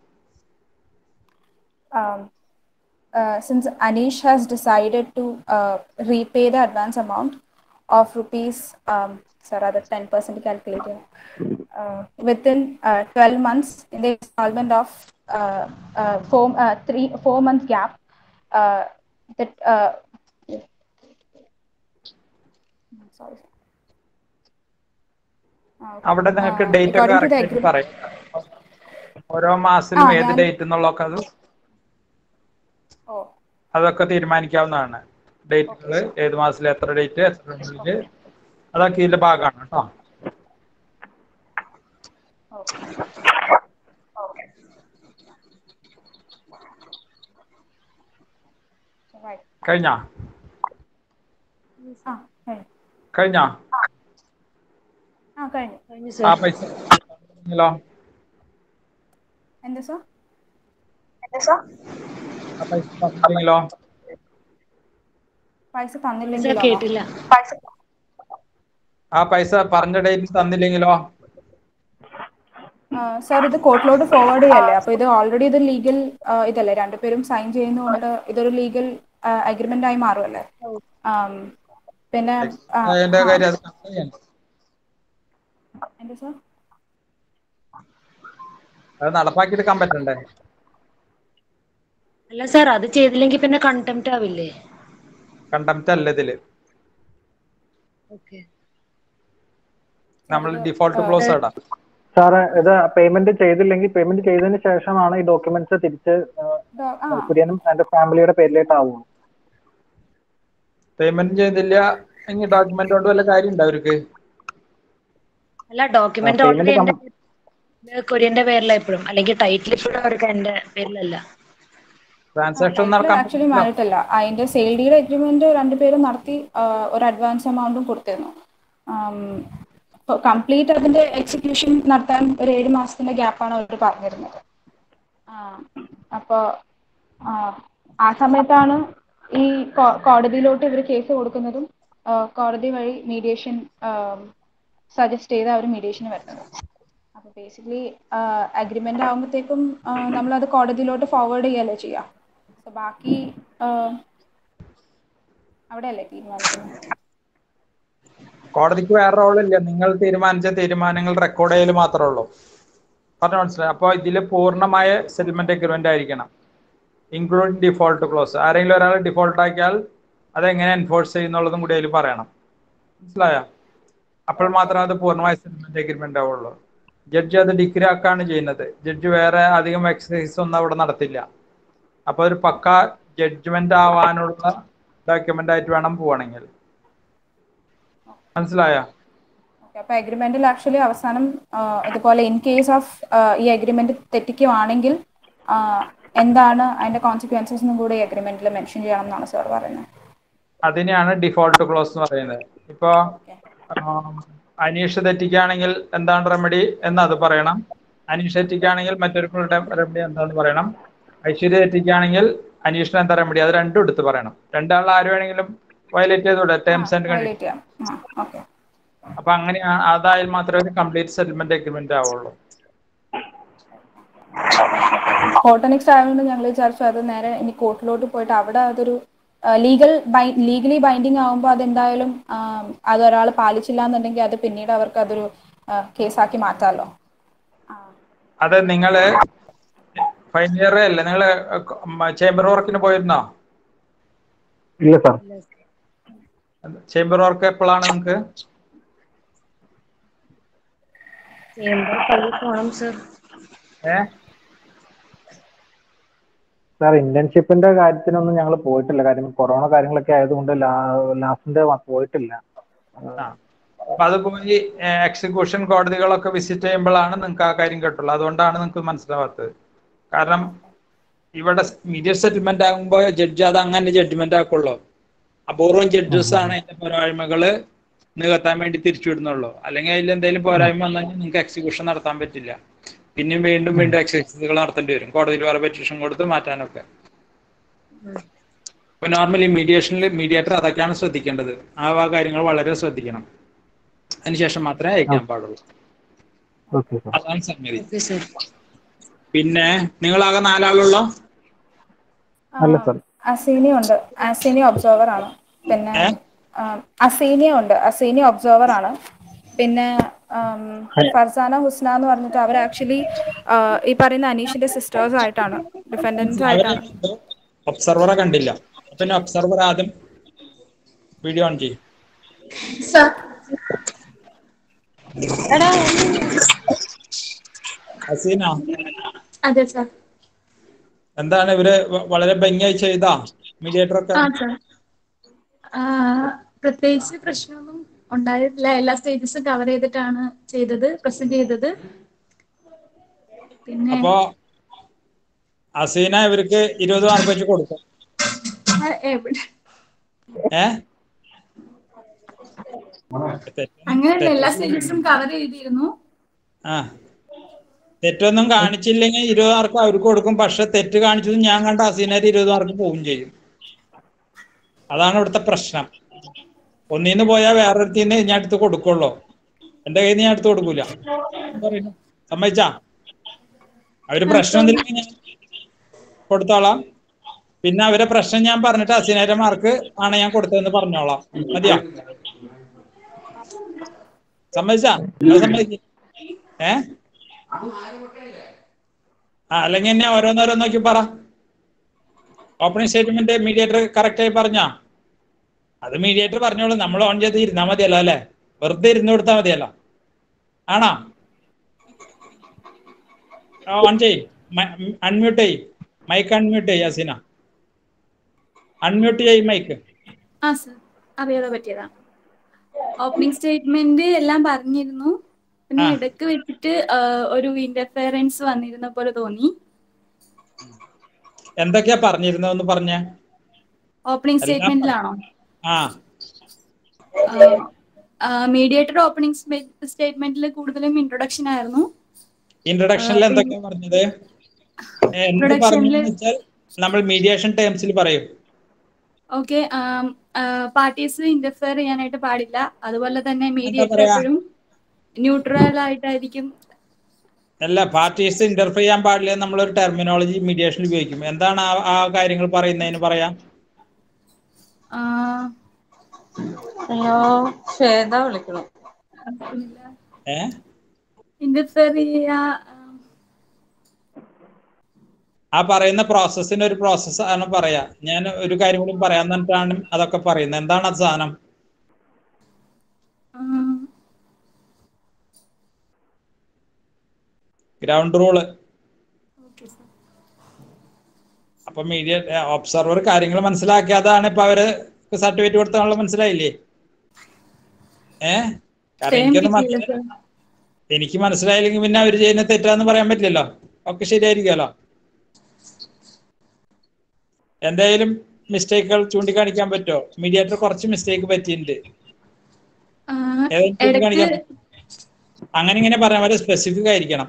um, uh, since Anish has decided to uh, repay the advance amount of rupees, um, sir, other 10% calculating, uh, within uh, 12 months in the installment of uh, uh, four, uh, three, four month gap, uh, that, uh, sorry. Ah, okay. അവിടെ നിങ്ങൾക്ക് Ah, date ഒക്കെ according to the correct agreement- പറയും ഓരോ മാസത്തിലും ആ, ഏത് ഞാൻ- date എന്നുള്ളതൊക്കെ അത് Oh, അതൊക്കെ തീരുമാനിക്കാവുന്നതാണ് ഡേറ്റുകൾ ഏത് മാസത്തിൽ എത്ര ഡേറ്റ് എത്ര ഡേറ്റ് അതൊക്കെ ഇതിന്റെ ഭാഗമാണ് കേട്ടോ okay. Right. കഴിഞ്ഞാ ആ കഴിഞ്ഞു കഴിഞ്ഞാ ആ കഴിഞ്ഞു കഴിഞ്ഞു ആ സർ പൈസ തന്നില്ലെങ്കിലോ എന്താ സാർ ആ പൈസ തന്നില്ലെങ്കിലോ പൈസ സർ തന്നില്ലെങ്കിലോ കേട്ടില്ല ആ പൈസ പറഞ്ഞ ഡേറ്റ് തന്നില്ലെങ്കിലോ സാർ ഇത് കോർട്ടിലോട്ട് ഫോർവേഡ് ചെയ്യല്ലേ അപ്പൊ ഇത് ഓൾറെഡി ഇത് ലീഗൽ ഇതല്ലേ രണ്ടുപേരും സൈൻ ചെയ്യുന്നതുകൊണ്ട് ഇതൊരു ലീഗൽ അഗ്രിമെന്റ് ആയി മാറുമല്ലേ ആം, പിന്നെ ആ, അതിന്റെ ആ, കാര്യം അത് കണക്ട് ചെയ്യണം. എന്താ സാർ അത് നടപ്പാക്കിയെടുക്കാൻ പറ്റണ്ടേ അല്ല സർ അത് ചെയ്തില്ലെങ്കിൽ പിന്നെ കണ്ടംപ്റ്റ് ആവില്ലേ കണ്ടംപ്റ്റ് അല്ല ഇതില് ഓക്കെ നമ്മൾ ഡിഫോൾട്ട് ക്ലോസ് ഇടാം സാറ് ഇത് പേയ്മെന്റ് ചെയ്തില്ലെങ്കിൽ പേയ്മെന്റ് ചെയ്തതിന് ശേഷമാണ് ഈ ഡോക്യുമെന്റ്സ് തിരിച്ച് ഡോ- ആ കുര്യനും എന്റെ ഫാമിലിയുടെ പേരിലേക്ക് ആവുള്ളൂ പേയ്മെന്റ് ചെയ്തില്ല എങ്കിൽ ഡോക്യുമെന്റ് കൊണ്ട് വല്ല കാര്യം ഉണ്ടോ അവർക്ക് അല്ല ഡോക്യുമെന്റ് ആ, ഓൾറെഡി payment എന്റെ കൊറിയന്റെ പേരിലാണ് ഇപ്പോഴും അല്ലെങ്കിൽ ടൈറ്റിൽ ഇപ്പോഴും അവർക്ക് എന്റെ പേരിലല്ല ട്രാൻസാക്ഷൻ നടക്കാൻ ആക്ച്വലി മാറിയിട്ടില്ല അതിന്റെ സെയിൽ ഡീഡ് അഗ്രിമെന്റ് രണ്ടുപേരും നടത്തി ആ, ഒരു അഡ്വാൻസ് എമൗണ്ടും കൊടുത്തിരുന്നു കംപ്ലീറ്റ് അതിന്റെ എക്സിക്യൂഷൻ നടത്താൻ ഒരു ഏഴ് മാസത്തിന്റെ ഗ്യാപ്പാണ് അവർ പറഞ്ഞിരുന്നത് ആ, അപ്പൊ ആ, ആ സമയത്താണ് ഈ കോ- കോടതിയിലോട്ട് ഇവർ കേസ് കൊടുക്കുന്നതും കോടതി വഴി മീഡിയേഷൻ സജസ്റ്റ് ചെയ്ത് അവർ മീഡിയേഷന് വരുന്നത് അപ്പോൾ ബേസിക്കലി അഗ്രിമെന്റ് ആകുമ്പോഴത്തേക്കും നമ്മളത് കോടതിയിലോട്ട് ഫോർവേഡ് ചെയ്യല്ലേ ചെയ്യാം സോ ബാക്കി ആഹ്, അവിടെയല്ലേ തീരുമാനിക്കുന്നത് കോടതിക്ക് വേറെ റോളില്ല നിങ്ങൾ തീരുമാനിച്ച തീരുമാനങ്ങൾ റെക്കോർഡ് ചെയ്യൽ മാത്രമേ ഉള്ളൂ പറഞ്ഞു മനസ്സിലായി അപ്പോൾ ഇതിൽ പൂർണ്ണമായ സെറ്റിൽമെന്റ് അഗ്രിമെന്റ് ആയിരിക്കണം ഇൻക്ലൂഡിങ് ഡിഫോൾട്ട് ക്ലോസ് ആരെങ്കിലും ഒരാൾ ഡിഫോൾട്ട് ആക്കിയാൽ അതെങ്ങനെ എൻഫോഴ്സ് ചെയ്യുന്നുള്ളതും കൂടി അതിൽ പറയണം മനസ്സിലായോ അപ്പോൾ മാത്രമേ അത് പൂർണ്ണമായ സെറ്റിൽമെന്റ് അഗ്രിമെന്റ് ആവുള്ളൂ ജഡ്ജി അത് ഡിഗ്രി ആക്കാണ് ചെയ്യുന്നത് ജഡ്ജി വേറെ അധികം എക്സസൈസ് ഒന്നും അവിടെ നടത്തില്ല അപ്പോൾ ഒരു പക്ക ജഡ്ജ്മെന്റ് ആവാനുള്ള ഡോക്യുമെന്റ് ആയിട്ട് വേണം പോവാണെങ്കിൽ മനസ്സിലായോ ഓക്കെ അപ്പോൾ അഗ്രിമെന്റിൽ ആക്ച്വലി അവസാനം ആഹ്, ഇതുപോലെ ഇൻ കേസ് ഓഫ് ഈ അഗ്രിമെന്റ് തെറ്റിക്കുവാണെങ്കിൽ ആഹ്, എന്താണ് അതിന്റെ കോൺസിക്വൻസസ് എന്നും കൂടി അഗ്രിമെന്റിൽ മെൻഷൻ ചെയ്യണം എന്നാണ് സാർ പറയുന്നത് അതിനെയാണ് ഡിഫോൾട്ട് ക്ലോസ് എന്ന് പറയുന്നത് ഇപ്പോ ഓക്കെ ആം, അനീഷ് തെറ്റിക്കുകയാണെങ്കിൽ എന്താണ് റെമഡി എന്ന് അത് പറയണം അനീഷ് തെറ്റിക്കുകയാണെങ്കിൽ മറ്റൊരു റെമഡി എന്താന്ന് പറയണം ഐശ്വര്യ തെറ്റിക്കുകയാണെങ്കിൽ അനീഷിന് എന്താ റെമഡി അത് രണ്ടും എടുത്ത് പറയണം രണ്ടാൾ ആര് വേണമെങ്കിലും വയലേറ്റ് ചെയ്തൂടെ ടേംസ് ആൻഡ് കണ്ടീഷൻ വയലേറ്റ് ചെയ്യാം ആ ഓക്കെ അപ്പൊ അങ്ങനെ അതായാൽ മാത്രമേ ഒരു കംപ്ലീറ്റ് സെറ്റിൽമെന്റ് അഗ്രിമെന്റ് ആവുള്ളൂ ഫോട്ടോനിക്സ് ആയതുകൊണ്ട് ഞങ്ങൾ വിചാരിച്ചു അത് നേരെ ഇനി കോർട്ടിലോട്ട് പോയിട്ട് അവിടെ അതൊരു ലീഗൽ ലീഗലി ബൈൻഡിങ് ആകുമ്പോൾ അതെന്തായാലും ആം, അതൊരാൾ പാലിച്ചില്ല എന്നുണ്ടെങ്കിൽ അത് പിന്നീട് അവർക്ക് അതൊരു കേസാക്കി മാറ്റാമല്ലോ ആ, അത് നിങ്ങള് ഫൈനൽ ഇയർ അല്ലേ നിങ്ങള് ചേംബർ വർക്കിന് പോയിരുന്നോ ഇല്ല സാർ ചേംബർ വർക്ക് എപ്പോഴാണ് നിങ്ങൾക്ക് ചേംബർ പള്ളി പോണം സർ ഏഹ് സാർ ഇന്റേൺഷിപ്പിന്റെ കാര്യത്തിനൊന്നും ഞങ്ങൾ പോയിട്ടില്ല കാര്യം കൊറോണ കാര്യങ്ങളൊക്കെ ആയതുകൊണ്ട് ലാസ്റ്റിന്റെ പോയിട്ടില്ല ആ. അപ്പൊ അത് പോയി എക്സിക്യൂഷൻ കോടതികളൊക്കെ വിസിറ്റ് ചെയ്യുമ്പോഴാണ് നിങ്ങൾക്ക് ആ കാര്യം കിട്ടുള്ളൂ അതുകൊണ്ടാണ് നിങ്ങൾക്ക് മനസ്സിലാവാത്തത് കാരണം ഇവിടെ മീഡിയ സെറ്റിൽമെന്റ് ആകുമ്പോൾ ജഡ്ജി അത് അങ്ങനെ ജഡ്ജ്മെന്റ് ആക്കുള്ളൂ അപൂർവം ജഡ്ജസ് ആണ് അതിന്റെ പോരായ്മകള് നികത്താൻ വേണ്ടി തിരിച്ചുവിടുന്നുള്ളൂ അല്ലെങ്കിൽ അതിൽ എന്തെങ്കിലും പോരായ്മ വന്നാൽ നിങ്ങൾക്ക് എക്സിക്യൂഷൻ നടത്താൻ പറ്റില്ല പിന്നെയും വീണ്ടും വീണ്ടും എക്സസൈസുകൾ നടത്തേണ്ടി വരും കോടതിയിൽ വേറെ പെറ്റീഷൻ കൊടുത്ത് മാറ്റാനൊക്കെ ഇപ്പൊ നോർമലി മീഡിയേഷനിൽ മീഡിയേറ്റർ അതൊക്കെയാണ് ശ്രദ്ധിക്കേണ്ടത് ആ വക കാര്യങ്ങൾ വളരെ ശ്രദ്ധിക്കണം അതിനുശേഷം മാത്രമേ അയക്കാൻ പാടുള്ളൂ ഓക്കെ സാർ അതാണ് സംഗതി ഓക്കെ സർ പിന്നെ നിങ്ങളാകെ നാലാളുള്ളോ അല്ല സാർ അസീനിയ ഉണ്ട് അസീനിയ ഒബ്സർവർ ആണ് പിന്നെ ഏ? ആം, അസീനിയ ഉണ്ട് അസീനിയ ഒബ്സർവർ ആണ് പിന്നെ ആം, ഫർസാന ഹുസ്ന എന്ന് പറഞ്ഞിട്ട് അവർ ആക്ച്വലി ഈ പറയുന്ന അനീഷിന്റെ സിസ്റ്റേഴ്സ് ആയിട്ടാണ് ഡിഫൻഡൻസ് ആയിട്ടാണ് ഒബ്സർവറെ കണ്ടില്ല പിന്നെ ഒബ്സർവർ ആദ്യം വീഡിയോ ഓൺ ചെയ്യും സർ എടാ ഹസീന അതെ സർ എന്താണ് ഇവര് വ- വളരെ ഭംഗിയായി ചെയ്താ മീഡിയേറ്റർ ഒക്കെ ആ സർ പ്രത്യേകിച്ച് പ്രശ്നമൊന്നും ഉണ്ടായിട്ടില്ല എല്ലാ സ്റ്റേജസും കവർ ചെയ്തിട്ടാണ് ചെയ്തത് പ്രസന്റ് ചെയ്തത് പിന്നെ അപ്പോ ഹസീന ഇവർക്ക് ഇരുപത് മാർക്ക് വെച്ച് കൊടുക്കും ആ, എവിടെ ഏ അങ്ങനെയല്ല എല്ലാ സ്റ്റേജസും കവർ ചെയ്തിരുന്നു ആ തെറ്റൊന്നും കാണിച്ചില്ലെങ്കിൽ ഇരുപത് മാർക്ക് അവർക്ക് കൊടുക്കും പക്ഷെ തെറ്റ് കാണിച്ചത് ഞാൻ കണ്ട ഹസീനയുടെ ഇരുപത് മാർക്ക് പോവുകയും ചെയ്യും അതാണ് ഇവിടുത്തെ പ്രശ്നം ഒന്നീന്ന് പോയാൽ വേറൊരുത്തിന്ന് ഞാൻ എടുത്ത് കൊടുക്കുള്ളൂ എന്റെ കയ്യിൽ നിന്ന് ഞാൻ എടുത്ത് കൊടുക്കൂല എന്താ പറയുന്നെ? സമ്മതിച്ചാ അവര് പ്രശ്നം എന്തെങ്കിലും ഞാൻ കൊടുത്തോളാം പിന്നെ അവരെ പ്രശ്നം ഞാൻ പറഞ്ഞിട്ട് ഹസീനയുടെ മാർക്ക് ആണ് ഞാൻ കൊടുത്തതെന്ന് പറഞ്ഞോളാം മതിയോ സമ്മതിച്ചാ അത് സമ്മതിക്ക് ഏ ആ അല്ലെങ്കിൽ എന്നെ ഓരോന്നോരോന്ന് നോക്കി പറ ഓപ്പണിംഗ് സ്റ്റേറ്റ്മെന്റ് മീഡിയേറ്റർ കറക്റ്റ് ആയി പറഞ്ഞാ അത് മീഡിയേറ്റർ പറഞ്ഞോളൂ നമ്മൾ ഓൺ ചെയ്ത് ഇരുന്നാ മതിയല്ലോ അല്ലെ വെറുതെ ഇരുന്ന് കൊടുത്താൽ മതിയല്ലോ ആണോ ഓൺ ചെയ് അൺമ്യൂട്ട് ചെയ് മൈക്ക് അൺമ്യൂട്ട് ചെയ് അസീന അൺമ്യൂട്ട് ചെയ് മൈക്ക് ആ സർ അറിയാതെ പറ്റിയതാ ഓപ്പണിംഗ് സ്റ്റേറ്റ്മെന്റ് എല്ലാം പറഞ്ഞിരുന്നു പിന്നെ ആ. ഇടക്ക് വെച്ചിട്ട് ആ, ഒരു ഇന്റർഫിയറൻസ് വന്നിരുന്ന പോലെ തോന്നി എന്തൊക്കെയാ പറഞ്ഞിരുന്നതെന്ന് പറഞ്ഞേ ഓപ്പണിംഗ് എല്ലാം സ്റ്റേറ്റ്മെന്റിലാണോ ആ മീഡിയേറ്റർ ഓപ്പണിംഗ് സ്റ്റേറ്റ്മെന്റിൽ കൂടുതലും ഇൻട്രൊഡക്ഷൻ ആയിരുന്നു ഇൻട്രൊഡക്ഷനിൽ എന്തൊക്കെയാ പറഞ്ഞത് ഏ, എന്ത് പറഞ്ഞു Introduction-ല് വെച്ചാൽ നമ്മൾ മീഡിയേഷൻ ടേംസിൽ പറയും ഓക്കെ പാർട്ടീസ് ഇന്റർഫിയർ ചെയ്യാനായിട്ട് പാടില്ല അതുപോലെ തന്നെ മീഡിയേറ്റർ പറയാ? എപ്പോഴും ന്യൂട്രൽ ആയിട്ടായിരിക്കും അല്ല പാർട്ടീസ് ഇന്റർഫിയർ ചെയ്യാൻ പാടില്ല എന്ന് നമ്മളൊരു ടെർമിനോളജി മീഡിയേഷനിൽ ഉപയോഗിക്കും എന്താണ് ആ ആ കാര്യങ്ങൾ പറയുന്നതിന് പറയാം ആ, അയ്യോ ശ്വേത വിളിക്കണം ഏ ഇന്റർഫിയർ ചെയ്യാ ആ, ആ പറയുന്ന പ്രോസസ്സിന് ഒരു പ്രോസസ്സ് ആണ് പറയാ ഞാൻ ഒരു കാര്യം കൂടി പറയാൻ എന്നിട്ടാണ് അതൊക്കെ പറയുന്നത് എന്താണ് അത് സാധനം ആ, ഗ്രൗണ്ട് റൂള് ഓക്കെ സർ അപ്പൊ മീഡിയ ഒബ്സർവർ കാര്യങ്ങൾ മനസ്സിലാക്കിയതാണ് ഇപ്പൊ അവര് സർട്ടിഫിക്കറ്റ് കൊടുത്താണല്ലോ മനസ്സിലായില്ലേ ഏ കാരണം Same എനിക്കൊന്നും കിട്ടിയില്ല മനസ്സിലായി സർ എനിക്ക് മനസ്സിലായില്ലെങ്കിൽ പിന്നെ അവര് ചെയ്യുന്ന തെറ്റാന്ന് പറയാൻ പറ്റില്ലല്ലോ ഒക്കെ ശരിയായിരിക്കുമല്ലോ എന്തായാലും മിസ്റ്റേക്കുകൾ ചൂണ്ടിക്കാണിക്കാൻ പറ്റുമോ മീഡിയേറ്റർ കുറച്ച് മിസ്റ്റേക്ക് പറ്റിയിട്ടുണ്ട് ആ, ഏതെങ്കിലും ചൂണ്ടിക്കാണിക്കാൻ ഇടയ്ക്ക് അങ്ങനെ ഇങ്ങനെ പറയാൻ പറ്റും സ്പെസിഫിക് ആയിരിക്കണം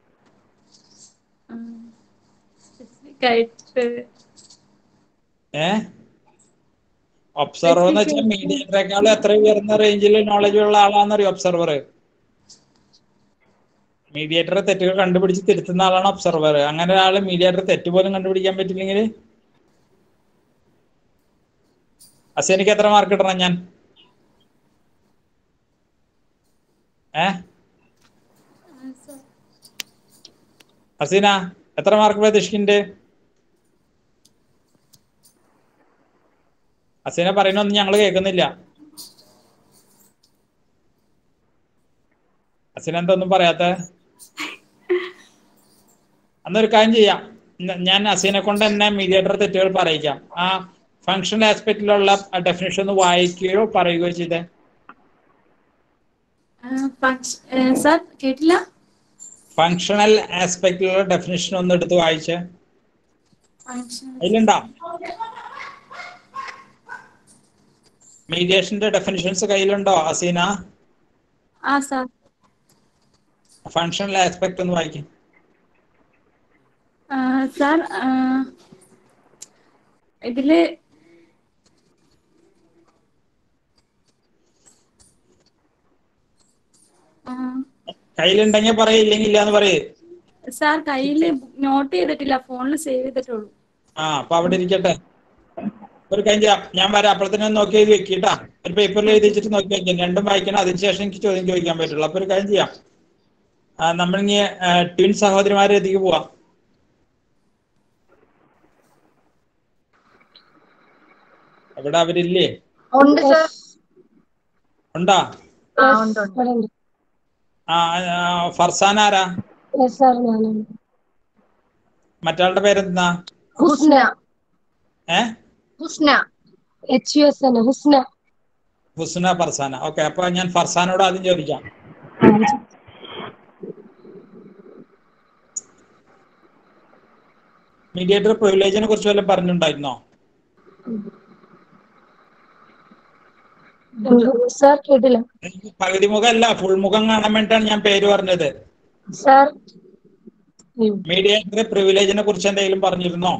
സ്പെസിഫിക് ആയിട്ട് ഏ ഒബ്സർവർ എന്ന് വെച്ചാൽ മീഡിയേറ്ററെക്കാളും എത്ര ഉയർന്ന റേഞ്ചിൽ നോളജ് ഉള്ള ആളാണെന്നറിയോ ഒബ്സർവർ മീഡിയേറ്റർ തെറ്റുകൾ കണ്ടുപിടിച്ച് തിരുത്തുന്ന ആളാണ് ഒബ്സർവർ അങ്ങനെ ഒരാൾ മീഡിയേറ്റർ തെറ്റ് പോലും കണ്ടുപിടിക്കാൻ പറ്റില്ലെങ്കിൽ അസേനിക്ക് എത്ര മാർക്ക് ഇടണം ഞാൻ ഏ ഹസീന എത്ര മാർക്ക് പ്രതീക്ഷിക്കുന്നുണ്ട് ഹസീന പറയുന്നൊന്നും ഞങ്ങൾ കേൾക്കുന്നില്ല ഹസീന എന്തൊന്നും പറയാത്ത അന്നൊരു കാര്യം ചെയ്യാം ന- ഞാൻ ഹസീനെ കൊണ്ട് തന്നെ മീഡിയേറ്റർ തെറ്റുകൾ പറയിക്കാം ആ ഫങ്ഷണൽ ആസ്പെക്റ്റിലുള്ള ഡെഫിനേഷൻ ഒന്ന് വായിക്കുകയോ പറയുകയോ ചെയ്തേ സർ കേട്ടില്ല ഫങ്ഷണൽ ആസ്പെക്റ്റിലുള്ള ഡെഫിനേഷൻ ഒന്ന് എടുത്ത് വായിച്ചേ അതിലുണ്ടോ മീഡിയേഷന്റെ ഡെഫിനിഷൻസ് കയ്യിലുണ്ടോ ഹസീന ആ സർ ഫങ്ഷണൽ ആസ്പെക്ട് ഒന്ന് വായിക്കും സാർ ഇതില് ആ, കയ്യിലുണ്ടെങ്കിൽ പറയില്ലെങ്കിൽ ഇല്ല എന്ന് പറയേ സാർ കയ്യിൽ നോട്ട് ചെയ്തിട്ടില്ല ഫോണിൽ സേവ് ചെയ്തിട്ടുള്ളൂ ആ അപ്പൊ അവിടെ ഇരിക്കട്ടെ ഒരു കാര്യം ചെയ്യാം ഞാൻ വരാം അപ്പോഴത്തേനും ഒന്ന് നോക്കി എഴുതി വെക്കിട്ടാ ഒരു പേപ്പറിൽ എഴുതി വെച്ചിട്ട് നോക്കി വെക്കാം രണ്ടും വായിക്കണം അതിനുശേഷം എനിക്ക് ചോദ്യം ചോദിക്കാൻ പറ്റുള്ളൂ അപ്പൊ ഒരു കാര്യം ചെയ്യാം ആ, നമ്മളിനി ട്വിൻ സഹോദരിമാരെ എത്തിക്ക് പോവാം അവിടെ അവരില്ലേ ഉണ്ട് സർ ഉണ്ടോ ആ ഉണ്ട് ഉണ്ട് ആ ആ, ഫർസാൻ ആരാ സാർ ഞാനാണ് മറ്റാളുടെ പേരെന്താ ഹുസ്ന ഏ ഹുസ്ന എച്ച് യു എസ് ആണ് ഹുസ്ന ഹുസ്ന ഫർസാന ഓക്കെ അപ്പൊ ഞാൻ ഫർസാനോട് ആദ്യം ചോദിക്കാം മീഡിയേറ്റർ പ്രിവിലേജിനെ കുറിച്ച് വല്ലതും പറഞ്ഞിട്ടുണ്ടായിരുന്നോ സാർ കേട്ടില്ല പകുതി മുഖം അല്ല ഫുൾ മുഖം കാണാൻ വേണ്ടിയിട്ടാണ് ഞാൻ പേര് പറഞ്ഞത് സാർ മീഡിയേറ്റർ പ്രിവിലേജിനെ കുറിച്ച് എന്തെങ്കിലും പറഞ്ഞിരുന്നോ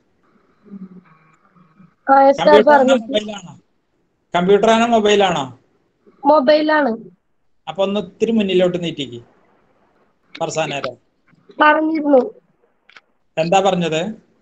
ആ സാർ കമ്പ്യൂട്ടർ ആണോ പറഞ്ഞു മൊബൈലാണോ കമ്പ്യൂട്ടർ ആണോ മൊബൈലാണോ മൊബൈലാണ് അപ്പൊ ഒന്ന് ഇത്തിരി മുന്നിലോട്ട് നീട്ടിക്ക് ഫർസാനേരെ പറഞ്ഞിരുന്നു എന്താ പറഞ്ഞത്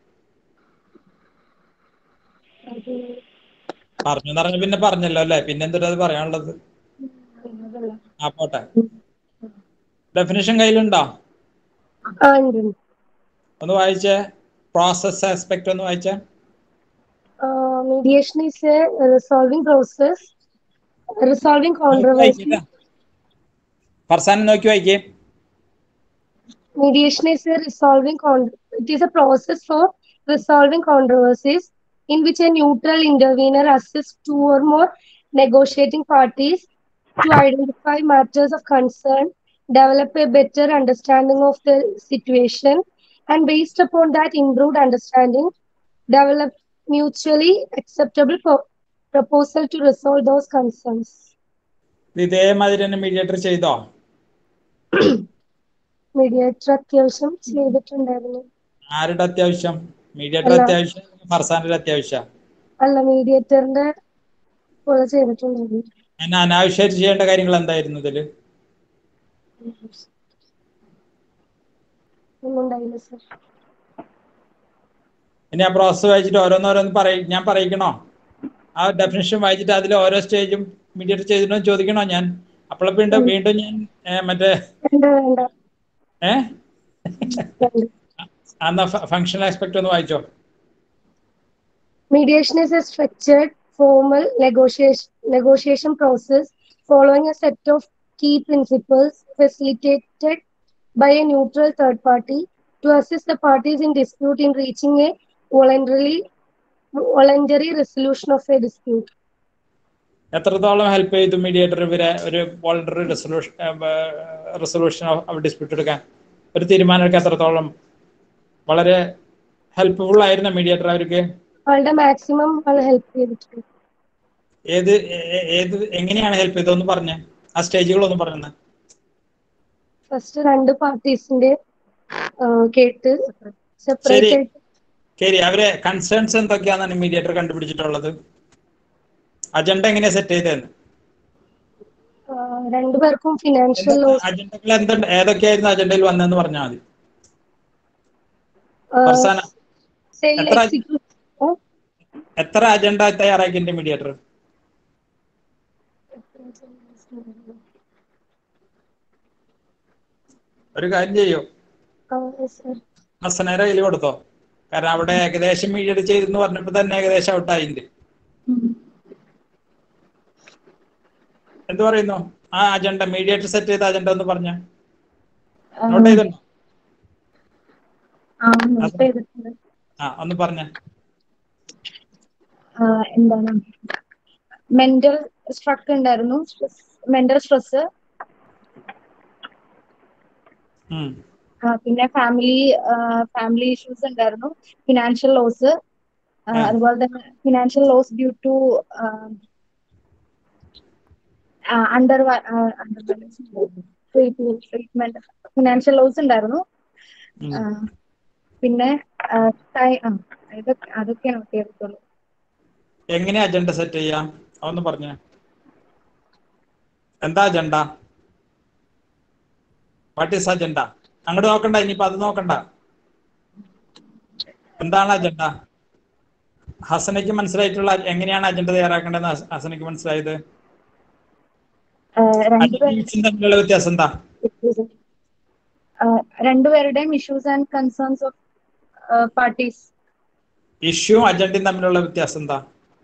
പറഞ്ഞു എന്ന് പറഞ്ഞ പിന്നെ പറഞ്ഞല്ലോ അല്ലെ പിന്നെ എന്തിനാ അത് പറയാനുള്ളത് ആ പോട്ടെ ഡെഫിനിഷൻ കയ്യിലുണ്ടോ ആ ഉണ്ട് ഉണ്ട്. ഒന്ന് വായിച്ചേ പ്രോസസ് ആസ്പെക്ട് ഒന്ന് വായിച്ചേ Uh, mediation is a resolving process, resolving controversy. Farsan നോക്കി വായിക്കേ Mediation is a resolving con. It is a process for resolving controversies in which a neutral intervener assists two or more negotiating parties to identify matters of concern, develop a better understanding of the situation, and based upon that improved understanding, develop mutually acceptable pro- proposal to resolve those concerns. ഇത് ഇതേമാതിരി തന്നെ mediator ചെയ്തോ mediator അത്യാവശ്യം ചെയ്തിട്ടുണ്ടായിരുന്നു ആരുടെ അത്യാവശ്യം mediator അല്ല. അത്യാവശ്യം ഫർസാന്റെ അത്യാവശ്യം അല്ല മീഡിയേറ്ററിന്റെ പോലെ ചെയ്തിട്ടുണ്ടായിരുന്നു അതിന് അനാവശ്യമായിട്ട് ചെയ്യേണ്ട കാര്യങ്ങൾ എന്തായിരുന്നു ഇതില് ഒന്നും ഉണ്ടായില്ല സർ ഇനി ആ പ്രോസസ്സ് വായിച്ചിട്ട് ഓരോന്നോരോന്ന് പറയ ഞാൻ പറയിക്കണോ ആ ഡെഫിനേഷൻ വായിച്ചിട്ട് അതിൽ ഓരോ സ്റ്റേജും മീഡിയേറ്റ് ചെയ്തിട്ടോ ചോദിക്കണോ ഞാൻ അപ്പോൾ വീണ്ടും വീണ്ടും ഞാൻ ഏ, മറ്റേ വേണ്ട വേണ്ട ഏ വേണ്ട എന്നാ ഫങ്ഷണൽ ആസ്പെക്ട് ഒന്ന് വായിച്ചോ Mediation is a structured, formal negotiation, negotiation process following a set of key principles facilitated by a neutral third party to assist the parties in dispute in reaching a voluntarily voluntary resolution of a dispute. എത്രത്തോളം help ചെയ്തു mediator ഇവരെ ഒരു voluntary resolution resolution of dispute എടുക്കാൻ ഒരു തീരുമാനം എടുക്കാൻ എത്രത്തോളം വളരെ ഹെൽപ്ഫുൾ ആയിരുന്ന മീഡിയേറ്റർ അവർക്ക് അവളുടെ മാക്സിമം അവൾ ഹെൽപ്പ് ചെയ്തിട്ടുണ്ട് ഏത് ഏ- ഏ- ഏത് എങ്ങനെയാണ് ഹെൽപ്പ് ചെയ്തതെന്ന് പറഞ്ഞേ ആ സ്റ്റേജുകളൊന്നും പറഞ്ഞത് ഫസ്റ്റ് രണ്ട് പാർട്ടീസിന്റെ കേട്ട് ശരി സെപ്പറേറ്റ് ആയിട്ട് ശരി അവരെ കൺസേൺസ് എന്തൊക്കെയാണെന്നാണ് മീഡിയേറ്റർ കണ്ടുപിടിച്ചിട്ടുള്ളത് അജണ്ട എങ്ങനെയാ സെറ്റ് ചെയ്തതെന്ന് ആ, രണ്ടുപേർക്കും ഫിനാൻഷ്യൽ ലോസ് അജണ്ടകൾ എന്തുണ്ട് ഏതൊക്കെയായിരുന്നു അജണ്ടയിൽ വന്നതെന്ന് പറഞ്ഞാൽ മതി അവസാനം സെയിൽ എത്ര എക്സിക്യൂട്ട് എത്ര അജണ്ട തയ്യാറാക്കിന്റെ മീഡിയേറ്റർ ഒരു കാര്യം ചെയ്യോ ഹസനേരെ കയ്യിൽ കൊടുത്തോ കാരണം അവിടെ ഏകദേശം മീഡിയേറ്റ് ചെയ്തെന്ന് പറഞ്ഞപ്പോ തന്നെ ഏകദേശം ഔട്ടായിണ്ട് എന്ത് പറയുന്നു ആ അജണ്ട മീഡിയേറ്റർ സെറ്റ് ചെയ്ത അജണ്ട എന്ന് പറഞ്ഞ നോട്ട് ചെയ്തിട്ടുണ്ടോ ആ നോട്ട് ചെയ്തിട്ടുണ്ട് ആ ഒന്ന് പറഞ്ഞ ആ, എന്താണ് മെന്റൽ സ്ട്രക്ക് ഉണ്ടായിരുന്നു മെന്റൽ സ്ട്രെസ് പിന്നെ ഫാമിലി ഫാമിലി ഇഷ്യൂസ് ഉണ്ടായിരുന്നു ഫിനാൻഷ്യൽ ലോസ് അതുപോലെ തന്നെ financial loss due to under treatment financial loss ഉണ്ടായിരുന്നു ആ, പിന്നെ ആ, ടൈ- ആ, ഇതൊക്കെ അതൊക്കെയാണ് നോട്ട് ചെയ്തിട്ടുള്ളൂ എങ്ങനെ അജണ്ട സെറ്റ് ചെയ്യാം അതൊന്ന് പറഞ്ഞ എന്താ അജണ്ട വാട്ട് ഈസ് അജണ്ട അങ്ങോട്ട് നോക്കണ്ട ഇനിയിപ്പോ അത് നോക്കണ്ട എന്താണ് അജണ്ട ഹസനയ്ക്ക് മനസ്സിലായിട്ടുള്ള എങ്ങനെയാണ് അജണ്ട തയ്യാറാക്കേണ്ടതെന്ന് ഹസ- ഹസനയ്ക്ക് മനസ്സിലായത് ആ, രണ്ടുപേർ അജണ്ടയും തമ്മിലുള്ള വ്യത്യാസം എന്താ ആ, രണ്ടുപേരുടെയും issues and concerns of parties issue അജണ്ടയും തമ്മിലുള്ള വ്യത്യാസം എന്താ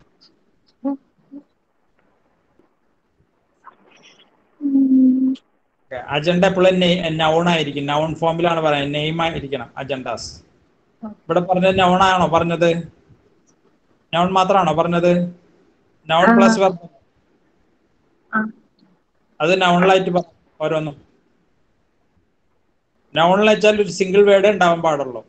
അജണ്ട എപ്പോഴും നൗൺ ആയിരിക്കും നൗൺ ഫോമിലാണ് പറയുന്നത് നെയിം ആയിരിക്കണം അജണ്ടാസ് ഇവിടെ പറഞ്ഞത് നൗൺ ആണോ പറഞ്ഞത് നൗൺ മാത്രമാണോ പറഞ്ഞത് നൗൺ ആ. പ്ലസ് വെർബ് ആ. അത് നൗണിലായിട്ട് പറ ഓരോന്നും നൗണിൽ വെച്ചാൽ ഒരു സിംഗിൾ വേർഡ് ഉണ്ടാവാൻ പാടുള്ളൂ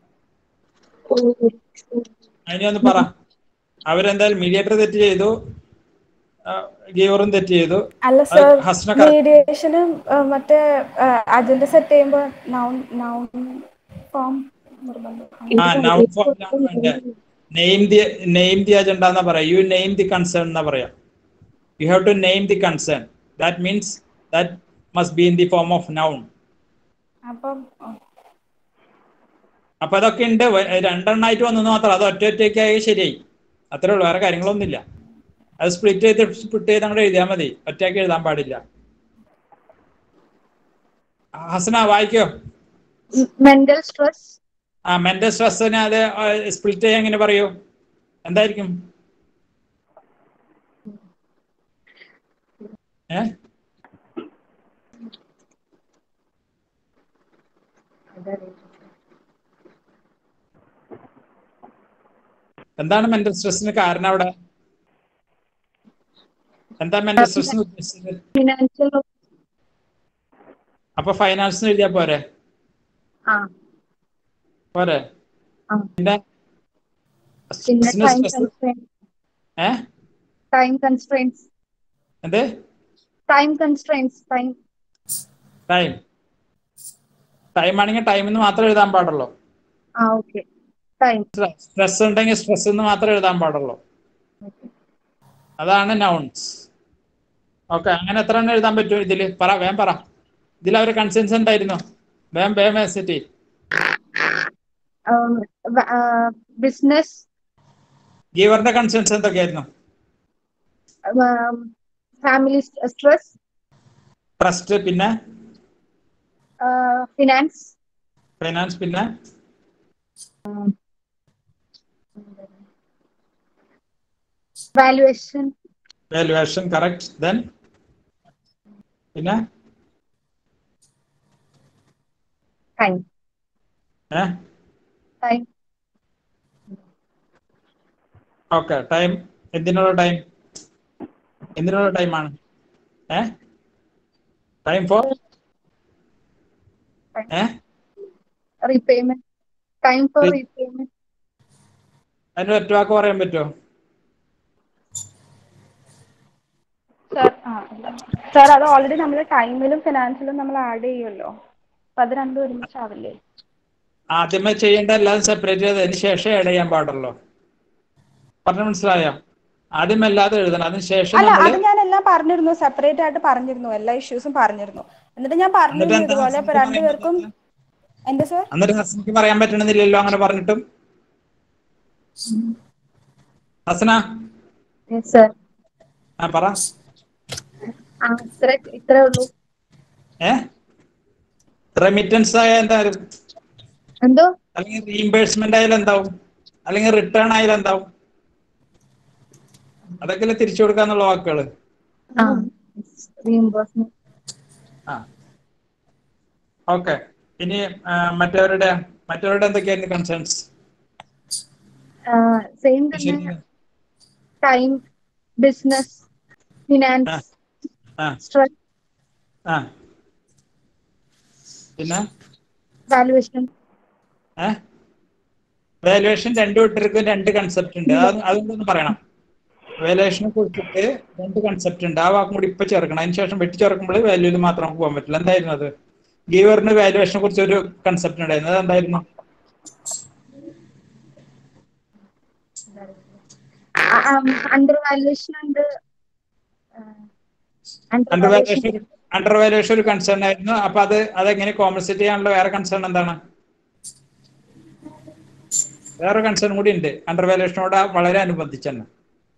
അതിനൊന്ന് പറ അവരെന്തായാലും മീഡിയേറ്റർ തെറ്റ് ചെയ്തു ഗീവറും തെറ്റ് ചെയ്തു അല്ല അത് സർ ഹസ്ന correct- മീഡിയേഷനും മറ്റേ അജണ്ട സെറ്റ് ചെയ്യുമ്പോൾ നൗൺ നൗൺ ഫോം നിർബന്ധം ആ നൗൺ ഫോമിലാണ് വേണ്ടത് name the name the agenda എന്നാ പറയാ യു നെയിം ദി കൺസേൺ എന്നാ പറയാ you have to name the concern that means that must be in the form of noun അപ്പം ഓ, അപ്പൊ അതൊക്കെ ഉണ്ട് വ- രണ്ടെണ്ണമായിട്ട് വന്നെന്ന് മാത്രം അത് ഒറ്റ ഒറ്റയ്ക്കായി ശരിയായി അത്രേ ഉള്ളൂ വേറെ കാര്യങ്ങളൊന്നുമില്ല അത് സ്പ്ലിറ്റ് ചെയ്ത് സ്പ്ലിറ്റ് ചെയ്ത് അങ്ങോട്ട് എഴുതിയാൽ മതി ഒറ്റയ്ക്ക് എഴുതാൻ പാടില്ല ഹസന വായിക്കോ മെന്റൽ സ്ട്രെസ് ആ മെന്റൽ സ്ട്രെസ്സിനെ അത് സ്പ്ലിറ്റ് ചെയ്യാൻ എങ്ങനെ പറയൂ എന്തായിരിക്കും ഏ എന്താണ് മെന്റൽ സ്ട്രെസ്സിന് കാരണം അവിടെ എന്താ മെന്റൽ സ്ട്രെസ് ഉദ്ദേശിച്ചത് ഫിനാൻഷ്യൽ അപ്പൊ ഫൈനാൻസിന് എഴുതിയാ പോരെ ആ പോരെ ആ. പിന്നെ പിന്നെ stress ന് ടൈം stress- കൺസ്ട്രെയിൻസ് ഏ ടൈം കൺസ്ട്രെയിൻസ് എന്ത് time constraints time time time ആണെങ്കിൽ ടൈം എന്ന് മാത്രം എഴുതാൻ പാടുള്ളൂ ആ ഓക്കെ ടൈം സ്ട്രെസ് ഉണ്ടെങ്കിൽ സ്ട്രെസ് എന്ന് മാത്രം എഴുതാൻ പാടുള്ളൂ അതാണ് നൗൺസ് ഓക്കെ അങ്ങനെ എത്ര എണ്ണം എഴുതാൻ പറ്റും ഇതിൽ പറ വേം പറ ഇതിൽ അവർ കൺസെൻസ് ഉണ്ടായിരുന്നു വേം വേം സിറ്റി ബിസിനസ് ഗീവറിന്റെ കൺസെൻസ് എന്തൊക്കെയായിരുന്നു ഫാമിലി സ്ട്രെസ് ട്രസ്റ്റ് പിന്നെ ഫിനാൻസ് ഫൈനാൻസ് പിന്നെ വാലുവേഷൻ വാലുവേഷൻ കറക്റ്റ് ദെൻ പിന്നെ ടൈം ഏ ടൈം ഓക്കെ ടൈം എന്തിനുള്ള ടൈം എന്തിനുള്ള ടൈമാണ് ഏ ടൈം ഫോർ ഏ repayment time for Re- repayment അതിന് ഒറ്റ വാക്ക് പറയാൻ പറ്റുമോ സാർ ആ സാർ അത് ഓൾറെഡി നമ്മൾ ടൈമിലും ഫിനാൻസിലും നമ്മൾ ആഡ് ചെയ്യുമല്ലോ അപ്പൊ അത് രണ്ടും ഒരുമിച്ചാവില്ലേ ആദ്യമേ ചെയ്യേണ്ട എല്ലാം സെപ്പറേറ്റ് ചെയ്തതിന് ശേഷം ആഡ് ചെയ്യാൻ പാടുള്ളൂ പറഞ്ഞു മനസ്സിലായോ ആദ്യം അല്ലാതെ എഴുതണം അതിന് ശേഷം അല്ല നമ്മൾ അത് ഞാൻ എല്ലാം പറഞ്ഞിരുന്നു സെപ്പറേറ്റ് ആയിട്ട് പറഞ്ഞിരുന്നു എല്ലാ ഇഷ്യൂസും പറഞ്ഞിരുന്നു എന്നിട്ട് ഞാൻ എന്നിട്ട് പറഞ്ഞിരുന്നു എന്താ ഇതുപോലെ ഇപ്പൊ ഹസ്ബൻഡ് പറയാൻ രണ്ടുപേർക്കും എന്താ സാർ എന്നിട്ട് ഹസനക്ക് പറയാൻ പറ്റണമെന്നില്ലല്ലോ അങ്ങനെ പറഞ്ഞിട്ടും ഹസന സർ ആ പറ ആ ഇത്ര ഇത്രേ ഉള്ളൂ ഏ റെമിറ്റൻസ് ആയ എന്തായാലും എന്തോ അല്ലെങ്കിൽ റീഇംബേഴ്സ്മെന്റ് ആയാലും എന്താവും അല്ലെങ്കിൽ റിട്ടേൺ ആയാലും എന്താവും അതൊക്കെ തിരിച്ചു കൊടുക്കാന്നുള്ള വാക്കുകള് ആ റീഇംബേഴ്സ്മെന്റ് ആ ഓക്കെ ഇനി ആ, മറ്റവരുടെ മറ്റവരുടെ എന്തൊക്കെയായിരുന്നു കൺസേൺസ് സെയിം തന്നെ ടൈം ബിസിനസ് ഫിനാൻസ് ആ സ്ട്രെസ് ആ പിന്നെ വാലുവേഷൻ ഏ വാലുവേഷൻ രണ്ടു കൂട്ടർക്കും രണ്ട് കൺസെപ്റ്റ് ഉണ്ട് അത് അതുകൊണ്ടൊന്ന് പറയണം വാലുവേഷനെ കുറിച്ചിട്ട് രണ്ട് കൺസെപ്റ്റ് ഉണ്ട് ആ വാക്കും കൂടി ഇപ്പൊ ചേർക്കണം അതിന് ശേഷം വെട്ടി ചേർക്കുമ്പോൾ വാല്യൂല് മാത്രം നമുക്ക് പോകാൻ പറ്റില്ല എന്തായിരുന്നു അത് ഗീവറിന് വാലുവേഷനെ കുറിച്ച് ഒരു കൺസെപ്റ്റ് ഉണ്ടായിരുന്നു അത് എന്തായിരുന്നു അണ്ടർ വാലുവേഷൻ ഉണ്ട് അണ്ടർ വാലുവേഷൻ അണ്ടർ വാലുവേഷൻ ഒരു കൺസേൺ ആയിരുന്നു അപ്പൊ അത് അതെങ്ങനെ കോമ്പൻസേറ്റ് ചെയ്യാനുള്ള വേറെ കൺസേൺ എന്താണ് വേറെ കൺസേൺ കൂടി ഉണ്ട് അണ്ടർ വാലുവേഷനോട് വളരെ അനുബന്ധിച്ച് തന്നെ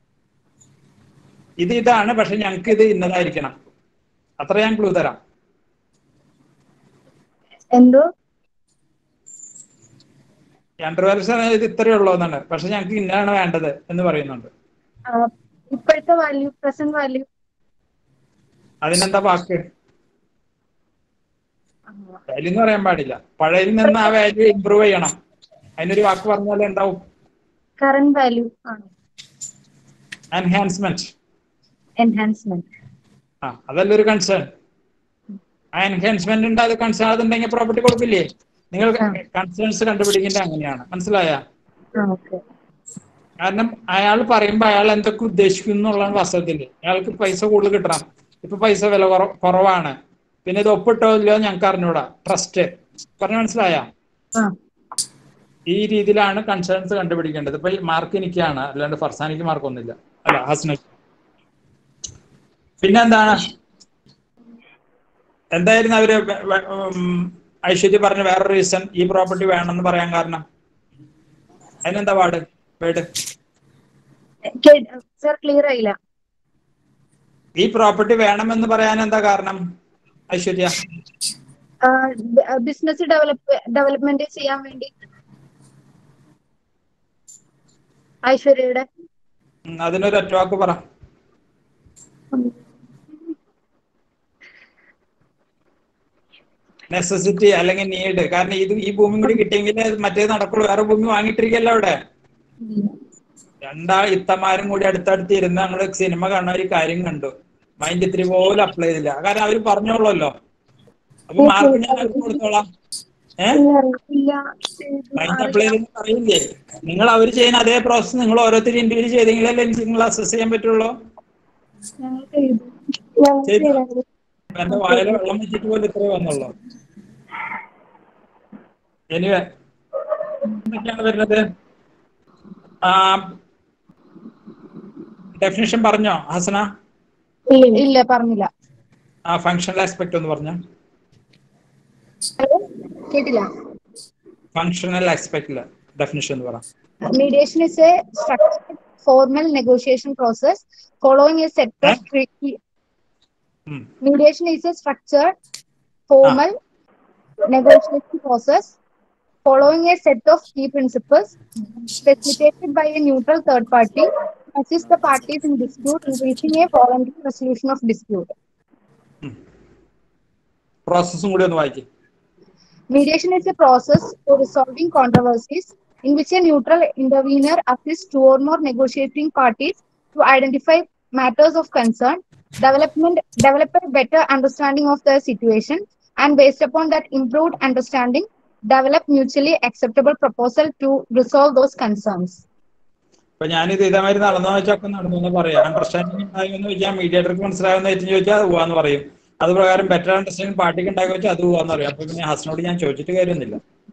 ഇത് ഇതാണ് പക്ഷെ ഞങ്ങൾക്ക് ഇത് ഇന്നതായിരിക്കണം അത്ര ഞാൻ ക്ലൂ തരാം എന്തോ അണ്ടർ വാലുവേഷൻ ഇത് ഇത്രയേ ഉള്ളൂ എന്നാണ് പക്ഷെ ഞങ്ങൾക്ക് ഇന്നതാണ് വേണ്ടത് എന്ന് പറയുന്നുണ്ട് ആ, ഇപ്പോഴത്തെ വാല്യൂ പ്രസന്റ് വാല്യൂ അതിനെന്താ വാക്ക് വാല്യൂ എന്ന് പറയാൻ പാടില്ല പഴയതിൽ നിന്ന് ആ വാല്യൂ ഇമ്പ്രൂവ് ചെയ്യണം അതിനൊരു വാക്ക് പറഞ്ഞാൽ എന്താവും കറന്റ് വാല്യൂ ആണ് എൻഹാൻസ്മെന്റ് എൻഹാൻസ്മെന്റ് ആ അതല്ല ഒരു കൺസേൺ ആ എൻഹാൻസ്മെന്റ് ഉണ്ട് അത് കൺസേൺ അതുണ്ടെങ്കിൽ പ്രോപ്പർട്ടി കൊടുക്കില്ലേ നിങ്ങൾ കൺസേൺസ് കണ്ടുപിടിക്കേണ്ടത് അങ്ങനെയാണ് മനസ്സിലായ ആ ഓക്കെ കാരണം അയാൾ പറയുമ്പോൾ അയാൾ എന്തൊക്കെ ഉദ്ദേശിക്കുന്നു എന്നുള്ളതാണ് വാസ്തവത്തിൽ അയാൾക്ക് പൈസ കൂടുതൽ കിട്ടണം ഇപ്പൊ പൈസ വില കുറ- കുറവാണ് പിന്നെ ഇത് ഒപ്പിട്ടോ ഇല്ലയോ ഞങ്ങൾക്ക് അറിഞ്ഞൂടാ ട്രസ്റ്റ് പറഞ്ഞു മനസ്സിലായ ആ ഈ രീതിയിലാണ് കൺസേൺസ് കണ്ടുപിടിക്കേണ്ടത് ഇപ്പൊ മാർക്ക് എനിക്കാണ് അല്ലാണ്ട് ഫർസാനിക്ക് മാർക്ക് ഒന്നുമില്ല അല്ല ഹസ്നക്ക് പിന്നെന്താണ് എന്തായിരുന്നു അവര് വെ- വെ- ഉം, ഐശ്വര്യ പറഞ്ഞ വേറൊരു റീസൺ ഈ പ്രോപ്പർട്ടി വേണമെന്ന് പറയാൻ കാരണം അതിനെന്താ പാട് വേട് സർ ക്ലിയർ ആയില്ല ഈ പ്രോപ്പർട്ടി വേണമെന്ന് പറയാൻ എന്താ കാരണം ഐശ്വര്യ ബിസിനസ് ഡെവലപ്പ് ഡെവലപ്മെന്റ് ചെയ്യാൻ വേണ്ടി ഐശ്വര്യയുടെ ഉം, അതിനൊരു ഒറ്റ വാക്ക് പറ നെസസിറ്റി അല്ലെങ്കിൽ നീഡ് കാരണം ഇത് ഈ ഭൂമി കൂടി കിട്ടിയെങ്കിലേ മറ്റേ നടക്കുള്ളൂ വേറെ ഭൂമി വാങ്ങിയിട്ടിരിക്കല്ലോ അവിടെ രണ്ടാ ഇത്തമാരും കൂടി അടുത്തടുത്ത് ഇരുന്ന് ഞങ്ങള് സിനിമ കാണുന്ന ഒരു കാര്യം കണ്ടു മൈൻഡ് ഇത്തിരി പോലും അപ്ലൈ ചെയ്തില്ല കാരണം അവര് പറഞ്ഞോളല്ലോ അപ്പൊ മാർക്ക് ഞാൻ അവർക്ക് കൊടുത്തോളാം ഏഹ് ഇല്ല മൈൻഡ് അപ്ലൈ ചെയ്തെന്ന് പറയില്ലേ നിങ്ങൾ അവർ ചെയ്യുന്ന അതേ പ്രോസസ് നിങ്ങൾ ഓരോരുത്തരും ഇന്റർവ്യൂ ചെയ്തെങ്കിലല്ലേ എനിക്ക് നിങ്ങൾ അസസ് ചെയ്യാൻ പറ്റുള്ളൂ ഞങ്ങൾ ചെയ്തു ഞങ്ങൾ ചെയ്തോ? ചെയ്തു എന്റെ വായിലെ വെള്ളം വെച്ചിട്ട് പോലും ഇത്രേ വന്നുള്ളൂ എനിവേ എന്തൊക്കെയാണ് വരുന്നത് ആ ഡെഫിനിഷൻ പറഞ്ഞോ ഹസന ഇല്ല പറഞ്ഞില്ല ആ ഫങ്ഷണൽ ആസ്പെക്ട് ഒന്ന് പറഞ്ഞോ കേട്ടില്ല ഫങ്ഷണൽ ആസ്പെക്ടില് ഡെഫിനിഷൻ എന്ന് പറ Mediation is a structured formal negotiation process following a set of key. ഉം. Mediation is a structured formal negotiation process following a set of key principles facilitated by a neutral third party to assist the parties in dispute in reaching a voluntary resolution of dispute. പ്രോസസ്സും കൂടി ഒന്ന് വായിക്കും Mediation is a process for resolving controversies in which a neutral intervener assists two or more negotiating parties to identify matters of concern, development, develop a better understanding of the situation, and based upon that improved understanding, develop mutually acceptable proposal to resolve those concerns. ഇപ്പൊ ഞാനിത് ഇതേമാതിരി നടന്നോ വെച്ചാൽ നടന്നു എന്ന് പറയാം understanding ഉണ്ടായി എന്ന് വെച്ചാൽ മീഡിയേറ്റർക്ക് മനസ്സിലാകുന്ന ഏറ്റവും ചോദിച്ചാൽ അത് പോവാന്ന് പറയും അത് പ്രകാരം ബെറ്റർ അണ്ടർസ്റ്റാൻഡിംഗ് പാർട്ടിക്ക് ഉണ്ടാക്കി വെച്ചാൽ അത് പോവാന്ന് പറയും അപ്പൊ പിന്നെ ഹസനോട് ഞാൻ ചോദിച്ചിട്ട് കാര്യമൊന്നുമില്ല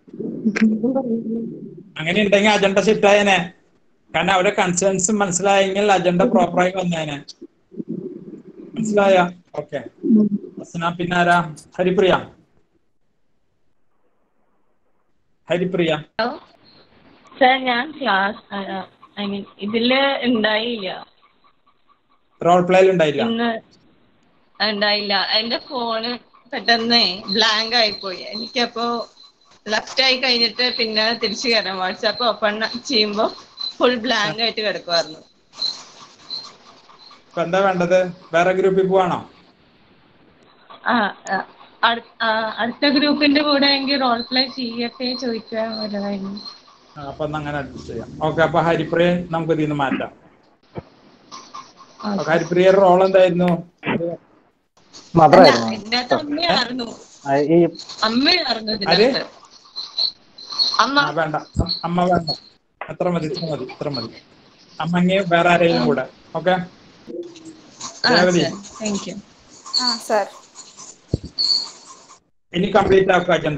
അങ്ങനെ ഉണ്ടെങ്കിൽ അജണ്ട സെറ്റായനെ കാരണം അവരെ കൺസേൺസ് മനസ്സിലായെങ്കിൽ അജണ്ട പ്രോപ്പറായി വന്നേനെ മനസ്സിലായ ഓക്കെ ഹസന പിന്നെ ആരാ ഹരിപ്രിയ ഹരിപ്രിയ സർ ഞാൻ ക്ലാസ് ഐ മീൻ ഇതില് ഉണ്ടായില്ല റോൾ പ്ലേയിൽ ഉണ്ടായില്ല ഇന്ന് ഉണ്ടായില്ല എന്റെ ഫോണ് പെട്ടെന്ന് ബ്ലാങ്ക് ആയിപ്പോയി എനിക്കപ്പോ ലെഫ്റ്റ് ആയി കഴിഞ്ഞിട്ട് പിന്നെ തിരിച്ചു കയറാം വാട്സാപ്പ് ഓപ്പൺ ചെയ്യുമ്പോ ഫുൾ ബ്ലാങ്ക് ആയിട്ട് കിടക്കുമായിരുന്നു ഇപ്പൊ എന്താ വേണ്ടത് വേറെ ഗ്രൂപ്പിൽ പോവാണോ ആ ആ, അടു- ആ, അടുത്ത ഗ്രൂപ്പിന്റെ കൂടെ എങ്കിൽ റോൾ പ്ലേ ചെയ്യട്ടെ ചോദിക്കാൻ വരുമായിരുന്നു ആ, അപ്പൊ എന്നാ അങ്ങനെ അഡ്ജസ്റ്റ് ചെയ്യാം ഓക്കെ അപ്പൊ ഹരിപ്രിയ നമുക്ക് ഇതിൽ നിന്ന് മാറ്റാം അപ്പൊ ഹരിപ്രിയയുടെ റോൾ എന്തായിരുന്നു മദർ അല്ല ആയിരുന്നു ഇതിനകത്ത് അമ്മയായിരുന്നു ആ, ഈ അമ്മയായിരുന്നു ആര്? ഇതിനകത്ത് അമ്മ ആ, വേണ്ട അ- അമ്മ വേണ്ട അത്ര മതി ഇത്ര മതി ഇത്ര മതി അമ്മങ്ങി വേറെ ആരെങ്കിലും കൂടെ ഓക്കെ ആ രേവതി സർ താങ്ക് യു ആ സർ ഇനി കംപ്ലീറ്റ് ആക്കുക അജണ്ട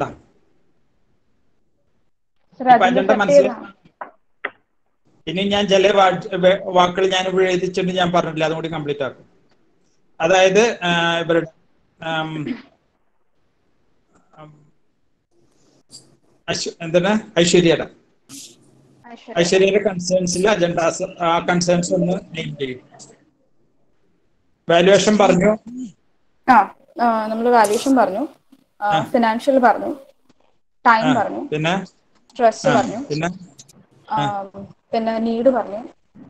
സർ ഇപ്പൊ അതിന്റെ അജണ്ട കട്ട് മനസ്സിലായി ഇനി ഞാൻ ചില വാക്കുകൾ ഞാൻ ഇവിടെ എഴുതിച്ചിട്ട് ഞാൻ പറഞ്ഞില്ല അതും കൂടി കംപ്ലീറ്റ് ആക്കും അതായത് ആ, ഇവരുടെ ആം, ആം, ഐശ്വ- എന്താണ് ഐശ്വര്യയുടെ ഐശ്വര്യയുടെ കൺസേൺസിൽ അജണ്ടാസ് ആ കൺസേൺസ് ഒന്ന് നെയിം ചെയ്യും വാല്യുവേഷൻ പറഞ്ഞു ആ നമ്മൾ വാല്യൂഷൻ പറഞ്ഞു ഫിനാൻഷ്യൽ പറഞ്ഞു ടൈം ആ, പറഞ്ഞു പിന്നെ സ്ട്രെസ് ആ, പറഞ്ഞു പിന്നെ ആ, പിന്നെ നീഡ് പറഞ്ഞു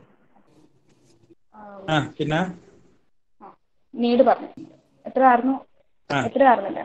ആ പിന്നെ നീഡ് പറഞ്ഞു എത്ര ആയിരുന്നു ആ. എത്ര ആയിരുന്നില്ല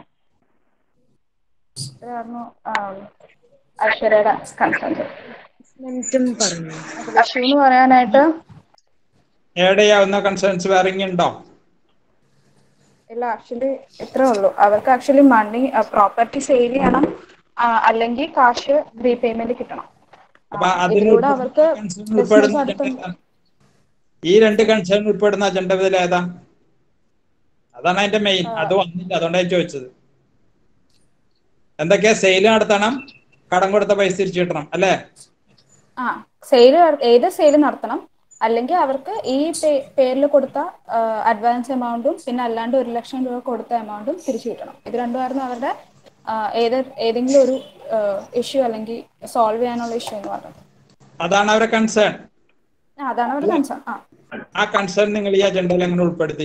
എത്ര ആയിരുന്നു ഐശ്വര്യയുടെ കൺസേൺസ് മിനിറ്റും പറഞ്ഞു ഇഷ്യൂ എന്ന് പറയാനായിട്ട് ആഡ് ചെയ്യാവുന്ന കൺസേൺസ് വേറെ ഇനി ഉണ്ടോ ഇല്ല ആക്ച്വലി ഇത്രേ ഉള്ളൂ അവർക്ക് ആക്ച്വലി മണി പ്രോപ്പർട്ടി സെയിൽ ചെയ്യണം ആ, അല്ലെങ്കിൽ കാശ് റീപേയ്മെന്റ് കിട്ടണം അപ്പൊ ആ, അതിൽ ഇതിലൂടെ അവർക്ക് concern ബിസിനസ് ഉൾപ്പെടുന്ന അടുത്ത അജണ്ട ഏതാ? ഈ രണ്ട് കൺസേൺ ഉൾപ്പെടുന്ന അജണ്ട ഇതിൽ ഏതാ അതാണ് അതിന്റെ മെയിൻ അത് വന്നില്ല അതുകൊണ്ടാണ് ഞാൻ ചോദിച്ചത് എന്തൊക്കെയാ സെയിൽ നടത്തണം കടം കൊടുത്ത പൈസ തിരിച്ചു കിട്ടണം അല്ലേ ആ സെയിൽ ഏത് സെയിൽ നടത്തണം അല്ലെങ്കിൽ അവർക്ക് ഈ പേരിൽ കൊടുത്ത അഡ്വാൻസ് എമൗണ്ടും പിന്നെ അല്ലാണ്ട് ഒരു ലക്ഷം രൂപ കൊടുത്ത എമൗണ്ടും തിരിച്ചു കിട്ടണം ഇത് രണ്ടുമായിരുന്നു അവരുടെ ആ, ഏത് ഏതെങ്കിലും ഒരു ഇഷ്യൂ അല്ലെങ്കിൽ സോൾവ് ചെയ്യാനുള്ള ഇഷ്യൂ എന്ന് പറയുന്നത് അതാണ് അവരുടെ കൺസേൺ ആ, അതാണ് അവരുടെ കൺസേൺ ആ ആ കൺസേൺ നിങ്ങൾ ഈ അജണ്ടയിൽ എങ്ങനെ ഉൾപ്പെടുത്തി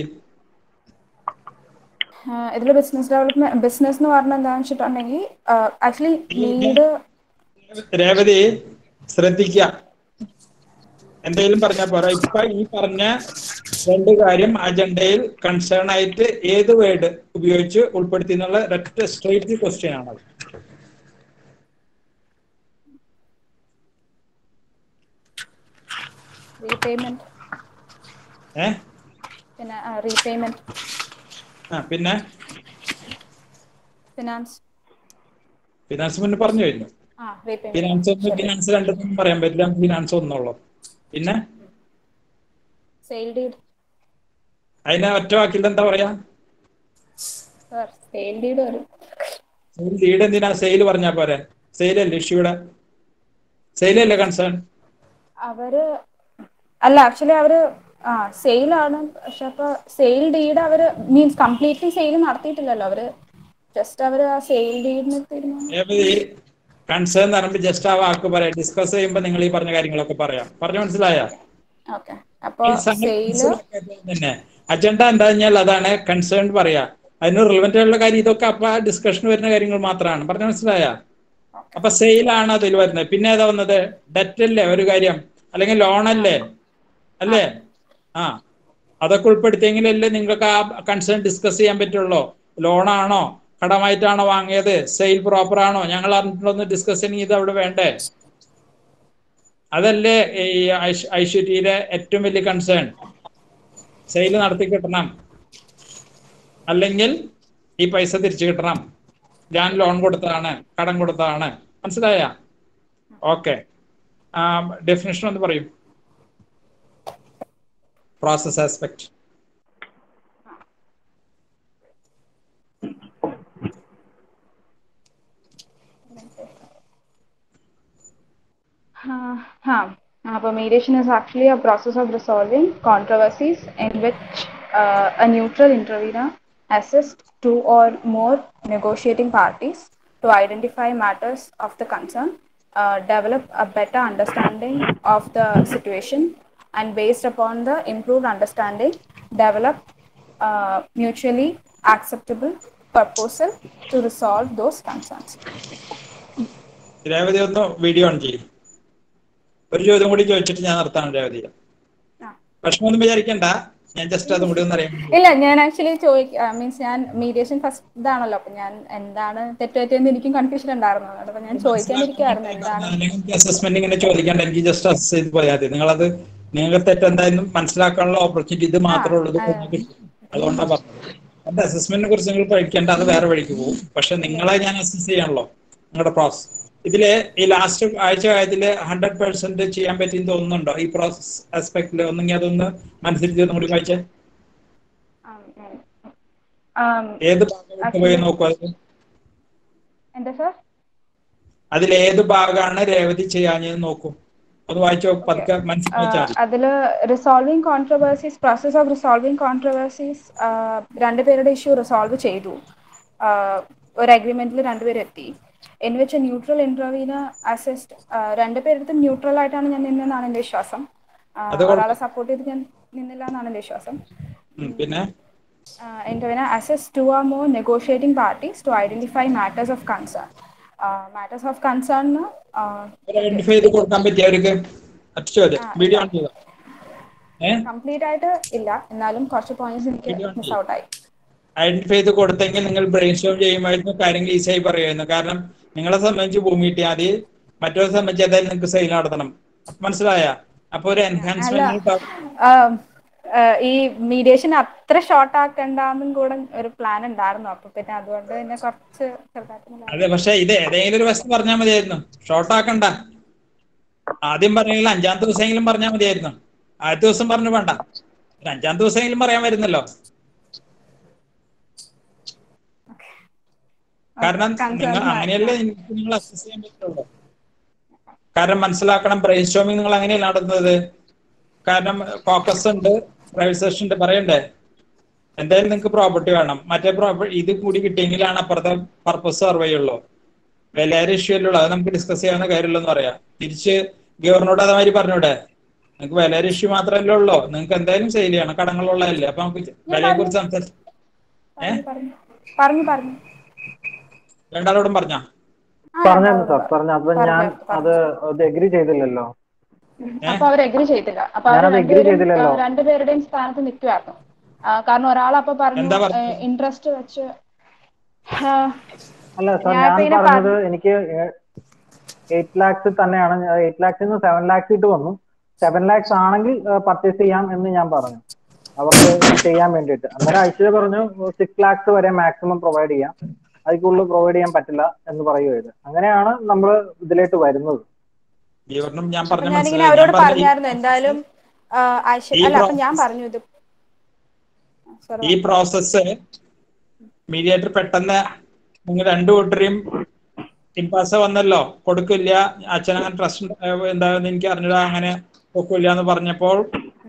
ഇതിൽ ബിസിനസ് ഡെവലപ്മെന്റ് ബിസിനസ് എന്ന് പറഞ്ഞാൽ എന്താണെന്ന് വെച്ചിട്ടുണ്ടെങ്കിൽ ആക്ച്വലി നീഡ് രേവതി ശ്രദ്ധിക്കുക എന്തെങ്കിലും പറഞ്ഞാൽ പോരാ ഇപ്പൊ ഈ പറഞ്ഞ രണ്ട് കാര്യം അജണ്ടയിൽ കൺസേൺ ആയിട്ട് ഏത് വേർഡ് ഉപയോഗിച്ച് ഉൾപ്പെടുത്തി എന്നുള്ള ഒറ്റ സ്ട്രേറ്റ് ക്വസ്റ്റ്യൻ ആണത് റീപേയ്മെന്റ് ഏ പിന്നെ റീപേയ്മെന്റ് ആ പിന്നെ ഫിനാൻസ് ഫിനാൻസ് മുന്നേ പറഞ്ഞു കഴിഞ്ഞു ആ റീപേയ്മെന്റ് ഫിനാൻസ് ഒന്ന് ഫിനാൻസ് രണ്ടെന്നും പറയാൻ പറ്റില്ല ഫിനാൻസ് ഒന്നുള്ളൂ പിന്നെ സെയിൽ ഡീഡ് അതിനെ ഒറ്റ വാക്കിൽ എന്താ പറയാ സർ സെയിൽ ഡീഡ് വരും സെയിൽ ലീഡ് എന്തിനാ സെയിൽ പറഞ്ഞാ പോരെ സെയിൽ അല്ലേ ഇഷ്യൂടെ സെയിൽ അല്ലേ കൺസേൺ അവര് അല്ല ആക്ച്വലി അവര് ആ സെയിലാണ് പക്ഷെ അപ്പൊ സെയിൽ ഡീഡ് അവര് മീൻസ് കംപ്ലീറ്റ്ലി സെയിൽ നടത്തിയിട്ടില്ലല്ലോ അവര് ജസ്റ്റ് അവര് ആ സെയിൽ ഡീഡിന് തീരുമാനം രേവതി കൺസേൺ എന്ന് പറയുമ്പോൾ ജസ്റ്റ് ആ വാക്ക് പറയാം ഡിസ്കസ് ചെയ്യുമ്പോൾ നിങ്ങൾ ഈ പറഞ്ഞ കാര്യങ്ങളൊക്കെ പറയാം പറഞ്ഞു മനസ്സിലായ ഓക്കെ അപ്പൊ സെയില് തന്നെ അജണ്ട എന്താ കഴിഞ്ഞാൽ അതാണ് കൺസേൺ പറയാ അതിന് റിലവന്റ് ആയിട്ടുള്ള കാര്യം ഇതൊക്കെ അപ്പൊ ഡിസ്കഷൻ വരുന്ന കാര്യങ്ങൾ മാത്രമാണ് പറഞ്ഞു മനസ്സിലായ അപ്പൊ സെയിലാണ് അതിൽ വരുന്നത് പിന്നെ ഏതാ വന്നത് ഡെറ്റ് അല്ലേ ഒരു കാര്യം അല്ലെങ്കിൽ ലോൺ അല്ലേ അല്ലേ ആ അതൊക്കെ ഉൾപ്പെടുത്തിയെങ്കിലല്ലേ നിങ്ങൾക്ക് ആ കൺസേൺ ഡിസ്കസ് ചെയ്യാൻ പറ്റുള്ളൂ ലോണാണോ കടമായിട്ടാണോ വാങ്ങിയത് സെയിൽ പ്രോപ്പർ ആണോ ഞങ്ങൾ അറിഞ്ഞിട്ടൊന്ന് ഡിസ്കസ് ചെയ്യണമെങ്കിൽ ഇത് അവിടെ വേണ്ടേ അതല്ലേ ഈ ഐശ്- ഐശ്വര്യയിലെ ഏറ്റവും വലിയ കൺസേൺ സെയിൽ നടത്തി കിട്ടണം അല്ലെങ്കിൽ ഈ പൈസ തിരിച്ചു കിട്ടണം ഞാൻ ലോൺ കൊടുത്തതാണ് കടം കൊടുത്തതാണ് മനസ്സിലായ ഓക്കെ ഡെഫിനേഷൻ ഒന്ന് പറയൂ process aspect Uh, huh. Uh, but mediation is actually a process of resolving controversies in which uh, a neutral intervener assists two or more negotiating parties to identify matters of the concern, uh, develop a better understanding of the situation, and based upon the improved understanding, develop uh, mutually acceptable proposal to resolve those concerns. Revathi ഒന്ന് video on ചെയ്യും ഒരു ചോദ്യം കൂടി ചോദിച്ചിട്ട് ഞാൻ നിർത്താണ് രേവതി ആ. വിഷമൊന്നും വിചാരിക്കണ്ട ഞാൻ ജസ്റ്റ് അതും കൂടി ഒന്ന് അറിയാൻ വേണ്ടി. ഇല്ല ഞാൻ ആക്ച്വലി ചോദിക്ക മീൻസ് ഞാൻ മീഡിയേഷൻ ഫസ്റ്റ് ഇതാണല്ലോ അപ്പൊ ഞാൻ എന്താണ് തെറ്റുപറ്റിയെന്ന് എനിക്കും കൺഫ്യൂഷൻ ഉണ്ടായിരുന്നു അതുകൊണ്ട് അപ്പൊ ഞാൻ ചോദിക്കാനിരിക്കുവായിരുന്നു എന്താണ് അല്ലെങ്കിൽ അസസ്മെന്റ് ഇങ്ങനെ ചോദിക്കാണ്ട് എനിക്ക് ജസ്റ്റ് അസസ് ചെയ്ത് പോയാൽ മതി നിങ്ങളത് നിങ്ങൾക്ക് തെറ്റെന്തായാലും മനസ്സിലാക്കാനുള്ള ഓപ്പർച്യൂണിറ്റി ഇത് മാത്രമേ ഉള്ളൂ ഇത് നിങ്ങൾക്ക് കിട്ടും. അതുകൊണ്ടാണ് പറഞ്ഞത് എന്റെ അസസ്മെന്റിനെ കുറിച്ച് നിങ്ങൾ പഠിക്കേണ്ട അത് വേറെ വഴിക്ക് പോകും പക്ഷെ നിങ്ങളെ ഞാൻ അസസ് ചെയ്യാണല്ലോ നിങ്ങളുടെ പ്രോസസ് ഇതില് ഈ ലാസ്റ്റ് ആഴ്ച ഇതില് ഹൺഡ്രഡ് പെർസെന്റ് ചെയ്യാൻ പറ്റിയെന്ന് തോന്നുന്നുണ്ടോ ഈ പ്രോസസ് ആസ്പെക്ടില് ഒന്നെങ്കിൽ അതൊന്ന് മനസ്സിലാക്കി ഒന്നും കൂടി വായിച്ചേ ഏത് ഭാഗം വിട്ട് പോയി നോക്കൂ അത് എന്താ സർ അതിൽ ഏത് ഭാഗമാണ് രേവതി ചെയ്യാഞ്ഞത് നോക്കൂ ഒന്ന് വായിച്ചോ പതുക്കെ മനസ്സിലാച്ചാൽ മതി അതില് resolving controversies process of resolving controversies രണ്ടുപേരുടെ ഇഷ്യൂ റിസോൾവ് ചെയ്തു ആഹ് ഒരു അഗ്രിമെന്റിൽ രണ്ടുപേരും എത്തി ഇൻ വെച്ച് ന്യൂട്രൽ ഇന്റർവ്യൂവിന് അസിസ്റ്റ് രണ്ടുപേരുടെ ന്യൂട്രൽ ആയിട്ടാണ് ഞാൻ നിന്നെന്നാണ് എന്റെ വിശ്വാസം ആഹ് അത് കുഴപ്പം- ഒരാളെ സപ്പോർട്ട് ചെയ്ത് ഞാൻ നിന്നില്ല എന്നാണ് എന്റെ വിശ്വാസം ഉം, പിന്നെ uh, intervener assists two or more negotiating parties to identify matters of concern. Uh, matters of concern, uh, identify ചെയ്ത് കൊടുക്കാൻ പറ്റിയ അവർക്ക് ഒറ്റ ചോദ്യം ആ, വീഡിയോ ഇല്ല. ഓൺ ചെയ്തോ ഏ കംപ്ലീറ്റ് ആയിട്ട് ഇല്ല എന്നാലും കുറച്ച് പോയിന്റ്സ് എനിക്ക് Video on മിസ് ഔട്ട് ആയി ഐഡന്റിഫൈ ചെയ്ത് കൊടുത്തെങ്കിൽ നിങ്ങൾ ബ്രെയിൻ സ്റ്റോം ചെയ്യുമായിരുന്നു കാര്യങ്ങൾ ഈസിയായി പറയുമായിരുന്നു കാരണം നിങ്ങളെ സംബന്ധിച്ച് ഭൂമി കിട്ടിയാൽ മതി മറ്റൊരെ സംബന്ധിച്ച് ഏതായാലും നിങ്ങൾക്ക് സെയിൽ നടത്തണം മനസ്സിലായ അപ്പൊ ഒരു എൻഹാൻസ്മെന്റ് Um, uh, ഈ മീഡിയേഷൻ അത്ര ഷോർട്ട് ആക്കണ്ടെന്നും കൂടെ ഒരു പ്ലാൻ ഉണ്ടായിരുന്നു അപ്പൊ പിന്നെ അതുകൊണ്ട് തന്നെ കുറച്ച് ചെറുതായിട്ട് അതെ പക്ഷെ ഇത് ഏതെങ്കിലും ഒരു വശത്ത് പറഞ്ഞാൽ മതിയായിരുന്നു ഷോർട്ട് ആക്കണ്ട ആദ്യം പറഞ്ഞെങ്കിൽ അഞ്ചാമത്തെ ദിവസമെങ്കിലും പറഞ്ഞാൽ മതിയായിരുന്നു ആദ്യത്തെ ദിവസം പറഞ്ഞു വേണ്ട ഒരു അഞ്ചാമത്തെ ദിവസമെങ്കിലും പറയാൻ വരുന്നല്ലോ കാരണം നിങ്ങൾ അങ്ങനെയല്ലേ എനിക്ക് നിങ്ങൾ അസസ് ചെയ്യാൻ പറ്റുള്ളൂ കാരണം മനസ്സിലാക്കണം ബ്രെയിൻ സ്റ്റോമിങ് നിങ്ങൾ അങ്ങനെയല്ല നടന്നത് കാരണം ഫോക്കസ് ഉണ്ട് പ്രൈവറ്റ് സെഷൻ ഉണ്ട് പറയണ്ടേ എന്തായാലും നിങ്ങൾക്ക് പ്രോപ്പർട്ടി വേണം മറ്റേ പ്രോപ്പർട്ടി ഇത് കൂടി കിട്ടിയെങ്കിലാണ് അപ്പുറത്തെ പർപ്പസ് സർവ് ചെയ്യുള്ളൂ വിലയുടെ ഇഷ്യൂ അല്ലേ ഉള്ളൂ അത് നമുക്ക് ഡിസ്കസ് ചെയ്യാവുന്ന കാര്യമുള്ളൂ പറയാം തിരിച്ച് ഗവർണറോട് അതേമാതിരി പറഞ്ഞൂടെ നിങ്ങൾക്ക് വിലയുടെ ഇഷ്യൂ മാത്രമല്ലേ ഉള്ളൂ നിങ്ങൾക്ക് എന്തായാലും സെയിൽ ചെയ്യണം കടങ്ങളുള്ളതല്ലേ അപ്പൊ നമുക്ക് വിലയെ കുറിച്ച് സംസാരിച്ചു പറഞ്ഞു പറഞ്ഞു പറഞ്ഞു രണ്ടാളോടും പറഞ്ഞാ പറഞ്ഞായിരുന്നു സാർ പറഞ്ഞു അപ്പൊ ഞാൻ അത് അത് എഗ്രി ചെയ്തില്ലല്ലോ അപ്പൊ അവർ എഗ്രി ചെയ്തില്ല അപ്പൊ അവർ ഞാനത് agree ചെയ്തില്ലല്ലോ. രണ്ടുപേരുടെയും സ്ഥാനത്ത് നിൽക്കുമായിരുന്നു കാരണം ഒരാൾ അപ്പൊ പറഞ്ഞു എന്താ പറഞ്ഞത്? ഇൻട്രസ്റ്റ് വെച്ച് ആ, അല്ല സാർ ഞാൻ ഞാൻ ഇപ്പൊ ഇങ്ങനെ പറഞ്ഞത് എനിക്ക് എയ്റ്റ് ലാക്സ് തന്നെയാണ് എയ്റ്റ് ലാക്സിൽ നിന്ന് സെവൻ ലാക്സ് ഇട്ട് വന്നു സെവൻ ലാക്സ് ആണെങ്കിൽ പർച്ചേസ് ചെയ്യാം എന്ന് ഞാൻ പറഞ്ഞു അവർക്ക് ചെയ്യാൻ വേണ്ടിയിട്ട് അന്നേരം ഐശ്വര്യ പറഞ്ഞു സിക്സ് ലാക്സ് വരെ മാക്സിമം പ്രൊവൈഡ് ചെയ്യാം അതിൽ കൂടുതൽ പ്രൊവൈഡ് ചെയ്യാൻ പറ്റില്ല എന്ന് പറയുകയത് അങ്ങനെയാണ് നമ്മൾ ഇതിലേക്ക് വരുന്നത് ഗവർണറും ഞാൻ അപ്പൊ പറഞ്ഞ ഞാനിങ്ങനെ മനസ്സിലായി അവരോട് ഞാൻ പറഞ്ഞ പറഞ്ഞായിരുന്നു എന്തായാലും ആ, ഐശ്വര്യ ഈ അല്ല അപ്പൊ ഞാൻ process- പറഞ്ഞു ഇത് Sorry. ഈ പ്രോസസ്സ് മീഡിയേറ്റർ പെട്ടെന്ന് നിങ്ങൾ രണ്ടു കൂട്ടരെയും ഇമ്പാസ വന്നല്ലോ കൊടുക്കില്ല അച്ഛൻ അങ്ങനെ ട്രസ്റ്റ് എന്താന്ന് എനിക്ക് അറിഞ്ഞില്ല അങ്ങനെ കൊടുക്കില്ല എന്ന് പറഞ്ഞപ്പോൾ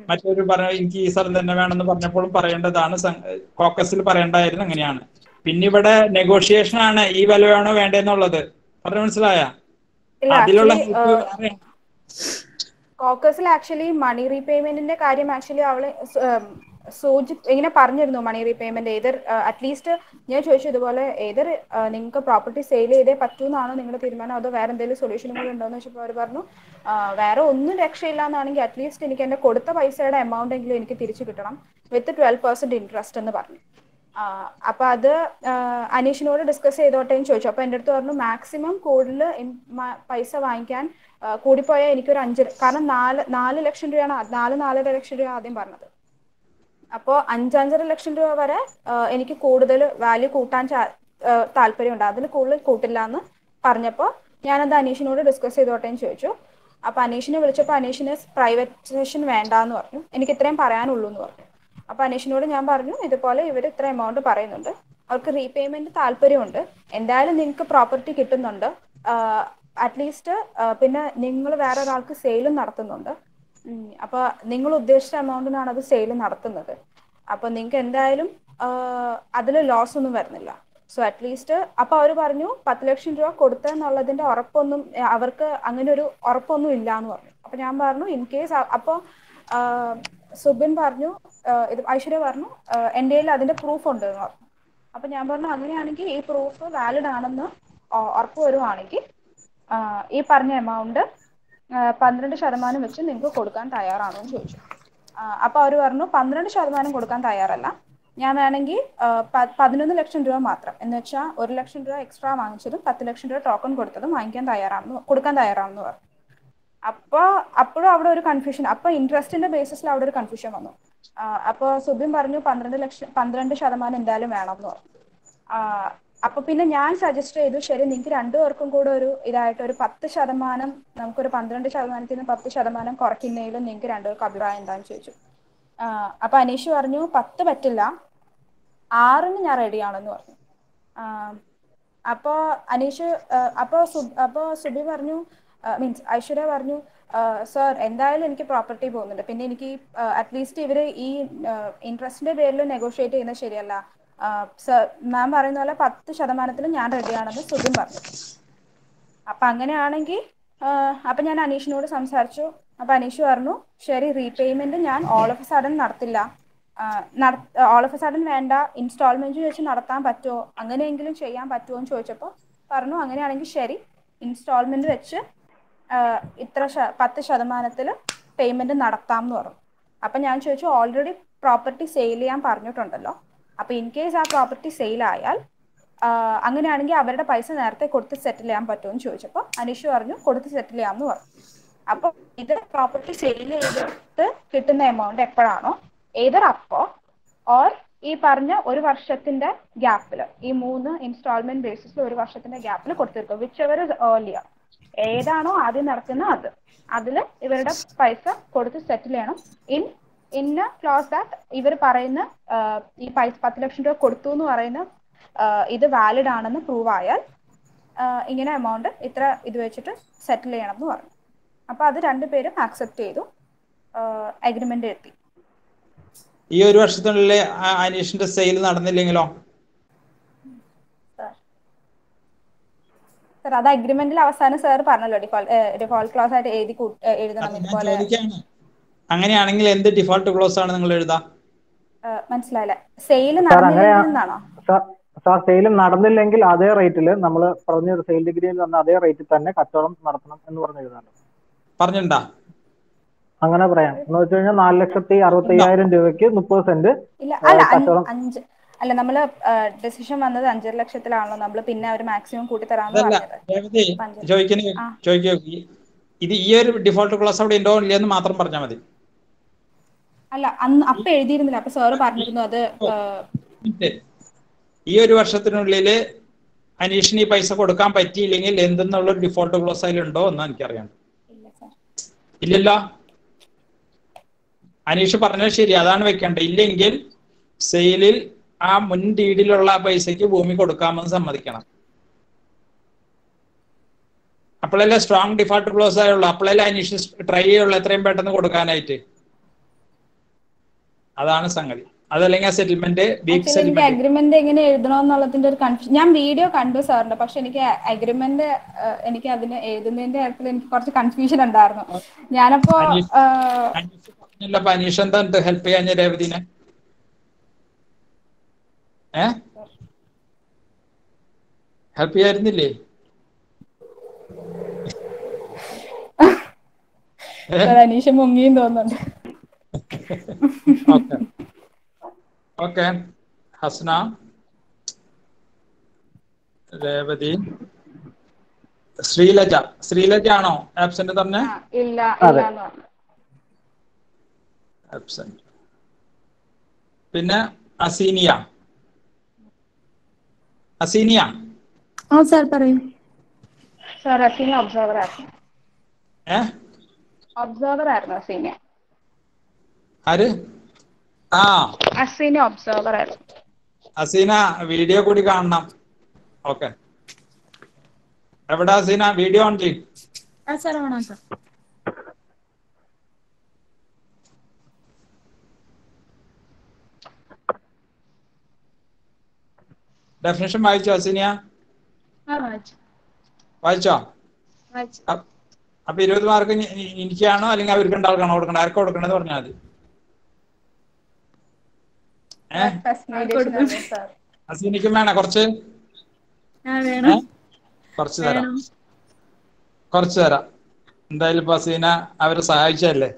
മറ്റൊരു പറഞ്ഞ എനിക്ക് ഈ സ്ഥലം തന്നെ വേണമെന്ന് പറഞ്ഞപ്പോഴും പറയേണ്ടതാണ് കോക്കസിൽ പറയേണ്ടതായിരുന്നു അങ്ങനെയാണ് പിന്നെ ഇവിടെ നെഗോഷിയേഷൻ ആണ് ഈ വില വേണോ വേണ്ടെന്നുള്ളത് പറഞ്ഞു മനസ്സിലായ ഇല്ല അതിലുള്ള ആക്ച്വലി help വേറെ കോക്കസിൽ ആക്ച്വലി മണി റീപേയ്മെന്റിന്റെ കാര്യം ആക്ച്വലി അവള് സ- ഉം, സൂചി ഇങ്ങനെ പറഞ്ഞിരുന്നു മണി റീപേയ്മെന്റ് ഏതർ അറ്റ്ലീസ്റ്റ് ഞാൻ ചോദിച്ചു ഇതുപോലെ ഏതർ നിങ്ങൾക്ക് പ്രോപ്പർട്ടി സെയിൽ ചെയ്തേ പറ്റൂ എന്നാണോ നിങ്ങളുടെ തീരുമാനം അതോ വേറെ എന്തെങ്കിലും സൊല്യൂഷനും കൂടി ഉണ്ടോ എന്ന് വെച്ചപ്പോൾ അവർ പറഞ്ഞു ആ, വേറെ ഒന്നും രക്ഷയില്ല എന്നാണെങ്കിൽ അറ്റ്ലീസ്റ്റ് എനിക്ക് എന്റെ കൊടുത്ത പൈസയുടെ എമൗണ്ട് എങ്കിലും എനിക്ക് തിരിച്ചു കിട്ടണം വിത്ത് ട്വൽവ് പെർസെന്റ് ഇൻട്രസ്റ്റ് എന്ന് പറഞ്ഞു ആ, അപ്പൊ അത് ആ, അനീഷിനോട് ഡിസ്കസ് ചെയ്തോട്ടെ എന്ന് ചോദിച്ചു അപ്പൊ എൻ്റെ അടുത്ത് പറഞ്ഞു മാക്സിമം കൂടുതൽ പൈസ വാങ്ങിക്കാൻ ആ, കൂടിപ്പോയാൽ എനിക്കൊരു അഞ്ച് കാരണം നാല് നാല് ലക്ഷം രൂപയാണ് ആ- നാല് നാലര ലക്ഷം രൂപ ആദ്യം പറഞ്ഞത് അപ്പോൾ അഞ്ചഞ്ചര ലക്ഷം രൂപ വരെ ആ, എനിക്ക് കൂടുതൽ വാല്യൂ കൂട്ടാൻ ചാ- ആ, താല്പര്യമുണ്ട് അതിൽ കൂടുതൽ കൂട്ടില്ല എന്ന് പറഞ്ഞപ്പോൾ ഞാനത് അനീഷിനോട് ഡിസ്കസ് ചെയ്തോട്ടെ എന്ന് ചോദിച്ചു അപ്പൊ അനീഷിനെ വിളിച്ചപ്പോൾ അനീഷിന് പ്രൈവറ്റൈസേഷൻ വേണ്ടാന്ന് പറഞ്ഞു എനിക്ക് ഇത്രയും പറയാനുള്ളൂ എന്ന് പറഞ്ഞു അപ്പൊ അനീഷിനോട് ഞാൻ പറഞ്ഞു ഇതുപോലെ ഇവർ ഇത്ര എമൗണ്ട് പറയുന്നുണ്ട് അവർക്ക് റീപേയ്മെന്റ് താല്പര്യമുണ്ട് എന്തായാലും നിങ്ങൾക്ക് പ്രോപ്പർട്ടി കിട്ടുന്നുണ്ട് അറ്റ്ലീസ്റ്റ് പിന്നെ നിങ്ങൾ വേറെ ഒരാൾക്ക് സെയിലും നടത്തുന്നുണ്ട് ഉം, അപ്പൊ നിങ്ങൾ ഉദ്ദേശിച്ച എമൗണ്ടിനാണ് അത് സെയിൽ നടത്തുന്നത് അപ്പൊ നിങ്ങൾക്ക് എന്തായാലും അതിൽ ലോസ് ഒന്നും വരുന്നില്ല സോ അറ്റ്ലീസ്റ്റ് അപ്പൊ അവർ പറഞ്ഞു പത്ത് ലക്ഷം രൂപ കൊടുത്തെന്നുള്ളതിന്റെ ഉറപ്പൊന്നും ഏ, അവർക്ക് അങ്ങനെ ഒരു ഉറപ്പൊന്നും ഇല്ല എന്ന് പറഞ്ഞു അപ്പൊ ഞാൻ പറഞ്ഞു ഇൻ കേസ് അപ്പൊ സുബിൻ പറഞ്ഞു ആ, ഇത് ഐശ്വര്യ പറഞ്ഞു എൻ്റെ കയ്യിൽ അതിന്റെ പ്രൂഫ് ഉണ്ട് എന്ന് പറഞ്ഞു അപ്പൊ ഞാൻ പറഞ്ഞു അങ്ങനെയാണെങ്കിൽ ഈ പ്രൂഫ് വാലിഡ് ആണെന്ന് ഉ- ഉറപ്പ് വരുവാണെങ്കിൽ ആ, ഈ പറഞ്ഞ എമൗണ്ട് പന്ത്രണ്ട് ശതമാനം വെച്ച് നിങ്ങൾക്ക് കൊടുക്കാൻ തയ്യാറാണോ എന്ന് ചോദിച്ചു ആ, അപ്പൊ അവർ പറഞ്ഞു പന്ത്രണ്ട് ശതമാനം കൊടുക്കാൻ തയ്യാറല്ല ഞാൻ വേണമെങ്കിൽ ആ, പ- പതിനൊന്ന് ലക്ഷം രൂപ മാത്രം എന്ന് വെച്ചാൽ ഒരു ലക്ഷം രൂപ എക്സ്ട്രാ വാങ്ങിച്ചതും പത്ത് ലക്ഷം രൂപ ടോക്കൺ കൊടുത്തതും വാങ്ങിക്കാൻ തയ്യാറാണെന്ന് കൊടുക്കാൻ തയ്യാറാണെന്ന് പറഞ്ഞു അപ്പൊ അപ്പോഴും അവിടെ ഒരു കൺഫ്യൂഷൻ അപ്പൊ ഇൻട്രസ്റ്റിന്റെ ബേസിസിൽ അവിടെ ഒരു കൺഫ്യൂഷൻ വന്നു ആ, അപ്പൊ സുബിൻ പറഞ്ഞു പന്ത്രണ്ട് ലക്ഷം പന്ത്രണ്ട് ശതമാനം എന്തായാലും വേണം എന്ന് പറഞ്ഞു ആ, അപ്പൊ പിന്നെ ഞാൻ സജസ്റ്റ് ചെയ്തു ശരി നിങ്ങൾക്ക് രണ്ടുപേർക്കും കൂടെ ഒരു ഇതായിട്ട് ഒരു പത്ത് ശതമാനം നമുക്കൊരു പന്ത്രണ്ട് ശതമാനത്തിൽ നിന്ന് പത്ത് ശതമാനം കുറയ്ക്കുന്നതിലും നിങ്ങൾക്ക് രണ്ടുപേർക്കും അഭിപ്രായം എന്താണെന്ന് ചോദിച്ചു ആ, അപ്പൊ അനീഷ് പറഞ്ഞു പത്ത് പറ്റില്ല ആറിന് ഞാൻ റെഡിയാണെന്ന് പറഞ്ഞു ആ, അപ്പോ അനീഷ് ആ, അപ്പോ സു- അപ്പോ സുബി പറഞ്ഞു മീൻസ് ഐശ്വര്യ പറഞ്ഞു സർ എന്തായാലും എനിക്ക് പ്രോപ്പർട്ടി പോകുന്നുണ്ട് പിന്നെ എനിക്ക് അറ്റ്ലീസ്റ്റ് ഇവര് ഈ ഇൻട്രസ്റ്റിന്റെ പേരിൽ നെഗോഷിയേറ്റ് ചെയ്യുന്നത് ശരിയല്ല സർ മാം പറയുന്ന പോലെ പത്ത് ശതമാനത്തിൽ ഞാൻ റെഡിയാണെന്ന് സുബിൻ പറഞ്ഞു അപ്പൊ അങ്ങനെയാണെങ്കിൽ അപ്പൊ ഞാൻ അനീഷിനോട് സംസാരിച്ചു അപ്പൊ അനീഷ് പറഞ്ഞു ശരി റീപേയ്മെന്റ് ഞാൻ ഓൾ ഓഫ് എ സഡൻ നടത്തില്ല ഓൾ ഓഫ് എ സഡൻ വേണ്ട ഇൻസ്റ്റാൾമെന്റ് വെച്ച് നടത്താൻ പറ്റുമോ അങ്ങനെയെങ്കിലും ചെയ്യാൻ പറ്റുമോ എന്ന് ചോദിച്ചപ്പോൾ പറഞ്ഞു അങ്ങനെയാണെങ്കിൽ ശരി ഇൻസ്റ്റാൾമെന്റ് വെച്ച് ആ, ഇത്ര ശ- പത്ത് ശതമാനത്തിൽ പേയ്മെന്റ് നടത്താം എന്ന് പറഞ്ഞു അപ്പൊ ഞാൻ ചോദിച്ചു ഓൾറെഡി പ്രോപ്പർട്ടി സെയിൽ ചെയ്യാൻ പറഞ്ഞിട്ടുണ്ടല്ലോ അപ്പൊ ഇൻ കേസ് ആ പ്രോപ്പർട്ടി സെയിൽ ആയാൽ ആഹ് അങ്ങനെയാണെങ്കിൽ അവരുടെ പൈസ നേരത്തെ കൊടുത്ത് സെറ്റിൽ ചെയ്യാൻ പറ്റുമോ എന്ന് ചോദിച്ചപ്പോൾ അനീഷ് പറഞ്ഞു കൊടുത്ത് സെറ്റിൽ ചെയ്യാമെന്ന് പറഞ്ഞു അപ്പൊ ഇത് പ്രോപ്പർട്ടി സെയിൽ ചെയ്തിട്ട് കിട്ടുന്ന എമൗണ്ട് എപ്പോഴാണോ ഏതർ അപ്പോ ഓർ ഈ പറഞ്ഞ ഒരു വർഷത്തിന്റെ ഗ്യാപ്പിൽ ഈ മൂന്ന് ഇൻസ്റ്റാൾമെന്റ് ബേസിസിൽ ഒരു വർഷത്തിന്റെ ഗ്യാപ്പിൽ കൊടുത്തിരിക്കും വിച്ച് എവർ ഇസ് ഏർലിയർ ഏതാണോ ആദ്യം നടക്കുന്ന അത് അതിൽ ഇവരുടെ പൈസ കൊടുത്ത് സെറ്റിൽ ചെയ്യണം ഇൻ ഇന്ന ക്ലോസ് ദാറ്റ് ഇവർ പറയുന്ന ആഹ് ഈ പൈസ പത്ത് ലക്ഷം രൂപ കൊടുത്തു എന്ന് പറയുന്ന ആഹ് ഇത് വാലിഡ് ആണെന്ന് പ്രൂവ് ആയാൽ ആഹ് ഇങ്ങനെ എമൗണ്ട് ഇത്ര ഇത് വെച്ചിട്ട് സെറ്റിൽ ചെയ്യണം എന്ന് പറഞ്ഞു അപ്പൊ അത് രണ്ടുപേരും ആക്സെപ്റ്റ് ചെയ്തു അഗ്രിമെന്റ് എത്തി ഈ ഒരു വർഷത്തിനുള്ളിൽ ആ അനീഷിന്റെ സെയിൽ നടന്നില്ലെങ്കിലോ സർ അത് അഗ്രിമെന്റിൽ അവസാനം സാർ പറഞ്ഞല്ലോ ഡിഫോൾട്ട് ഡിഫോൾട്ട് ക്ലോസ് ആയിട്ട് എഴുതി കൂ- ഏഹ് എഴുതണം അത് ഞാൻ ഇതുപോലെ ചോദിക്കാണ് അങ്ങനെയാണെങ്കിൽ എന്ത് ഡിഫോൾട്ട് ക്ലോസ് ആണ് നിങ്ങൾ എഴുതാ ആഹ് മനസ്സിലായില്ല സെയിൽ സാർ അങ്ങനെയാ നടന്നില്ലെങ്കിൽ എന്നാണോ സാർ സാർ സെയിൽ നടന്നില്ലെങ്കിൽ അതേ റേറ്റിൽ നമ്മൾ പറഞ്ഞ സെയിൽ ഡിഗ്രിയിൽ തന്ന അതേ റേറ്റിൽ തന്നെ കച്ചവടം നടത്തണം എന്ന് പറഞ്ഞു എഴുതാലോ പറഞ്ഞിട്ടുണ്ടാ അങ്ങനെ പറയാം എന്ന് വെച്ച് കഴിഞ്ഞാൽ നാല് ലക്ഷത്തി അറുപത്തി അയ്യായിരം രൂപയ്ക്ക് മുപ്പത് സെന്റ് ഇല്ല അല്ല അഞ്ച് കച്ചവടം അഞ്ച് അല്ല നമ്മള് ഡിസിഷൻ വന്നത് അഞ്ചര ലക്ഷത്തിലാണല്ലോ നമ്മള് പിന്നെ ഒരു മാക്സിമം കൂട്ടി തരാന്ന് അതല്ല പറഞ്ഞത് രേവതി അപ്പൊ അഞ്ചര ചോദിക്കുന്ന ആ. ചോദിക്കോ ഇത് ഈ ഒരു ഡിഫോൾട്ട് ക്ലോസ് അവിടെ ഉണ്ടോ ഇല്ലയെന്ന് മാത്രം പറഞ്ഞാൽ മതി അല്ല അന്ന് അപ്പൊ എഴുതിയിരുന്നില്ല അപ്പൊ സാറ് പറഞ്ഞിരുന്നു അത് ആഹ്, മിനിറ്റ്. ഈ ഒരു വർഷത്തിനുള്ളിൽ അനീഷിന് ഈ പൈസ കൊടുക്കാൻ പറ്റിയില്ലെങ്കിൽ എന്തെന്നുള്ള ഒരു ഡിഫോൾട്ട് ക്ലോസ് അതിലുണ്ടോ എന്ന് എനിക്കറിയാം ഇല്ല സാർ ഇല്ലല്ലോ അനീഷ് പറഞ്ഞത് ശരി അതാണ് വെക്കേണ്ടത് ഇല്ലെങ്കിൽ സെയിലിൽ ആ മുൻ ഡീഡിലുള്ള ആ പൈസക്ക് ഭൂമി കൊടുക്കാമെന്ന് സമ്മതിക്കണം അപ്പോഴല്ലേ സ്ട്രോങ് ഡിഫോൾട്ട് ക്ലോസ് ആയുള്ളൂ അപ്പോഴല്ലേ അനീഷ് ട്രൈ ചെയ്യുള്ളൂ എത്രയും പെട്ടെന്ന് കൊടുക്കാനായിട്ട് അതാണ് സംഗതി അതല്ലെങ്കിൽ ആ സെറ്റിൽമെന്റ് വീക്ക് ആക്ച്വലി എനിക്ക് സെറ്റിൽമെന്റ് അഗ്രിമെന്റ് എങ്ങനെ എഴുതണമെന്നുള്ളതിന്റെ ഒരു കൺഫ്യൂഷൻ ഞാൻ വീഡിയോ കണ്ടു സാറിന്റെ പക്ഷെ എനിക്ക് അഗ്രിമെന്റ് എനിക്ക് അതിന് എഴുതുന്നതിന്റെ കാര്യത്തിൽ എനിക്ക് കുറച്ച് കൺഫ്യൂഷൻ ഉണ്ടായിരുന്നു ഞാനപ്പോ അനീഷ് ആ, അനീഷ് പറഞ്ഞില്ല അപ്പൊ അനീഷ് എന്താ ഹെൽപ്പ് ചെയ്യാൻ രേവതിനെ ഏ ഹെൽപ്പ് ചെയ്യായിരുന്നില്ലേ സാർ അനീഷ മുങ്ങിയും തോന്നുന്നുണ്ട് ഓക്കെ ഓക്കെ ഹസ്ന രേവതി ശ്രീലജ ശ്രീലജ ആണോ ആബ്സെന്റ് തന്നെ ആ, ഇല്ല അതെ. ഇല്ല എന്ന് പറഞ്ഞു ആബ്സെന്റ് പിന്നെ അസീനിയ അസീനിയ ആ സാർ പറയൂ സാർ അസീന ഒബ്സർവർ ആയിരുന്നു ഏ ഒബ്സർവർ ആയിരുന്നു അസീന ആര് ആ അസീന ഒബ്സർവർ ആയിരുന്നു അസീന വീഡിയോ കൂടി കാണണം ഓക്കെ എവിടെ അസീന വീഡിയോ ഓൺ ചെയ്യും ആ സാർ ഓണാക്കാം ഡെഫിനേഷൻ വായിച്ചോ അസീനിയ ആ വായിച്ചു വായിച്ചോ വായിച്ചു അ- അപ്പൊ ഇരുപത് മാർക്ക് എനിക്കാണോ അല്ലെങ്കിൽ അവർക്ക് രണ്ടാൾക്കാണോ കൊടുക്കണ്ടത് ആർക്കും കൊടുക്കണമെന്ന് പറഞ്ഞാൽ മതി ഏ മീഡിയേഷൻ സാർ അസീനിക്കും വേണേ കുറച്ച് ആ വേണം ഏ? കുറച്ച് തരാം വേണം കുറച്ച് തരാം എന്തായാലും ഇപ്പൊ അസീന അവരെ സഹായിച്ചല്ലേ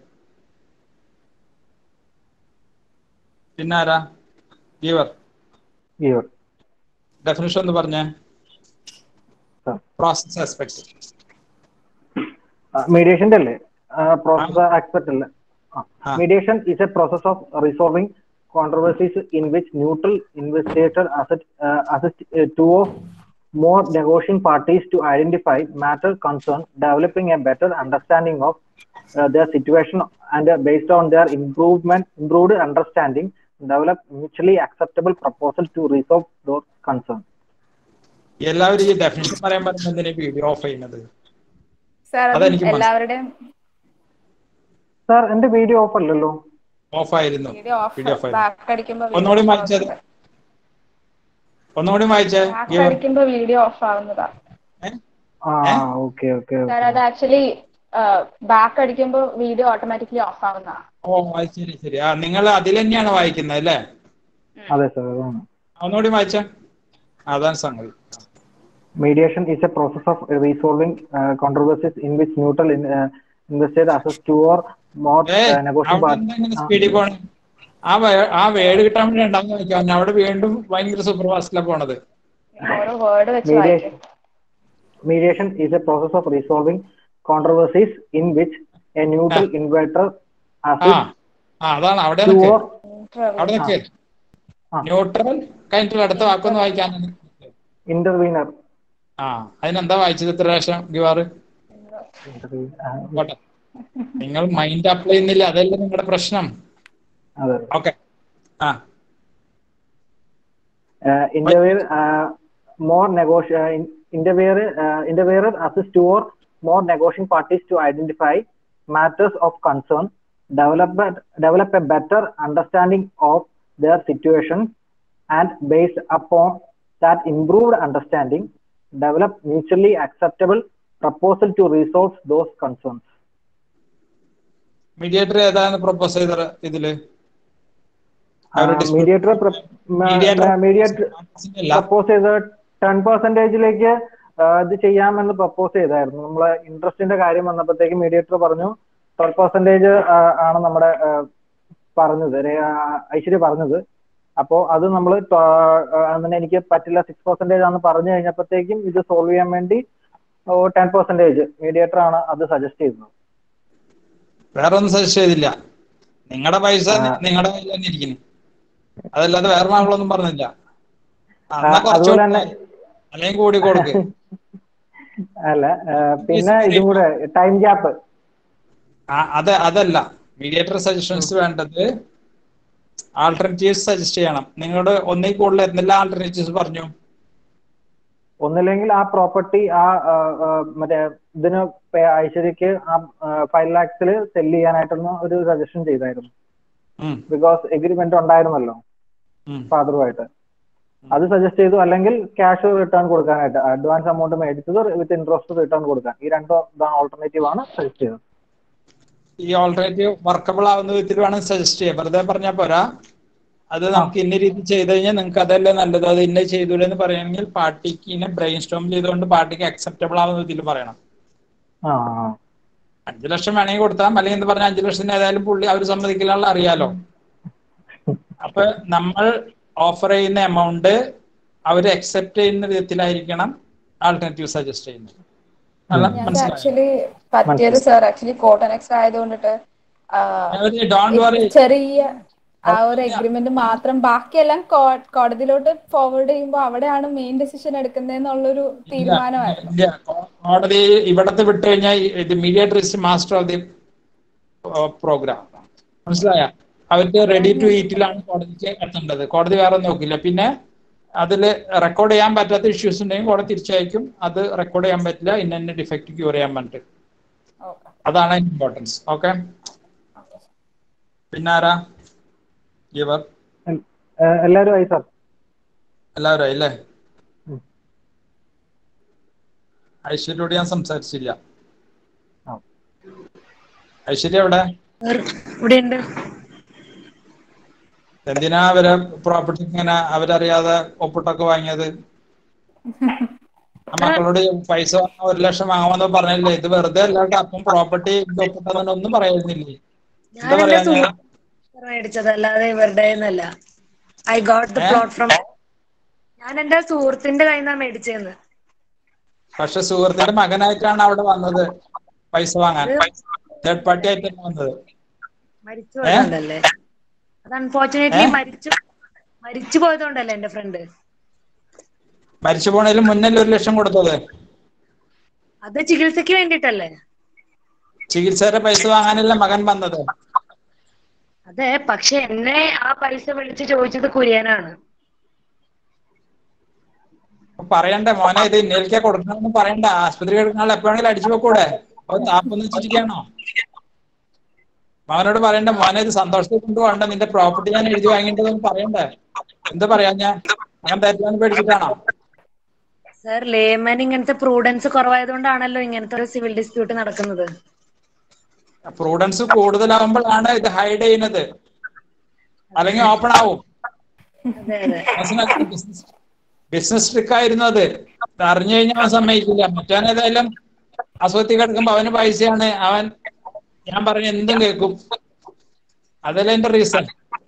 പിന്നെ ആരാ ഗീവർ ഗീവർ ഡെഫിനിഷൻ ഒന്ന് പറഞ്ഞേ ആ. പ്രോസസ് ആസ്പെക്ട് മീഡിയേഷന്റെ അല്ലേ പ്രോസസ് ആക്സെപ്റ്റ് അല്ലേ ആ. Mediation is a process of resolving controversies in which neutral investigator assist to of more negotiating parties to identify matter concern, developing a better understanding of uh, their situation and uh, based on their improvement, improved understanding, develop mutually acceptable proposal to resolve those concerns. എല്ലാവരും ഈ definition പറയാൻ പറയുമ്പോൾ എന്തിനാ video of ചെയ്യുന്നത് sir അതെനിക്ക് മനസ്സിലായി. എല്ലാവരുടെയും sir എന്റെ വീഡിയോ ഓഫ് അല്ലല്ലോ ഓഫ് ആയിരുന്നു വീഡിയോ ഓഫ് വീഡിയോ ഓഫ് ആയിരുന്നു ബാക്ക് അടിക്കുമ്പോ ഒന്നുകൂടി വായിച്ചത് ഒന്നുകൂടി വായിച്ചേ ബാക്ക് അടിക്കുമ്പോ വീഡിയോ ഓഫ് ആവുന്നതാ ആ ഏ? ഓക്കെ ഓക്കെ സാർ അത് ആക്ച്വലി ബാക്ക് അടിക്കുമ്പോ വീഡിയോ ഓട്ടോമാറ്റിക്കലി ഓഫ് ആവുന്നതാ ഓ അത് ശരി ശരി ആ നിങ്ങൾ അതിൽ തന്നെയാണ് വായിക്കുന്നത് അല്ലേ അതെ സാർ അതാണ് ഒന്നുകൂടി വായിച്ചേ അതാണ് സംഗതി Mediation is a process of resolving uh, controversies in which neutral in, uh, investigator assess two or more ഏ uh, negotiating അവിടെ parties. എന്താ ഇങ്ങനെ സ്പീഡിൽ പോണേ ആ വേ- ആ വേർഡ് കിട്ടാൻ വേണ്ടി ഉണ്ടാവുന്ന നോക്കാം അവിടെ വീണ്ടും ഭയങ്കര സൂപ്പർ ഫാസ്റ്റിലാണ് പോണത് ഓരോ വേർഡ് വെച്ച് Mediation, വായിക്കും mediation is a process of resolving controversies in which a neutral inverter ആ assists ആ അതാണ് അവിടെ two നിൽക്ക് or അവിടെ നിൽക്ക് ആ. ന്യൂട്രൽ കഴിഞ്ഞിട്ടുള്ള അടുത്ത വാക്കൊന്ന് വായിക്കാനാണ് intervener. ആ അതിനെന്താ വായിച്ചത് ഇത്ര പ്രാവശ്യം ഗിവാറ് interve- uh, പോട്ടെ നിങ്ങൾ മൈൻഡ് അപ്ലൈ ചെയ്യുന്നില്ല അതല്ലേ നിങ്ങളുടെ പ്രശ്നം അതെ. ഓക്കെ ആ Uh, interviewer, uh, more negoti- uh, in- interviewer, uh, interviewer assists two or more negotiating parties to identify matters of concern, develop a, develop a better understanding of their situation, and based upon that improved understanding, develop mutually acceptable proposal to resolve those concerns. Mediator ഏതാണ് propose ചെയ്ത ഇതില് അവര് Uh, dispute- mediator, pro- ma- Mediator ma- mediator അല്ല propose ചെയ്ത് ten പെർസെന്റേജിലേക്ക് ഇത് ചെയ്യാമെന്ന് propose ചെയ്തായിരുന്നു നമ്മളെ ഇൻട്രസ്റ്റിന്റെ കാര്യം വന്നപ്പോഴത്തേക്ക് മീഡിയേറ്റർ പറഞ്ഞു ട്വൽവ് പെർസെന്റേജ് ആണ് നമ്മുടെ ആ, പറഞ്ഞത് രേ- ആ, ഐശ്വര്യ പറഞ്ഞത് അപ്പോ അത് നമ്മൾ അങ്ങനെ എനിക്ക് പറ്റില്ല സിക്സ് പെർസെന്റേജ് ആണെന്ന് പറഞ്ഞു കഴിഞ്ഞപ്പോഴത്തേക്കും ഇത് സോൾവ് ചെയ്യാൻ വേണ്ടി ടെൻ പെർസെന്റേജ് മീഡിയേറ്റർ ആണ് അത് സജസ്റ്റ് ചെയ്തത് വേറെ ഒന്നും സജസ്റ്റ് ചെയ്തില്ല നിങ്ങളുടെ പൈസ ആ. നിങ്ങളുടെ കയ്യിൽ തന്നെ ഇരിക്കുന്നു അതല്ലാതെ വേറെ മാങ്ങളൊന്നും പറഞ്ഞില്ല ആ, എന്നാ കുറച്ച് അതുപോലെ തന്നെ അല്ലെങ്കിൽ കൂടി കൊടുക്ക് അല്ല ആ, പിന്നെ ഇതും കൂടെ ടൈം ഗ്യാപ്പ് ആ, അത് അതല്ല മീഡിയേറ്റർ സജഷൻസ് വേണ്ടത് ആൾട്ടർനേറ്റീവ്സ് സജസ്റ്റ് ചെയ്യണം നിങ്ങളോട് ഒന്നിൽ കൂടുതൽ എന്തെല്ലാം ആൾട്ടർനേറ്റീവ്സ് പറഞ്ഞു ഒന്നില്ലെങ്കിൽ ആ പ്രോപ്പർട്ടി ആ ആ, ആ, മറ്റേ ഇതിന് പേ- ഐശ്വര്യക്ക് ആ ഫൈവ് ലാക്സിൽ സെല് ചെയ്യാനായിട്ടൊന്ന് ഒരു സജഷൻ ചെയ്തായിരുന്നു ഉം, ബിക്കോസ് എഗ്രിമെന്റ് ഉണ്ടായിരുന്നല്ലോ ഉം. ഫാദറുമായിട്ട് അത് സജസ്റ്റ് ചെയ്തു അല്ലെങ്കിൽ ക്യാഷ് റിട്ടേൺ കൊടുക്കാനായിട്ട് അഡ്വാൻസ് എമൗണ്ട് മേടിച്ചത് വിത്ത് ഇൻട്രസ്റ്റ് റിട്ടേൺ കൊടുക്കാൻ ഈ രണ്ടോ ഓൾട്ടർനേറ്റീവ് ആണ് സജസ്റ്റ് ചെയ്തത് ഈ ഓൾട്ടർനേറ്റീവ് വർക്കബിൾ ആവുന്ന വിധത്തിൽ വേണം സജസ്റ്റ് ചെയ്യാം വെറുതെ പറഞ്ഞാൽ പോരാ അത് നമുക്ക് ഇന്ന രീതി ചെയ്ത് കഴിഞ്ഞാൽ നിങ്ങൾക്ക് അതല്ലേ നല്ലത് അത് ഇന്ന ചെയ്തൂടെ എന്ന് പറയുകയാണെങ്കിൽ പാർട്ടിക്ക് ഇന്നെ ബ്രെയിൻ സ്റ്റോം ചെയ്തുകൊണ്ട് പാർട്ടിക്ക് അക്സെപ്റ്റബിൾ ആവുന്ന വിധത്തിൽ പറയണം ആ ആ. അഞ്ചു ലക്ഷം വേണമെങ്കിൽ കൊടുത്താൽ അല്ലെങ്കിൽ എന്ന് പറഞ്ഞാൽ അഞ്ചു ലക്ഷത്തിന് ഏതായാലും പുള്ളി അവർ സമ്മതിക്കില്ല അറിയാലോ അപ്പൊ നമ്മൾ ഓഫർ ചെയ്യുന്ന എമൗണ്ട് അവർ അക്സെപ്റ്റ് ചെയ്യുന്ന വിധത്തിലായിരിക്കണം ആൾട്ടർനേറ്റീവ് സജസ്റ്റ് ചെയ്യുന്നത് അല്ല, ഞങ്ങൾക്ക് മനസ്സിലായോ? ആക്ച്വലി പറ്റിയത് സാർ ആക്ച്വലി കോട്ടൺ എക്സ്ട്രാ ആയതുകൊണ്ടിട്ട് ആ, ഡോണ്ട് വറി ചെറിയ ആ ഒരു എഗ്രിമെന്റ് മാത്രം ബാക്കിയെല്ലാം കോ- കോടതിയിലോട്ട് ഫോർവേഡ് ചെയ്യുമ്പോൾ അവിടെയാണ് മെയിൻ ഡിസിഷൻ എടുക്കുന്നതെന്നുള്ളൊരു തീരുമാനമായിരുന്നു ഇല്ല കോ- കോടതി ഇവിടത്തെ വിട്ട് കഴിഞ്ഞാൽ ഇത് mediator is master of the program മനസ്സിലായ അവർക്ക് റെഡി ടു ഈറ്റിലാണ് കോടതിക്ക് എത്തേണ്ടത് കോടതി വേറെ നോക്കില്ല പിന്നെ അതിൽ റെക്കോർഡ് ചെയ്യാൻ പറ്റാത്ത ഇഷ്യൂസ് ഉണ്ടെങ്കിൽ കോടതി തിരിച്ചയക്കും അത് റെക്കോർഡ് ചെയ്യാൻ പറ്റില്ല ഇന്ന ഇന്ന ഡിഫക്റ്റ് ക്യൂർ ചെയ്യാൻ പറഞ്ഞിട്ട് ഓക്കെ അതാണ് ഇമ്പോർട്ടൻസ് ഓക്കെ പിന്നെ ആരാ ഗിവർ ഏഹ് എല്ലാവരും ആയി സാർ എല്ലാവരും ആയി അല്ലേ ഉം. ഐശ്വര്യോട് ഞാൻ സംസാരിച്ചില്ല ആ. ഐശ്വര്യ എവിടെ ഇവിടെ ഉണ്ട് എന്തിനാ അവരെ പ്രോപ്പർട്ടി ഇങ്ങനെ അവരറിയാതെ ഒപ്പിട്ടൊക്കെ വാങ്ങിയത് ആ മക്കളോട് പൈസ വാങ്ങാൻ ഒരു ലക്ഷം വാങ്ങാമെന്ന് പറഞ്ഞില്ലേ ഇത് വെറുതെ അല്ലാണ്ട് അപ്പം പ്രോപ്പർട്ടി ഒപ്പിട്ടതെന്ന് ഒന്നും പറയുന്നില്ലേ എന്താ ഞാൻ എന്റെ പറയാ സുഹൃത്ത് മേടിച്ചത് അല്ലാതെ ഇവരുടെ അല്ല I got the uh? Plot from ഞാൻ എന്റെ സുഹൃത്തിന്റെ കയ്യിൽ നിന്നാണ് മേടിച്ചതെന്ന് പക്ഷെ സുഹൃത്തിന്റെ മകനായിട്ടാണ് അവിടെ വന്നത് പൈസ വാങ്ങാൻ തേർഡ് പാർട്ടി ആയിട്ടാണ് വന്നത് മരിച്ചു പോയതുകൊണ്ടല്ലേ അത് അൺഫോർച്ചുനേറ്റ്ലി മരിച്ചു മരിച്ചു പോയതുകൊണ്ടല്ലേ എന്റെ ഫ്രണ്ട് മരിച്ചു പോണതിൽ മുന്നല്ലേ ഒരു ലക്ഷം കൊടുത്തത് അത് ചികിത്സക്ക് വേണ്ടിട്ടല്ലേ ചികിത്സയുടെ പൈസ വാങ്ങാനല്ല മകൻ വന്നത് അതെ പക്ഷെ എന്നെ ആ പൈസ വിളിച്ച് ചോദിച്ചത് കുര്യനാണ് അപ്പൊ പറയണ്ടേ മോനെ ഇത് ഇന്നേൽക്കേ കൊടുക്കണമെന്ന് പറയണ്ട ആശുപത്രി എടുക്കണ എപ്പോഴെങ്കിലും അടിച്ചു വെക്കൂടെ അപ്പൊ താപ്പൊന്ന് വെച്ചിരിക്കുകയാണോ മകനോട് പറയണ്ട മോനെ ഇത് സന്തോഷത്തിൽ കൊണ്ടുപോകണ്ട നിന്റെ പ്രോപ്പർട്ടി ഞാൻ എഴുതി വാങ്ങിയിട്ടതെന്ന് പറയണ്ടേ എന്താ പറയാ ഞാൻ അങ്ങനെ തെറ്റാന്ന് പേടിച്ചിട്ടാണോ സർ ലേമൻ ഇങ്ങനത്തെ പ്രൂഡൻസ് കുറവായതുകൊണ്ടാണല്ലോ ഇങ്ങനത്തെ ഒരു സിവിൽ ഡിസ്പ്യൂട്ട് നടക്കുന്നത് പ്രൂഡൻസ് കൂടുതലാകുമ്പോഴാണ് ഇത് ഹൈഡ് ചെയ്യുന്നത് അല്ലെങ്കിൽ ഓപ്പൺ ആവും അതെ അതെ മനസ്സിലാക്കി ബിസിനസ് ബിസിനസ് ട്രിക്ക് ആയിരുന്നു അത് ഇത് അറിഞ്ഞു കഴിഞ്ഞാൽ അവൻ സമ്മതിക്കില്ല മറ്റവൻ ഏതായാലും അസുഖത്തിൽ കിടക്കുമ്പോ അവന് പൈസയാണ് അവൻ ഞാൻ പറഞ്ഞ എന്തും കേൾക്കും അതല്ല എന്റെ reason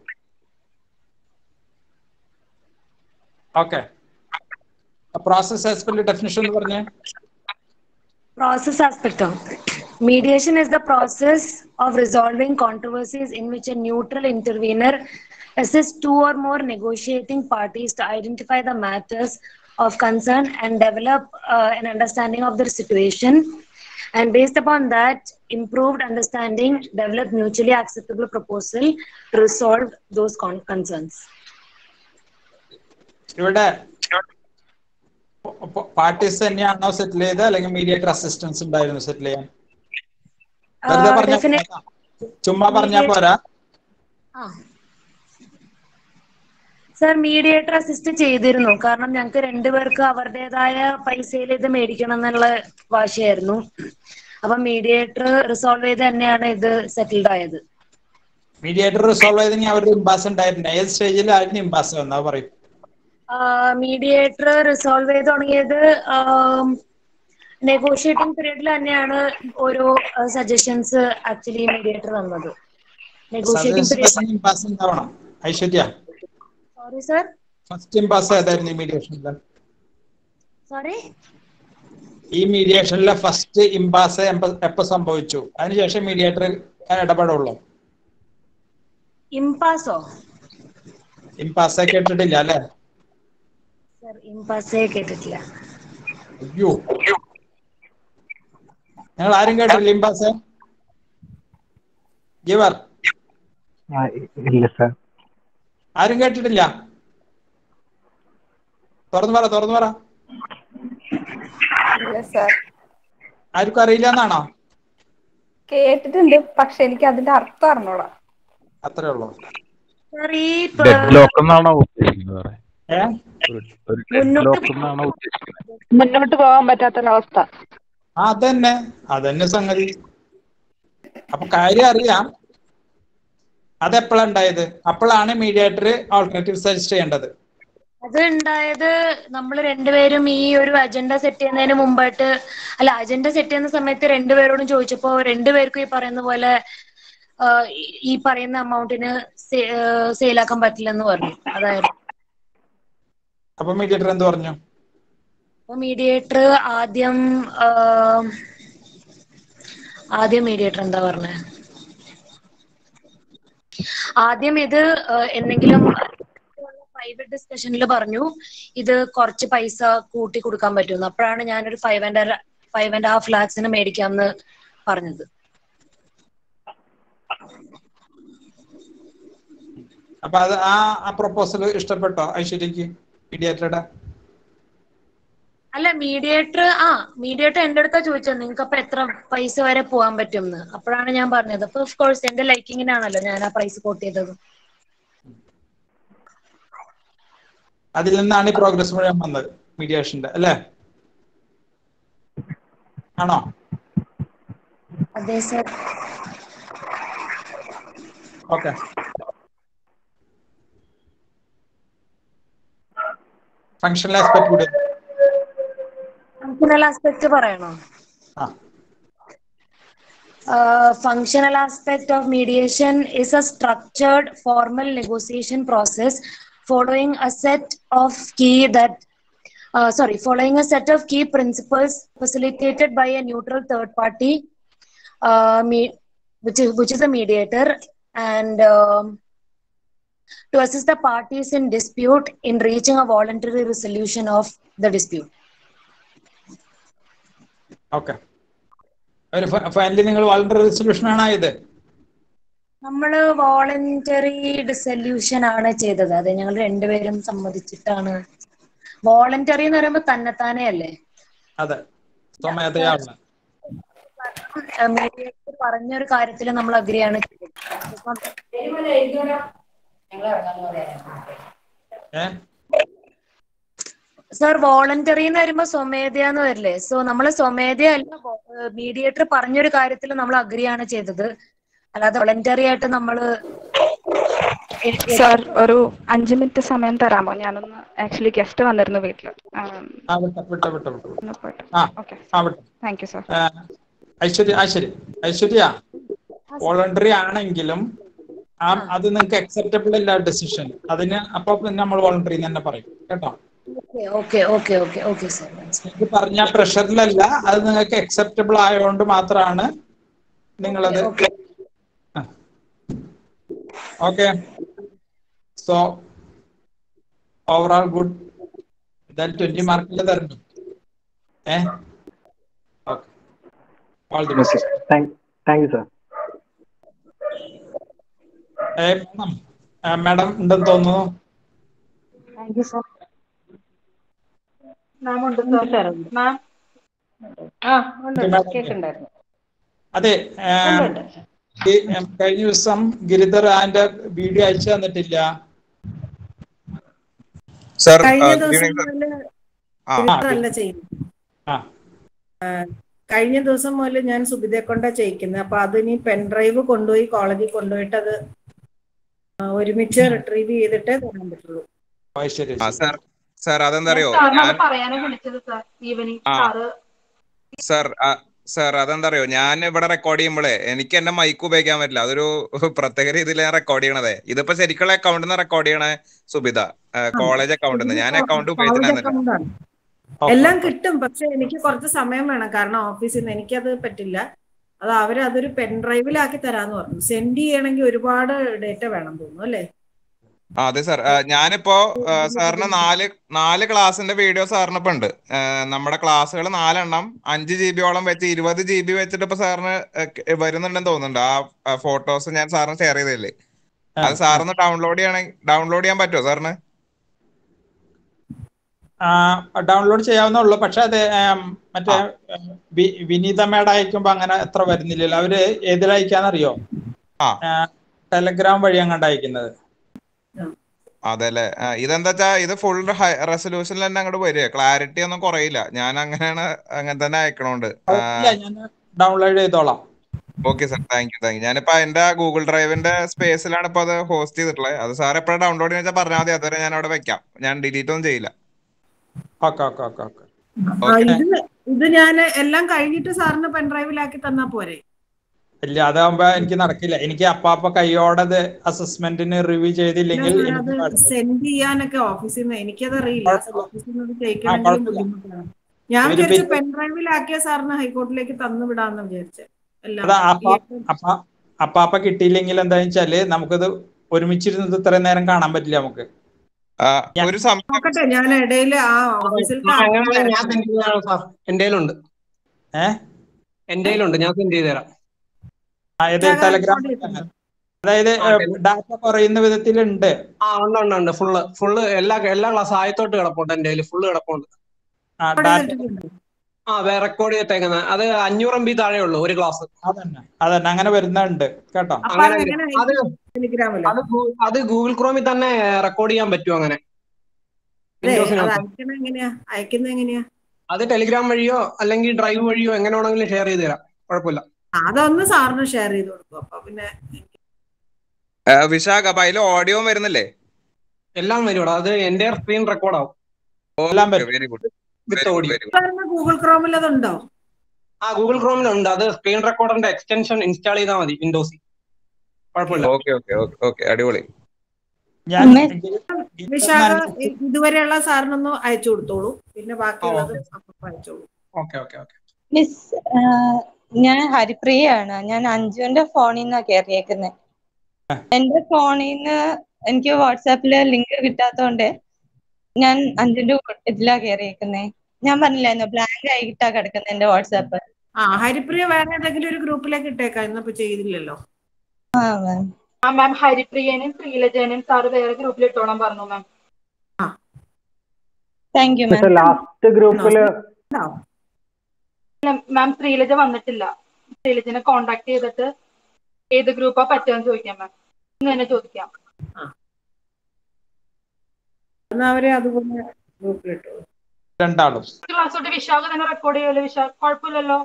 okay process aspect definition എന്ന് പറഞ്ഞേ process aspect of mediation is the process of resolving controversies in which a neutral intervener assists two or more negotiating parties to identify the matters of concern and develop uh, an understanding of their situation and based upon that improved understanding develop mutually acceptable proposal to resolve those con- concerns ഇവിടെ parties തന്നെയാണോ settle ചെയ്തത് അല്ലെങ്കിൽ mediator assistance ഉണ്ടായിരുന്നു സെറ്റിൽ ചെയ്യാൻ വെറുതെ Uh, പറഞ്ഞാ definite- പോരാ. ചുമ്മാ പറഞ്ഞാ പോരാ സർ മീഡിയേറ്റർ അസിസ്റ്റ് ചെയ്തിരുന്നു കാരണം ഞങ്ങൾക്ക് രണ്ടുപേർക്ക് അവരുടേതായ പൈസയിൽ ഇത് മേടിക്കണം എന്നുള്ള വാശിയായിരുന്നു അപ്പൊ മീഡിയേറ്റർ റിസോൾവ് ചെയ്ത് തന്നെയാണ് ഇത് സെറ്റിൽഡ് ആയത് മീഡിയേറ്റർ റിസോൾവ് ചെയ്തെങ്കിൽ അവരുടെ ഇമ്പാസ് ഉണ്ടായിരുന്നു ഏത് സ്റ്റേജിലായിരുന്നു ഇമ്പാസ് വന്നാ പറയും മീഡിയേറ്റർ റിസോൾവ് ചെയ്ത് തുടങ്ങിയത് നെഗോഷിയേറ്റിംഗ് പീരീഡിൽ തന്നെയാണ് ഓരോ സജഷൻസ് ആക്ച്വലി മീഡിയേറ്റർ തന്നത് നെഗോഷിയേറ്റിംഗ് പീരീഡ് ഇമ്പാസ് ഉണ്ടാവണം Aishwarya sorry sir first impasse ഏതായിരുന്നു ഈ മീഡിയേഷനിൽ സോറി ഈ മീഡിയേഷനിലെ ഫസ്റ്റ് ഇമ്പാസ് എപ്പോ സംഭവിച്ചു അതിനുശേഷം മീഡിയേറ്റർ ഇടപെടുള്ളൂ ഇംപാസോ ഇമ്പാസ് കേട്ടിട്ടില്ല അല്ലെ സർ ഇംപാസേ കേട്ടിട്ടില്ല അയ്യോ നിങ്ങൾ ആരും കേട്ടില്ല ഇമ്പാസ് ഗിവർ ആ, ഇല്ല സാർ ആരും കേട്ടിട്ടില്ല തുറന്നു പറ തുറന്നു പറ ഇല്ല സാർ ആർക്കും അറിയില്ല എന്നാണോ കേട്ടിട്ടുണ്ട് പക്ഷെ എനിക്ക് അതിന്റെ അർത്ഥം അറിഞ്ഞൂടാ അത്രേ ഉള്ളൂ സാർ ഈ ഡെഡ് ലോക്ക് എന്നാണോ ഉദ്ദേശിക്കുന്നത് സാറേ ഏ ഒരു ഒരു ഡെഡ് ലോക്ക് എന്നാണോ ഉദ്ദേശിക്കുന്നത് മുന്നോട്ട് പോകാൻ പറ്റാത്തൊരവസ്ഥ അതന്നെ അതന്നെ സംഗതി അപ്പൊ കാര്യം അറിയാം അതെപ്പോഴാണ് ഉണ്ടായത് അപ്പോഴാണ് മീഡിയേറ്റർ ഓൾട്ടർനേറ്റീവ് സജസ്റ്റ് ചെയ്യേണ്ടത് അത് ഉണ്ടായത് നമ്മൾ രണ്ടുപേരും ഈ ഒരു അജണ്ട സെറ്റ് ചെയ്യുന്നതിന് മുമ്പായിട്ട് അല്ല അജണ്ട സെറ്റ് ചെയ്യുന്ന സമയത്ത് രണ്ടുപേരോടും ചോദിച്ചപ്പോ രണ്ടുപേർക്കും ഈ പറയുന്ന പോലെ ആ, ഈ- ഈ പറയുന്ന എമൗണ്ടിന് സെയിലാക്കാൻ പറ്റില്ലെന്ന് പറഞ്ഞു അതായത് അപ്പൊ മീഡിയേറ്റർ എന്ത് പറഞ്ഞു അപ്പൊ മീഡിയേറ്റർ ആദ്യം ആ, ആദ്യം മീഡിയേറ്റർ എന്താ പറഞ്ഞത് ആദ്യം ഇത് ആ, എന്തെങ്കിലും പ്രൈവറ്റ് ഡിസ്കഷനിൽ പറഞ്ഞു ഇത് കുറച്ച് പൈസ കൂട്ടി കൊടുക്കാൻ പറ്റുമെന്ന് അപ്പോഴാണ് ഞാനൊരു five and five and half ലാക്സിന് മേടിക്കാമെന്ന് പറഞ്ഞത് അപ്പൊ അത് ആ ആ പ്രൊപ്പോസൽ ഇഷ്ടപ്പെട്ടോ ഐശ്വര്യക്ക് മീഡിയേറ്ററുടെ അല്ല മീഡിയേറ്റർ ആ മീഡിയേറ്റർ എന്റെ അടുത്താ ചോദിച്ചത് നിങ്ങൾക്ക് അപ്പൊ എത്ര പൈസ വരെ പോകാൻ പറ്റും എന്ന് അപ്പോഴാണ് ഞാൻ പറഞ്ഞത് അപ്പൊ ഓഫ് കോഴ്സ് എന്റെ ലൈക്കിങ്ങിനാണല്ലോ ഞാൻ ആ പ്രൈസ് കോട്ട് ചെയ്തത് അതിൽ നിന്നാണ് ഈ പ്രോഗ്രസ് മുഴുവൻ വന്നത് മീഡിയേഷന്റെ അല്ലേ ആണോ അതെ സർ ഓക്കെ ഫങ്ഷണൽ ആസ്പെക്ട് കൂടെ ഫങ്ഷണൽ ആസ്പെക്ട് പറയണോ ആ Uh, functional aspect of mediation is a structured formal negotiation process following a set of key that uh, sorry following a set of key principles facilitated by a neutral third party uh, me- which is which is a mediator and um, to assist the parties in dispute in reaching a voluntary resolution of the dispute okay ഒരു finally നിങ്ങൾ വളരെ resolution ആണ് ആയത് നമ്മള് voluntary dissolution ആണ് ചെയ്തത് അത് ഞങ്ങൾ രണ്ടുപേരും സമ്മതിച്ചിട്ടാണ് വോളണ്ടറി എന്ന് പറയുമ്പോ തന്നെത്താനെ അല്ലേ അതെ സ്വമേധയാണ് മീഡിയേറ്റർ പറഞ്ഞൊരു കാര്യത്തിൽ നമ്മൾ അഗ്രിയാണ് ചെയ്തത് ഏ സർ വോളണ്ടറി എന്ന് വരുമ്പോ സ്വമേധയാന്ന് വരില്ലേ സോ നമ്മൾ സ്വമേധയ അല്ല മീഡിയേറ്റർ പറഞ്ഞൊരു കാര്യത്തിൽ നമ്മൾ അഗ്രിയാണ് ചെയ്തത് അല്ലാതെ വോളണ്ടറി ആയിട്ട് നമ്മള് സാർ ഒരു അഞ്ച് മിനിറ്റ് സമയം തരാമോ ഞാനൊന്ന് ആക്ച്വലി ഗസ്റ്റ് വന്നിരുന്നു വീട്ടിൽ ആ വിട്ട വിട്ട വിട്ട വിട്ട ആ ആ വിട്ട താങ്ക് യു സാർ ഏ, ഐശ്വര്യ ഐശ്വര്യ ഐശ്വര്യ വോളണ്ടറി ആണെങ്കിലും ആ അത് നിങ്ങൾക്ക് അക്സെപ്റ്റബിൾ അല്ല ഡിസിഷൻ അതിന് അപ്പൊ പിന്നെ നമ്മൾ വോളണ്ടറി തന്നെ പറയും കേട്ടോ okay okay okay okay sir ഇത് പറഞ്ഞ പ്രഷറിലല്ല അത് നിങ്ങൾക്ക് അക്സെപ്റ്റബിൾ ആയതുകൊണ്ട് മാത്രമാണ് നിങ്ങളത് ഓക്കെ സോ ഓവറോൾ ഗുഡ് എന്തായാലും ട്വന്റി മാർക്കിൽ തരണം ഏ okay all the best thank thank you sir madam ഉണ്ടെന്ന് തോന്നുന്നു താങ്ക് യു സാർ മാം ഉണ്ട് സാർ മാം ആ ഉണ്ട് Okay, madam. കേൾക്കുന്നുണ്ടായിരുന്നു അതെ ഏം, ഈ, ഏം, കഴിഞ്ഞ ദിവസം ഗിരിധർ അതിന്റെ വീഡിയോ അയച്ചു തന്നിട്ടില്ല സാർ കഴിഞ്ഞ ഗുഡ് ദിവസം ഈവനിങ് സാർ മുതല് ആ ഫിൽറ്ററല്ല ചെയ്യുന്നത് ആ. ആ, കഴിഞ്ഞ ദിവസം മുതൽ ഞാൻ സുബിതയെ കൊണ്ടാ ചെയ്യിക്കുന്നത് അപ്പൊ അത് ഇനി പെൻഡ്രൈവ് കൊണ്ടുപോയി കോളേജിൽ കൊണ്ടുപോയിട്ട് അത് ആ, ഒരുമിച്ച് റിട്രീവ് ചെയ്തിട്ടേ തരാൻ പറ്റുള്ളൂ ഓ, ശരി ആ സാർ സാർ അതെന്താ അറിയോ സാറിനോട് ഞാൻ പറയാനാ വിളിച്ചത് സാർ ഈവനിങ് ആ. സാറ് സാർ ആ, സാർ അതെന്താ അറിയോ ഞാൻ ഇവിടെ റെക്കോർഡ് ചെയ്യുമ്പോഴേ എനിക്ക് എന്റെ മൈക്ക് ഉപയോഗിക്കാൻ പറ്റില്ല അതൊരു പ്രത്യേക രീതിയിൽ ഞാൻ റെക്കോർഡ് ചെയ്യണതേ ഇതിപ്പോ ശരിക്കുള്ള അക്കൗണ്ടിൽ നിന്ന് റെക്കോർഡ് ചെയ്യണേ സുബിത കോളേജ് അക്കൗണ്ടിൽ നിന്ന് ഞാൻ അക്കൗണ്ട് കോളേജ് ഉപയോഗിച്ചിട്ടുണ്ടായിരുന്നില്ല അക്കൗണ്ടാണ് എല്ലാം കിട്ടും പക്ഷെ എനിക്ക് കുറച്ച് സമയം വേണം കാരണം ഓഫീസിൽ നിന്ന് എനിക്കത് പറ്റില്ല അത് അവര് അതൊരു പെൻഡ്രൈവിലാക്കി തരാന്ന് പറഞ്ഞു സെൻഡ് ചെയ്യണമെങ്കിൽ ഒരുപാട് ഡേറ്റ വേണം തോന്നുന്നു അല്ലേ ആ അതെ സാർ ആ, ഞാനിപ്പോ ആ, സാറിന് നാല് നാല് ക്ലാസ്സിന്റെ വീഡിയോ സാറിന് ഇപ്പൊ ഉണ്ട് ആ, നമ്മുടെ ക്ലാസ്സുകൾ നാലെണ്ണം അഞ്ച് ജി ബിയോളം വെച്ച് ഇരുപത് ജി ബി വെച്ചിട്ട് ഇപ്പൊ സാറിന് ഏ, വരുന്നുണ്ടെന്ന് തോന്നുന്നുണ്ട് ആ ഫോട്ടോസ് ഞാൻ സാറിന് ഷെയർ ചെയ്തില്ലേ അത് സാറിന് ഡൗൺലോഡ് ചെയ്യണമെങ്കിൽ ഡൗൺലോഡ് ചെയ്യാൻ പറ്റുമോ സാറിന് ഡൗൺലോഡ് ചെയ്യാവുന്നുള്ളൂ പക്ഷെ അത് ഏം, മറ്റേ ഏം, വി- വിനീത മേഡം അയക്കുമ്പോ അങ്ങനെ എത്ര വരുന്നില്ലല്ലോ അവര് ഏതിലയക്കാന്നറിയോ ടെലഗ്രാം വഴി അങ്ങോട്ട് അയക്കുന്നത് അതെല്ലേ ആ, ഇതെന്താ വെച്ചാ ഇത് ഫുൾ റെസൊല്യൂഷനിൽ തന്നെ അങ്ങോട്ട് വരിക ക്ലാരിറ്റി ഒന്നും കുറയില്ല ഞാൻ അങ്ങനെയാണ് അങ്ങനെ തന്നെ അയക്കണോണ്ട് ഇല്ല ഞാൻ ഡൗൺലോഡ് ചെയ്തോളാം okay sir thank you thank you ഞാനിപ്പോ എന്റെ ഗൂഗിൾ ഡ്രൈവിന്റെ സ്പേസിലാണ് ഇപ്പൊ അത് ഹോസ്റ്റ് ചെയ്തിട്ടുള്ളത് അത് സാർ എപ്പോഴും ഡൗൺലോഡ് ചെയ്യുന്ന വെച്ചാൽ പറഞ്ഞാൽ മതി അതുവരെ ഞാൻ അവിടെ വെക്കാം ഞാൻ ഡിലീറ്റ് ഒന്നും ചെയ്യില്ല ഓക്കെ ഓക്കെ ഓക്കെ ഓക്കെ ആ, ഇത് ഇത് ഞാൻ എല്ലാം കഴിഞ്ഞിട്ട് സാറിന് പെൻഡ്രൈവിലാക്കി തന്നാ പോരെ ഇല്ല അതാകുമ്പോ എനിക്ക് നടക്കില്ല എനിക്ക് അപ്പാപ്പ കൈയോടത് അസസ്മെന്റിന് റിവ്യൂ ചെയ്തില്ലെങ്കിൽ സാർ, എനിക്ക് അത് സെൻഡ് ചെയ്യാനൊക്കെ ഓഫീസിൽ നിന്ന് എനിക്കത് അറിയില്ല ഓഫീസിൽ നിന്ന് ആ, ചെയ്യിക്കണമെങ്കിലും കുഴപ്പമില്ല. ബുദ്ധിമുട്ടാണ് ഞാൻ ഒരു വിചാരിച്ചു ബില്ല്- പെൻഡ്രൈവിലാക്കിയ സാറിന് ഹൈക്കോർട്ടിലേക്ക് തന്നു വിടാന്ന് വിചാരിച്ചത് എല്ലാം അതാ അപ്പ അപ്പ അപ്പാപ്പ കിട്ടിയില്ലെങ്കിൽ എന്താന്ന് വെച്ചാല് നമുക്കത് ഒരുമിച്ചിരുന്നത് ഇത്രയും നേരം കാണാൻ പറ്റില്ല നമുക്ക് ഒരു സമയം നോക്കട്ടെ ഞാൻ ഇടയിൽ ആ ഓഫീസിൽ അങ്ങനെയാണെങ്കിൽ ഞാൻ സെൻഡ് ചെയ്ത് തരാം സാർ എന്റെ കയ്യിലുണ്ട് ഏ എന്റെ കയ്യിലുണ്ട് ഞാൻ സെൻഡ് ചെയ്ത് തരാം അതായത് ടെലഗ്രാം അതായത് ഡാറ്റ കുറയുന്ന വിധത്തിലുണ്ട് ആ ഉണ്ട് ഉണ്ട് ഉണ്ട് ഫുള്ള് ഫുള്ള് എല്ലാ എല്ലാ ക്ലാസ് ആയത്തോട്ട് കിടപ്പുണ്ട് എന്റെ കയ്യിൽ ഫുള്ള് കിടപ്പുണ്ട് ആ ഡാറ്റ ആ വേ റെക്കോർഡ് ചെയ്തിട്ടേക്കുന്നത് അത് അഞ്ഞൂറ് എം ബി താഴെ ഉള്ളൂ ഒരു ക്ലാസ് അതന്നെ അതന്നെ അങ്ങനെ വരുന്നുണ്ട് കേട്ടോ അങ്ങനെ അത് ടെലിഗ്രാമിലോ അത് ഗൂ- അത് ഗൂഗിൾ ക്രോമിൽ തന്നെ റെക്കോർഡ് ചെയ്യാൻ പറ്റും അങ്ങനെ അതെ, അത് വിൻഡോസിനകത്ത് അയക്കണ എങ്ങനെയാ അയക്കുന്നത് എങ്ങനെയാ അത് ടെലിഗ്രാം വഴിയോ അല്ലെങ്കിൽ ഡ്രൈവ് വഴിയോ എങ്ങനെ വേണമെങ്കിലും ഷെയർ ചെയ്ത് തരാം കുഴപ്പമില്ല അതൊന്ന് സാറിന് ഷെയർ ചെയ്ത് കൊടുക്കും അപ്പൊ പിന്നെ ആ, വിശാഖ് അപ്പൊ അതിൽ ഓഡിയോ വരുന്നില്ലേ എല്ലാം വരും അത് എന്റെ സ്ക്രീൻ റെക്കോർഡ് ആവും വെരി ഗുഡ് വിത്ത് ഓഡിയോ സാറിന് ഗൂഗിൾ ക്രോമിൽ അതുണ്ടോ ആ ഗൂഗിൾ ക്രോമിലുണ്ട് അത് സ്ക്രീൻ റെക്കോർഡറിന്റെ എക്സ്റ്റൻഷൻ ഇൻസ്റ്റാൾ ചെയ്താൽ മതി വിൻഡോസിൽ കുഴപ്പമില്ല ഓക്കെ ഓക്കെ ഓക്കെ ഓക്കെ അടിപൊളി ഞാൻ വിശാഖ ഇതുവരെയുള്ള സാറിനൊന്ന് അയച്ചു കൊടുത്തോളൂ പിന്നെ ബാക്കിയുള്ളത് അപ്പൊ അയച്ചോളൂ ഓക്കെ ഓക്കെ ഓക്കെ മിസ് ഞാൻ ഹരിപ്രിയയാണ് ഞാൻ അഞ്ജുവിന്റെ ഫോണിൽ നിന്നാ കയറിയേക്കുന്നത് എന്റെ ഫോണിൽ നിന്ന് എനിക്ക് വാട്സാപ്പില് ലിങ്ക് കിട്ടാത്തോണ്ട് ഞാൻ അഞ്ജുന്റെ ഇതിലാ കയറിയേക്കുന്നേ ഞാൻ പറഞ്ഞില്ലായിരുന്നു ബ്ലാങ്ക് ആയിട്ടാ കിടക്കുന്നത് എന്റെ വാട്സാപ്പ് ആ ഹരിപ്രിയ വേറെ ഏതെങ്കിലും ഒരു ഗ്രൂപ്പിലേക്ക് ഇട്ടേക്കാം ഇന്നിപ്പോ ചെയ്തില്ലല്ലോ ആ മാം ആ മാം ഹരിപ്രിയനും ശ്രീലജനും സാറ് വേറെ ഗ്രൂപ്പിൽ ഇട്ടോളാൻ പറഞ്ഞു മാം താങ്ക് യു പക്ഷെ മാം ലാസ്റ്റ് ഗ്രൂപ്പില് മാം ശ്രീലജ വന്നിട്ടില്ല ശ്രീലജനെ കോണ്ടാക്ട് ചെയ്തിട്ട് ഏത് ഗ്രൂപ്പാ പറ്റുമെന്ന് ചോദിക്കാം മാം ഇന്ന് തന്നെ ചോദിക്കാം എന്നാ അവരെ അതുപോലെ ഗ്രൂപ്പിലിട്ടോളൂ രണ്ടാളും ക്ലാസ് തൊട്ട് വിശാഖ തന്നെ റെക്കോർഡ് ചെയ്യുമല്ലോ വിശാഖ് കുഴപ്പമില്ലല്ലോ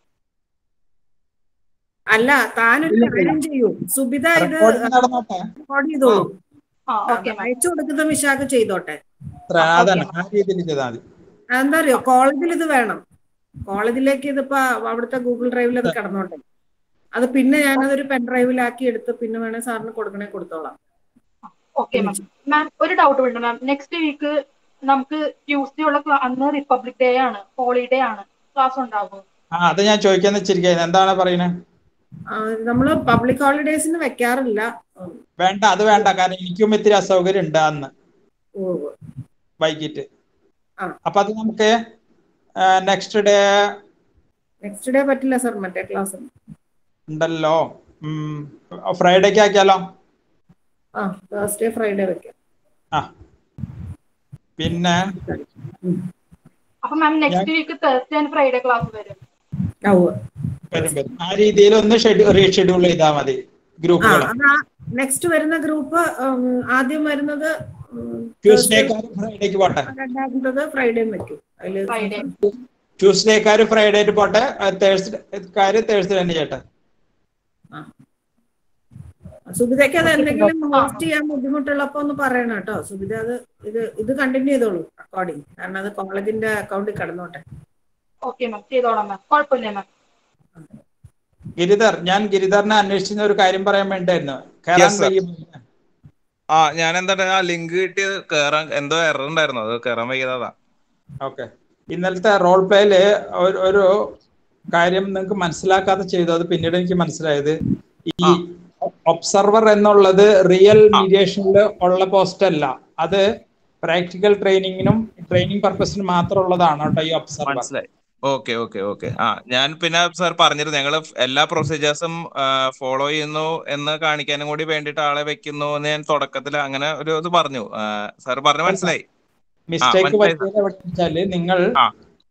അല്ല താനൊരു കാര്യം ചെയ്യൂ സുബിത ഇത് Recording നടന്നോട്ടെ. റെക്കോർഡ് ചെയ്തോളൂ ആ ഓക്കെ മാം അയച്ചു കൊടുക്കുന്ന വിശാഖ ചെയ്തോട്ടെ അത്ര അതന്നെ ആ രീതിയിൽ ചെയ്താൽ മതി എന്താ അറിയോ കോളേജിൽ ഇത് വേണം കോളേജിലേക്ക് ഇതിപ്പോ അവിടുത്തെ ഗൂഗിൾ ഡ്രൈവിൽ അത് കിടന്നോട്ടെ അത് പിന്നെ ഞാനതൊരു പെൻ ഡ്രൈവിലാക്കി എടുത്ത് പിന്നെ വേണേ സാറിന് കൊടുക്കണേ കൊടുത്തോളാം ഓക്കെ മാം മാം ഒരു ഡൗട്ട് ഉണ്ട് മാം നെക്സ്റ്റ് വീക്ക് നമുക്ക് ട്യൂസ്ഡേ ഉള്ള ക്ലാ- അന്ന് റിപ്പബ്ലിക് ഡേ ആണ് ഹോളിഡേ ആണ് ക്ലാസ് ഉണ്ടാകും ആ അത് ഞാൻ ചോദിക്കാന്ന് വെച്ചിരിക്കുന്നത് എന്താണ് പറയുന്നത് ആ, നമ്മള് പബ്ലിക് ഹോളിഡേസിന് വെക്കാറില്ല ഉം, വേണ്ട അത് വേണ്ട കാരണം എനിക്കും ഇത്തിരി അസൗകര്യം ഉണ്ട് അന്ന് ഓ, വൈകിട്ട് ആ. അപ്പൊ അത് നമുക്ക് നെക്സ്റ്റ് ഡേ നെക്സ്റ്റ് ഡേ പറ്റില്ല സാർ മറ്റേ ക്ലാസ് ഉണ്ടല്ലോ ഫ്രൈഡേക്ക് ആക്കിയാലോ ആ തേഴ്സ്ഡേ ഫ്രൈഡേ വെക്കാം ആ പിന്നെ അപ്പൊ ma'am next week Thursday and Friday class വരും ആ, ഉവ്വ്. വരും വരും ആ രീതിയിൽ ഒന്ന് ഷെഡ്യൂൾ റീഷെഡ്യൂൾ ചെയ്താൽ മതി ആ ഗ്രൂപ്പുകൾ അതാ നെക്സ്റ്റ് വരുന്ന ഗ്രൂപ്പ് ആദ്യം വരുന്നത് ട്യൂസ്ഡേക്കാര് ഫ്രൈഡേക്ക് പോട്ടെ രണ്ടാമത്തത് ഫ്രൈഡേയും വെക്കും അതില് ഫ്രൈഡേ ട്യൂസ്ഡേക്കാര് ഫ്രൈഡേക്ക് പോട്ടെ തേഴ്സ്ഡേക്കാര് തേഴ്സ്ഡേ തന്നെ ചേട്ടെ സുബിതയ്ക്ക് അത് എന്തെങ്കിലും ഹോസ്റ്റ് ചെയ്യാൻ ബുദ്ധിമുട്ടുള്ളപ്പോ ഒന്ന് പറയണം കേട്ടോ സുബിത അത് ഇത് ഇത് കണ്ടിന്യൂ ചെയ്തോളൂ റെക്കോർഡിങ് കാരണം അത് കോളേജിന്റെ അക്കൗണ്ടിൽ കിടന്നോട്ടെ ഓക്കെ മാം ചെയ്തോളാം മാം കുഴപ്പമില്ല മാം ഗിരിധർ ഞാൻ ഗിരിധറിനെ അന്വേഷിക്കുന്ന ഒരു കാര്യം പറയാൻ വേണ്ടിയായിരുന്നു കേറാൻ Yes, sir. വയ്യും ആ ഞാൻ എന്താ ആ ലിങ്ക് കിട്ടിയത് കേറാൻ എന്തോ എറർ ഉണ്ടായിരുന്നു അത് കേറാൻ വയ്യതാ ഓക്കെ ഇന്നലത്തെ റോൾ പ്ലേയില് ഒരു ഒരു കാര്യം നിങ്ങൾക്ക് മനസ്സിലാക്കാതെ ചെയ്തു അത് പിന്നീട് എനിക്ക് മനസ്സിലായത് ഈ ഒബ്സർവർ എന്നുള്ളത് റിയൽ മീഡിയേഷനിൽ ഉള്ള പോസ്റ്റ് അല്ല അത് പ്രാക്ടിക്കൽ ട്രെയിനിങ്ങിനും ട്രെയിനിങ് പർപ്പസിനും മാത്രം ഉള്ളതാണ് കേട്ടോ ഈ ഒബ്സർവർ മനസ്സിലായി ഓക്കെ ഓക്കെ ഓക്കെ ആ ഞാൻ പിന്നെ സാർ പറഞ്ഞിരുന്നു ഞങ്ങൾ എല്ലാ പ്രൊസീജിയേഴ്സും ഫോളോ ചെയ്യുന്നു എന്ന് കാണിക്കാനും കൂടി വേണ്ടിയിട്ട് ആളെ വെക്കുന്നു എന്ന് ഞാൻ തുടക്കത്തിൽ അങ്ങനെ ഒരു ഇത് പറഞ്ഞു സാർ പറഞ്ഞു മനസ്സിലായി ആ, മിസ്റ്റേക്ക് മനസ്സിലായി പറ്റിയത് എവിടെ വെച്ചാല് നിങ്ങൾ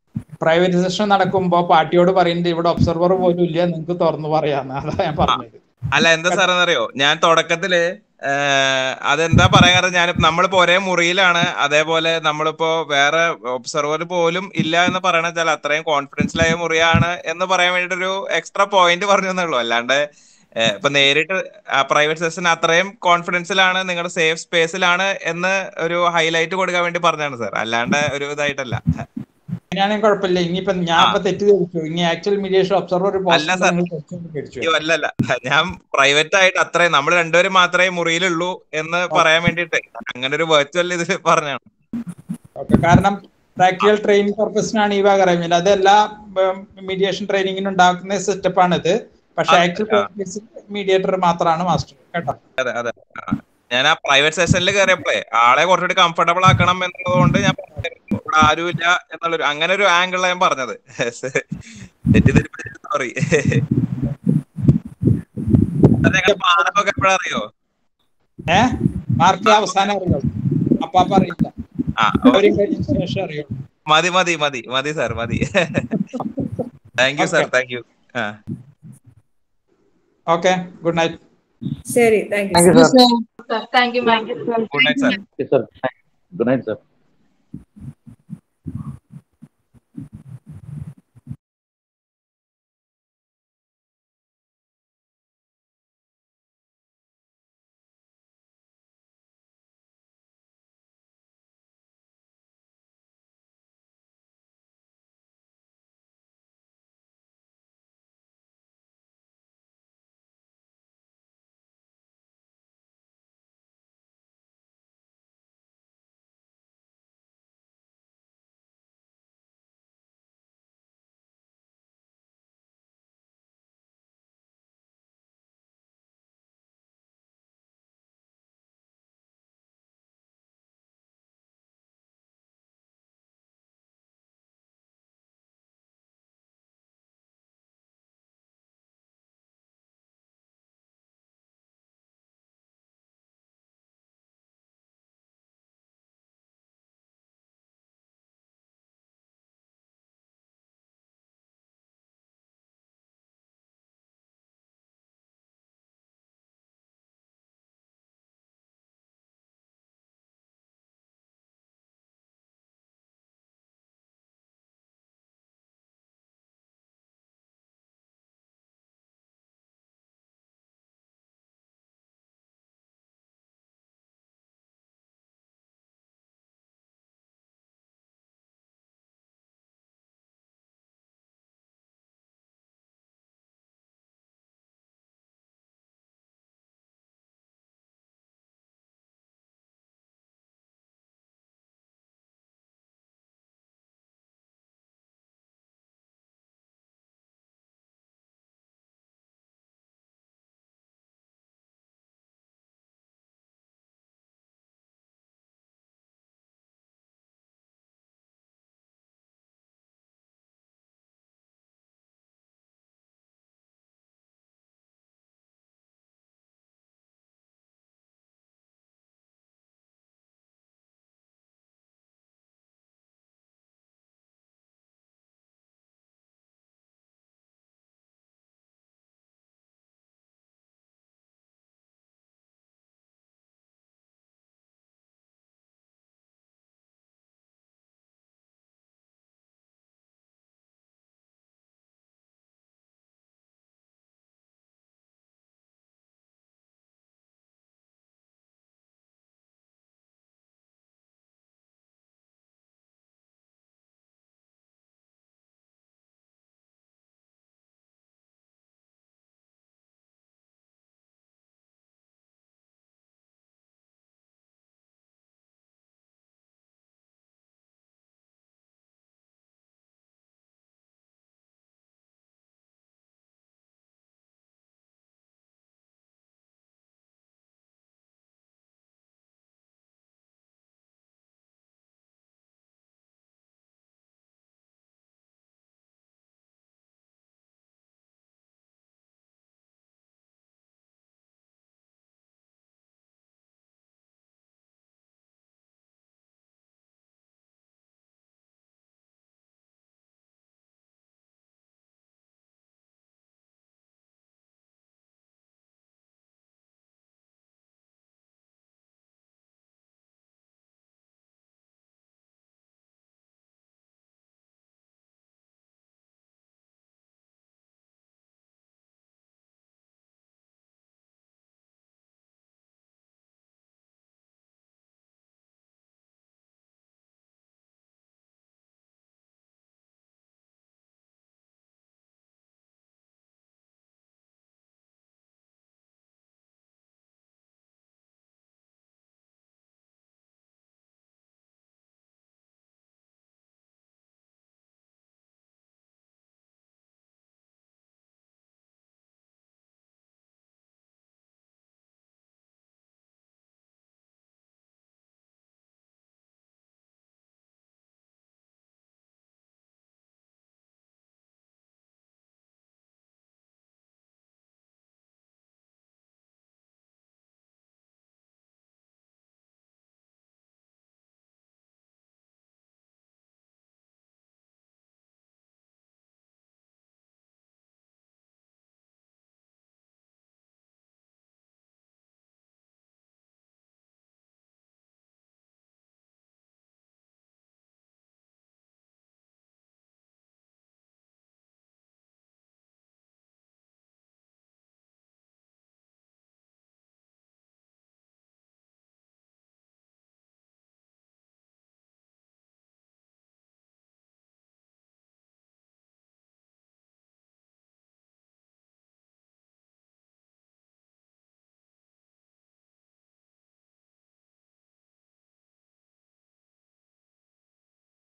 പ്രൈവറ്റൈസേഷൻ നടക്കുമ്പോ പാർട്ടിയോട് പറയുന്നത് ഇവിടെ ഒബ്സർവർ പോലും ഇല്ല നിങ്ങൾക്ക് തുറന്നു പറയാന്ന് അതാ ഞാൻ പറഞ്ഞത് അല്ല എന്താ സാറെന്നറിയോ ഞാൻ തുടക്കത്തില് ഏഹ്, അതെന്താ പറയാൻ കാരണം ഞാൻ നമ്മളിപ്പോ ഒരേ മുറിയിലാണ് അതേപോലെ നമ്മളിപ്പോ വേറെ ഒബ്സർവർ പോലും ഇല്ല എന്ന് പറയണ വെച്ചാൽ അത്രയും കോൺഫിഡൻഷ്യലായ മുറിയാണ് എന്ന് പറയാൻ വേണ്ടിട്ടൊരു എക്സ്ട്രാ പോയിന്റ് പറഞ്ഞു എന്നുള്ളൂ അല്ലാണ്ട് ഏഹ്, ഇപ്പൊ നേരിട്ട് പ്രൈവറ്റ് സെഷൻ അത്രയും കോൺഫിഡൻസിലാണ് നിങ്ങളുടെ സേഫ് സ്പേസിലാണ് എന്ന് ഒരു ഹൈലൈറ്റ് കൊടുക്കാൻ വേണ്ടി പറഞ്ഞാണ് സാർ അല്ലാണ്ട് ഒരു ഇതായിട്ടല്ല അങ്ങനെയാണെങ്കിൽ കുഴപ്പമില്ല ഇനിയിപ്പോ ഞാൻ ഇപ്പൊ തെറ്റിദ്ധരിച്ചു ഇനി ആക്ച്വൽ മീഡിയേഷൻ ഒബ്സർവർ ഒരു അല്ല സാർ പേടിച്ചു അയ്യോ അല്ലല്ല ഞാൻ പ്രൈവറ്റ് ആയിട്ട് അത്രയും നമ്മൾ രണ്ടുപേരും മാത്രമേ മുറിയിലുള്ളൂ എന്ന് പറയാൻ വേണ്ടിട്ട് അങ്ങനെ ഒരു വെർച്വൽ ഇത് പറഞ്ഞാണ് ഓക്കെ കാരണം പ്രാക്ടിക്കൽ ട്രെയിനിങ് പർപ്പസിനാണ് ഈ വക അറിയുന്നത് അതെല്ലാ മീഡിയേഷൻ ട്രെയിനിങ്ങിന് ഉണ്ടാക്കുന്ന സെറ്റപ്പാണ് ഇത് പക്ഷെ അതെ, ആക്ച്വൽ ആ. മീഡിയേറ്റർ മാത്രമാണ് മാസ്റ്റർ കേട്ടോ അതെ അതെ ആ. ഞാൻ ആ പ്രൈവറ്റ് സെഷനിൽ കയറിയപ്പോഴേ ആളെ കുറച്ചുകൂടി കംഫർട്ടബിൾ ആക്കണം എന്നുള്ളതുകൊണ്ട് ഞാൻ പറഞ്ഞായിരുന്നു. ഇവിടെ ആരുമില്ല എന്നുള്ളൊരു അങ്ങനെ ഒരു ആംഗിളിലാണ് ഞാൻ പറഞ്ഞത് സോറി മാർക്കൊക്കെ എപ്പോഴാ അറിയോ ഏ മാർക്ക് അവസാനം അറിയുള്ളൂ അപ്പാപ്പ അറിയില്ല ആ അവരും കഴിഞ്ഞ ശേഷം അറിയുള്ളൂ മതി മതി മതി മതി സാർ മതി thank you sir thank you ആ ഓക്കെ ഗുഡ് നൈറ്റ് ശരി thank Thank you, you sir. Thank you ma'am good night sir sir good night sir